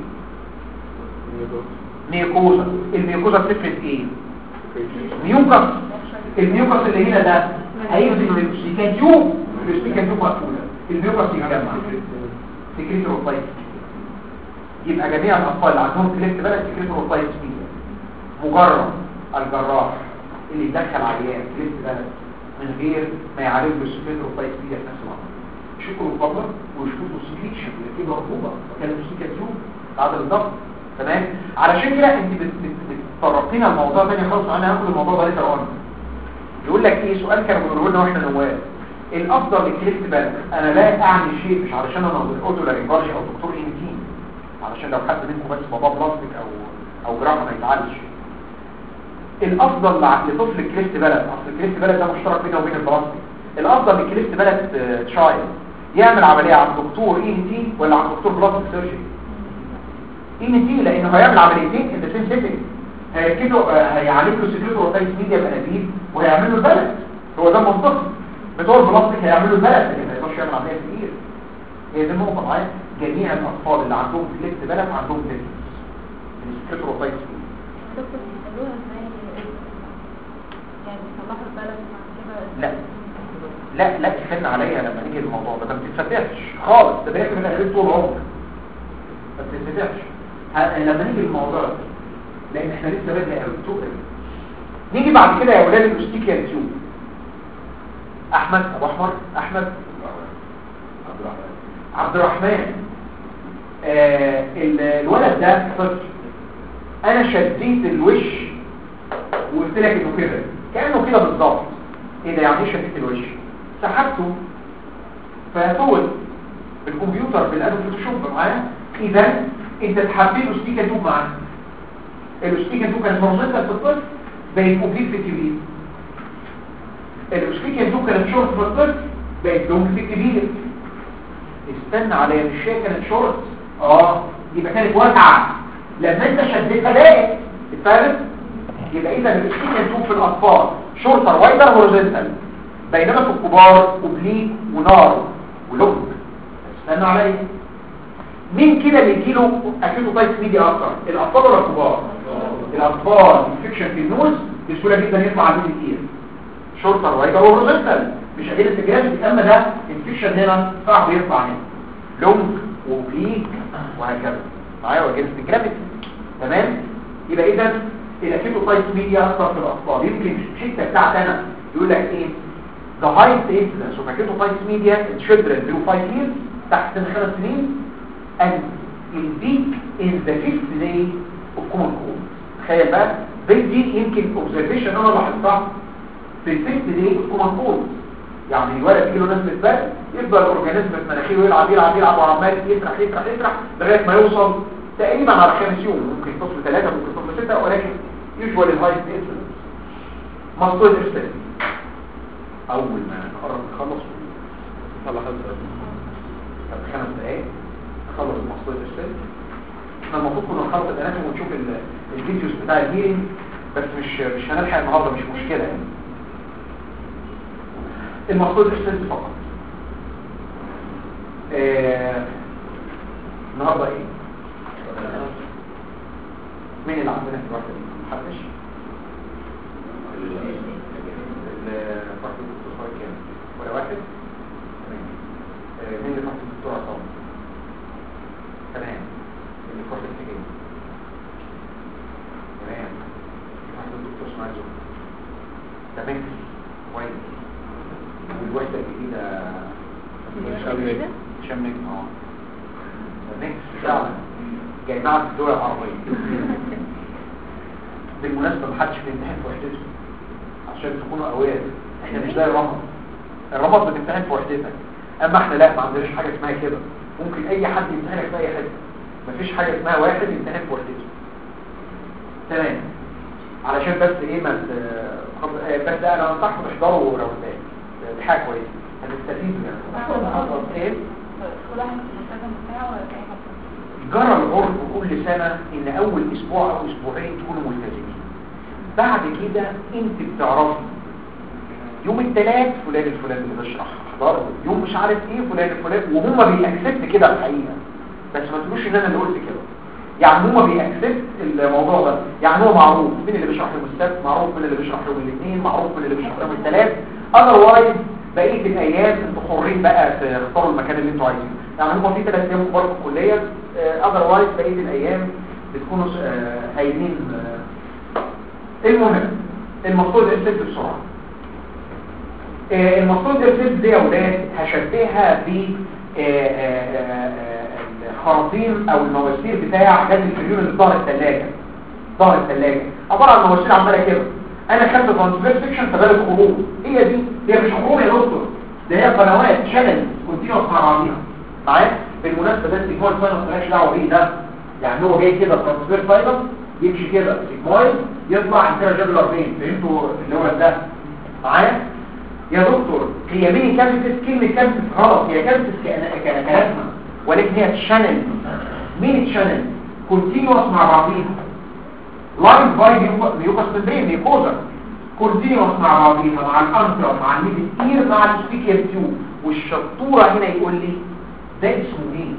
ميوكوزا الميوكوزا بتفرز ايه ميوكس الميوكس اللي هنا ده هينزل من السيكانيوب السيكانيوب مقفوله الميوكس يتجمع سكريتروفايت يبقى جميع الاطفال اللي عندهم كليفت بلد سكريتروفايت فيه مجرد الجراح اللي يدخل عيان كليفت بلد من غير ما يعالج بالسكريتروفايت فيه في نفس الوقت شكروا الفضل ويشوفوا السكريشن اللي فيه مرغوبه كان السيكانيوب بعد الضغط تمام علشان كده انت بتطرقينا الموضوع تاني خالص انا هاخد الموضوع ده لسه اون يقول لك ايه سؤال كانوا بيقولوا لنا واحنا نواب الافضل للكليفت بالك انا لا اعني شيء مش علشان انا اوتو لارنجولوجي او دكتور ان تي علشان لو حد منكم بس بابا بلاستيك او او جراحه ما يتعالجش الافضل لطفل الكليفت بلد اصل الكليفت بلد ده مشترك بينه وبين البلاستيك الافضل للكليفت بلد تشايلد يعمل عمليه عند دكتور ان تي ولا عند دكتور بلاستيك سيرجري ان تي لانه هيعمل عمليتين ان ذا سيم سيتنج هيركزوا هيعالج له سكريتو روتايت ميديا بانابيب وهيعمل له البلد هو ده منطقي بتوع البلاستيك هيعملوا البلد لكن ما يقدرش يعمل عمليه كتير هي دي النقطه معايا جميع الاطفال اللي عندهم كليفت بلد عندهم بلد السكريتو روتايت دكتور بيسألوها ازاي يعني بيصلحوا البلد لا لا لا استنى عليا لما نيجي الموضوع ده ما بتتفتحش خالص ده بياكل من اهلين طول العمر ما بتتفتحش ه- لما نيجي الموضوع ده لان احنا لسه بدري قوي تقل نيجي بعد كده يا اولاد الاستيكيا تيوب احمد ابو احمر احمد عبد الرحمن آه ال- الولد ده طفل انا شديت الوش وقلت لك انه كده كانه كده بالظبط ايه ده يعني ايه شديت الوش سحبته فطول بالكمبيوتر بالادوب فوتوشوب معايا اذا انت تحبيله ستيكا توب معاه الاستيكا توب كانت مرمزه في الطفل بقت موجود في التيوبين الاوسفيكيان تو كانت شورت في الطفل بقت لونج في الكبير استنى عليا مش هي كانت شورت اه يبقى كانت واسعه لما انت شديتها ضاقت اتفهمت يبقى اذا الاوسفيكيان تو في الاطفال شورتر وايدر هوريزونتال بينما في الكبار اوبليك ونار ولونج استنى عليا مين كده اللي يجيله اكيوتايت ميديا اكتر الاطفال ولا الكبار الاطفال انفكشن في النوز بسهوله جدا يطلع على الميدي كتير شورتر وايدر هوريزونتال مش قادر التجاهل اما ده انفكشن هنا صعب يطلع هنا لونج وبليك وهكذا معايا وجهاز الجرافيتي تمام يبقى اذا الاكيوتايت ميديا اكتر في الاطفال يمكن الحته بتاعت انا يقول لك ايه the highest incidence of acute media in children below 5 years تحت سن خمس سنين and in peak in the fifth day of common cold تخيل بقى دي دي يمكن observation انا لاحظتها في الفيفث day of common cold يعني الولد يجيله نزله برد يفضل الاورجانيزم في مناخيره يلعب يلعب يلعب وعمال يسرح يسرح يسرح لغايه ما يوصل تقريبا على خامس يوم ممكن تصل ثلاثه ممكن تصل سته ولكن يوجوال الهايست انسلنس مصطوط ارسال اول ما نقرب نخلص طلع خمس دقايق طب خمس دقايق نخلص المصطوط ارسال احنا المفروض كنا نخلص الاناتوم ونشوف ال- الفيديوز بتاع الهيرنج بس مش مش هنلحق النهارده مش مشكله يعني المفروض ارسال فقط آه، النهارده ايه مين اللي عندنا في الوقت دي محدش الفرق الدكتور كام ولا واحد تمام آه، مين اللي فرق الدكتور عصام تمام اللي فرق السجين تمام فرق الدكتور اسماعيل زهر تمام كويس والوحده الجديده كده؟ شمك اه ميكس فعلا جايبها في الدول العربية بالمناسبة محدش بيمتحن في وحدته عشان تكونوا اوير احنا مش زي الرمض الرمض بتمتحن في وحدتك اما احنا لا ما عندناش حاجة اسمها كده ممكن اي حد يمتحنك في اي حته مفيش حاجة اسمها واحد يمتحن في وحدته تمام علشان بس ايه ما ت- خب- آه، بس انا انصحكم تحضروا روتات دي حاجة كويسة هتستفيدوا يعني ايه كل واحد ملتزم بتاعه ولا اي حد جرى العرف كل سنة ان اول اسبوع او اسبوعين تكونوا ملتزمين بعد كده انت بتعرفي يوم الثلاث فلان الفلاني اللي بيشرح احضر يوم مش عارف ايه فلان الفلاني وهم بيأكسبت كده الحقيقة بس ما تقولوش ان انا اللي قلت كده يعني هم بيأكسبت الموضوع ده يعني هو معروف مين اللي بيشرح يوم السبت معروف مين اللي بيشرح يوم الاثنين معروف مين اللي بيشرح يوم الثلاث اذروايز بقيه الايام انتوا حرين بقى تختاروا المكان اللي انتوا عايزينه يعني هم في ثلاث ايام كبار في الكليه اذروايز بقيه الايام بتكونوا آه، هايلين آه. المهم المفروض ارسلت بسرعه آه، المفروض ارسلت دي يا اولاد هشبهها ب آه، آه، آه، آه، الخراطيم او المواسير بتاع جهاز الفريون اللي في ظهر الثلاجه ظهر الثلاجه عباره عن مواسير عماله كده انا خدت ترانسفير سيكشن فبالك خروج هي دي هي مش خروج يا دكتور ده هي قنوات شانل كونتينوس مع بعضيها معايا بالمناسبه ده السيجمويد ساينس مالكش دعوه بيه ده يعني هو جاي كده ترانسفير ساينس يمشي كده سيجمويد يطلع انترا جابلر فين فهمتوا اللي هو ده معايا يا دكتور هي مين كابسس كلمه كابسس غلط هي كابسس كلمه ولكن هي تشانل مين الشانل كونتينوس مع بعضيها لاين باي ميوكاس ممبرين ميكوزا كونتينوس مع بعضيها مع الانترا مع الميدل اير مع السبيكر تيوب والشطوره هنا يقول لي ده اسمه ايه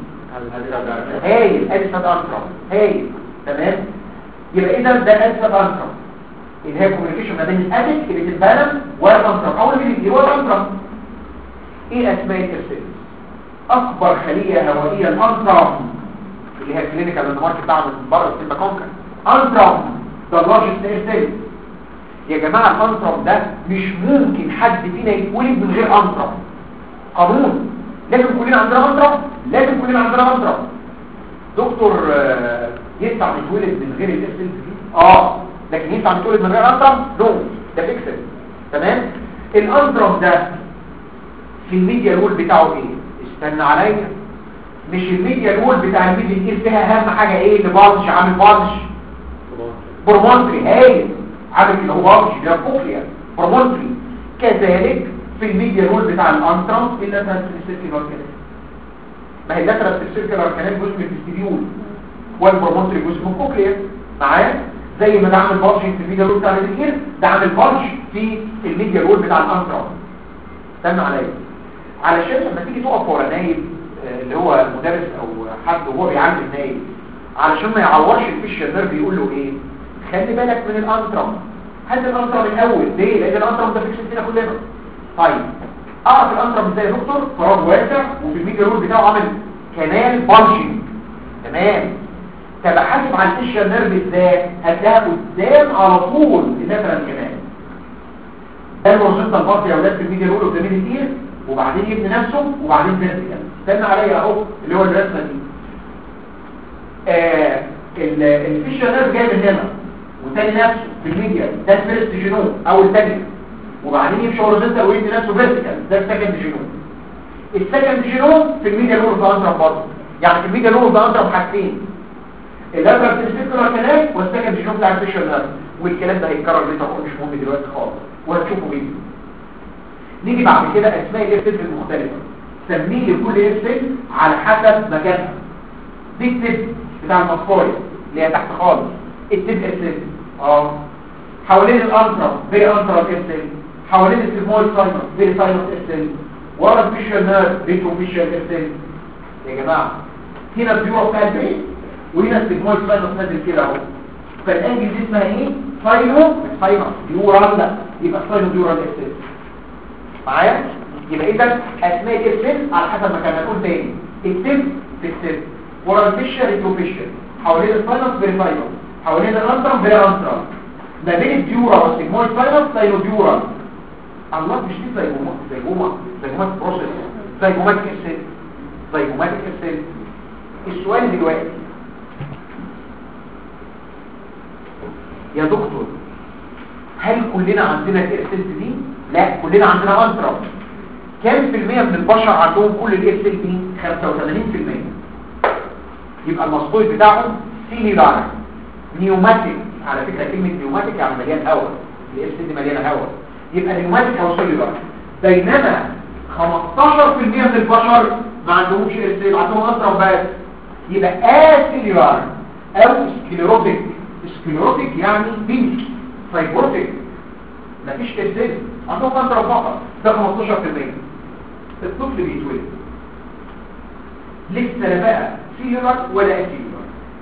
هايل ادي ساد انترا هايل تمام يبقى اذا ده ادي ساد انترا اللي هي كوميونيكيشن ما بين الادك اللي بتتبنى والانترا او اللي بيجي هو الانترا ايه اسماء الترسيل اكبر خليه هوائيه الانترا اللي هي كلينيكال ماركت بتاع من بره السيلفا كونكا انترا ده لارجست ايرسيل يا جماعه الانترا ده مش ممكن حد فينا يتولد من غير انترا قانون لازم كلنا عندنا انترا لازم كلنا عندنا انترا دكتور آه، ينفع نتولد من غير الايرسيل اه لكن ينفع نتولد من غير انترا نو ده فيكسد تمام الانترا ده في الميديا رول بتاعه ايه استنى عليا مش الميديا رول بتاع الميديا كتير فيها اهم حاجه ايه اللي بارش عامل بارش برمونتري هايل عامل كده هو بارش ده كوكليا برمونتري كذلك في الميديا رول بتاع الانترانس اللاترال سيركيولار كانال ما هي اللاترال سيركيولار كانال جزء من الفيستيبيول والبرومونتري جزء من الكوكليا معايا زي ما ده عامل بارج في الميديا رول بتاع الريدير ده عامل بارج في الميديا رول بتاع الانترانس استنى عليا علشان لما تيجي تقف ورا نايب آه، اللي هو مدرس او حد وهو بيعلم نايب علشان ما يعورش الفيشر نيرف بيقول له ايه خلي بالك من الانترم هات الانترم الاول ليه لان الانترم ده فيكس فينا كلنا طيب اعرف الانترم ازاي يا دكتور فراغ واسع وفي الميديا رول بتاعه عامل كنال بانشنج تمام طب احاسب على الفيشر نيرف ازاي هتلاقيها قدام على طول اللاترال كمان ده الهوريزونتال بارت يا اولاد في الميديا رول قدام الاير وبعدين يبني نفسه وبعدين فيرتيكال استنى عليا اهو اللي هو الرسمه دي آه الفيشر نيرف جاي من هنا وتاني نفسه في الميديا ده الفيرست جينوم او الثاني وبعدين يمشي هوريزونتال ويدي نفسه فيرتيكال ده السكند جينوم السكند جينوم في الميديا لور في انترم برضه يعني في الميديا لور في انترم حاجتين اللاترال تنسيكولار كانال والسكند جينوم بتاع الفيشر نيرف والكلام ده هيتكرر ليه طبعا مش مهم دلوقتي خالص وهتشوفوا فيديو نيجي بعد كده اسماء الاير سيلز المختلفه سميه لكل اير سيل على حسب مكانها دي التب بتاع المصفايه اللي هي تحت خالص التب اير سيل اه حوالين الانترا بيري انترا اير سيل حوالين السيجمويد ساينس بيري ساينس اير سيل ورا الفيشر نيرف ريترو فيشر اير سيل يا جماعه هنا البيورا بتاع البيت وهنا السيجمويد ساينس نازل كده اهو فالانجل دي اسمها ايه ساينو مش ساينس بيورال لا يبقى ساينو بيورال اير سيل معايا يبقى اذا اسماء السيل على حسب ما كان هنقول تاني السيل في السيل ورا الفيشر ريترو فيشر حوالين الساينس بيري ساينس حوالين الانترم بيري انترم ما بين الديورا والسيجمويد ساينس ساينو ديورا الله مش دي زيجومات زيجومات زيجومات بروسيس زيجومات السيل زيجومات السيل السؤال دلوقتي يا دكتور هل كلنا عندنا الارسلت دي لا كلنا عندنا انترا كام في المية من البشر عندهم كل الارسلت دي 85% يبقى المسطوط بتاعهم سيلولار نيوماتيك على فكرة كلمة نيوماتيك يعني مليان هواء الارسلت دي مليانه هواء يبقى نيوماتيك او سيلولار بينما 15% من البشر ما عندهمش ارسل عندهم انترا بس يبقى اسيلولار او سكليروتيك سكليروتيك يعني بينك فايبروتيك مفيش ارسال عندهم انترا فقط ده 15% الطفل بيتولد لسه لا بقى سيلولار ولا اسيلولار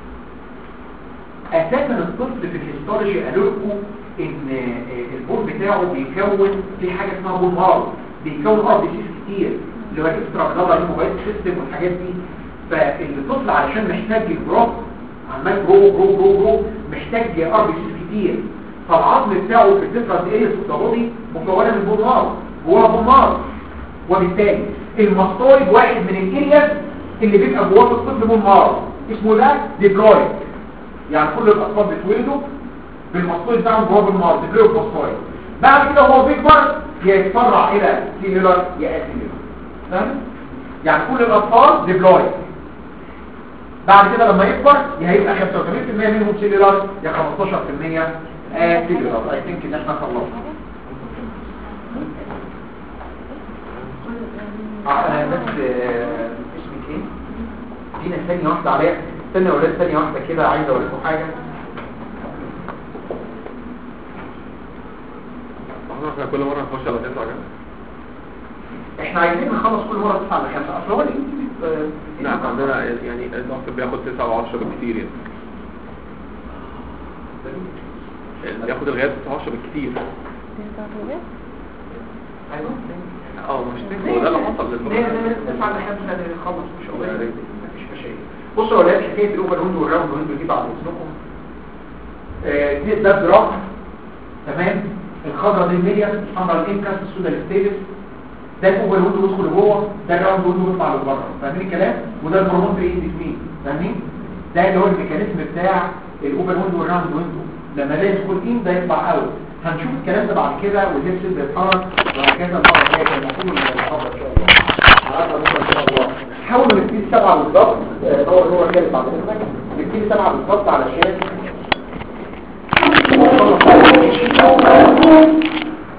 اساسا الطفل في الهيستولوجي قالوا لكم ان البول بتاعه بيكون في حاجه اسمها بول مار بيكون ار بي سيس كتير اللي هو اكسترا بلاد موبايل سيستم والحاجات دي فالطفل علشان محتاج الجروث عمال جرو جرو جرو جرو محتاج ار بي سيس كتير فالعظم بتاعه في الديفرنت ايريز في البودي مكونه من بول مار جواه بول مار وبالتالي الماستويد واحد من الارياز اللي بيبقى جواه في الطفل بول مار اسمه ده ديبلويد يعني كل الاطفال بيتولدوا بالمصطوي بتاعهم جوه بالمار ديبلويد مصطوي بعد كده هو بيكبر يتفرع الى سيلولار يا اسيلولار فاهم يعني كل الاطفال ديبلويد بعد كده لما يكبر يا هيبقى 85% منهم سيلولار يا 15% سيلولار اي ثينك ان احنا خلصنا آه بس آه اسمك ايه دينا ثانيه واحده عليها استنى يا ولاد ثانيه واحده كده عايز اقول لكم حاجه احنا كل مرة نخش على تسعة كده احنا عايزين نخلص كل مره 9 ل 5 اصل هو الانجليزي آه، لا احنا عندنا يعني الضغط بياخد تسعة وعشرة بالكتير يعني بياخد الغاز تسعة وعشرة بالكتير ايوه اه مش تسعة هو ده اللي حصل ليه ليه 9 ل 5 نخلص مش هو مفيش مشاكل بصوا يا ولاد حكايه الاوفر ويندو والراوند ويندو دي بعد اذنكم آه، دي ده دراك تمام الخضراء دي الميديا الحمراء الانكاس السوداء الستيلس ده الاوفر ويندو يدخل لجوه ده الراوند ويندو يطلع لبره فاهمين الكلام وده البرومونتري اند مين فاهمين ده اللي هو الميكانيزم بتاع الاوفر ويندو والراوند ويندو لما ده يدخل ان ده يطلع اوت هنشوف الكلام ده بعد كده واللبس بيتحرك وهكذا المره الجايه كان المفروض ان المحاضره ان شاء الله النهارده بكره ان شاء الله حاولوا نبتدي سبعه بالظبط آه، هو هو كده بعد كده نبتدي سبعه بالظبط علشان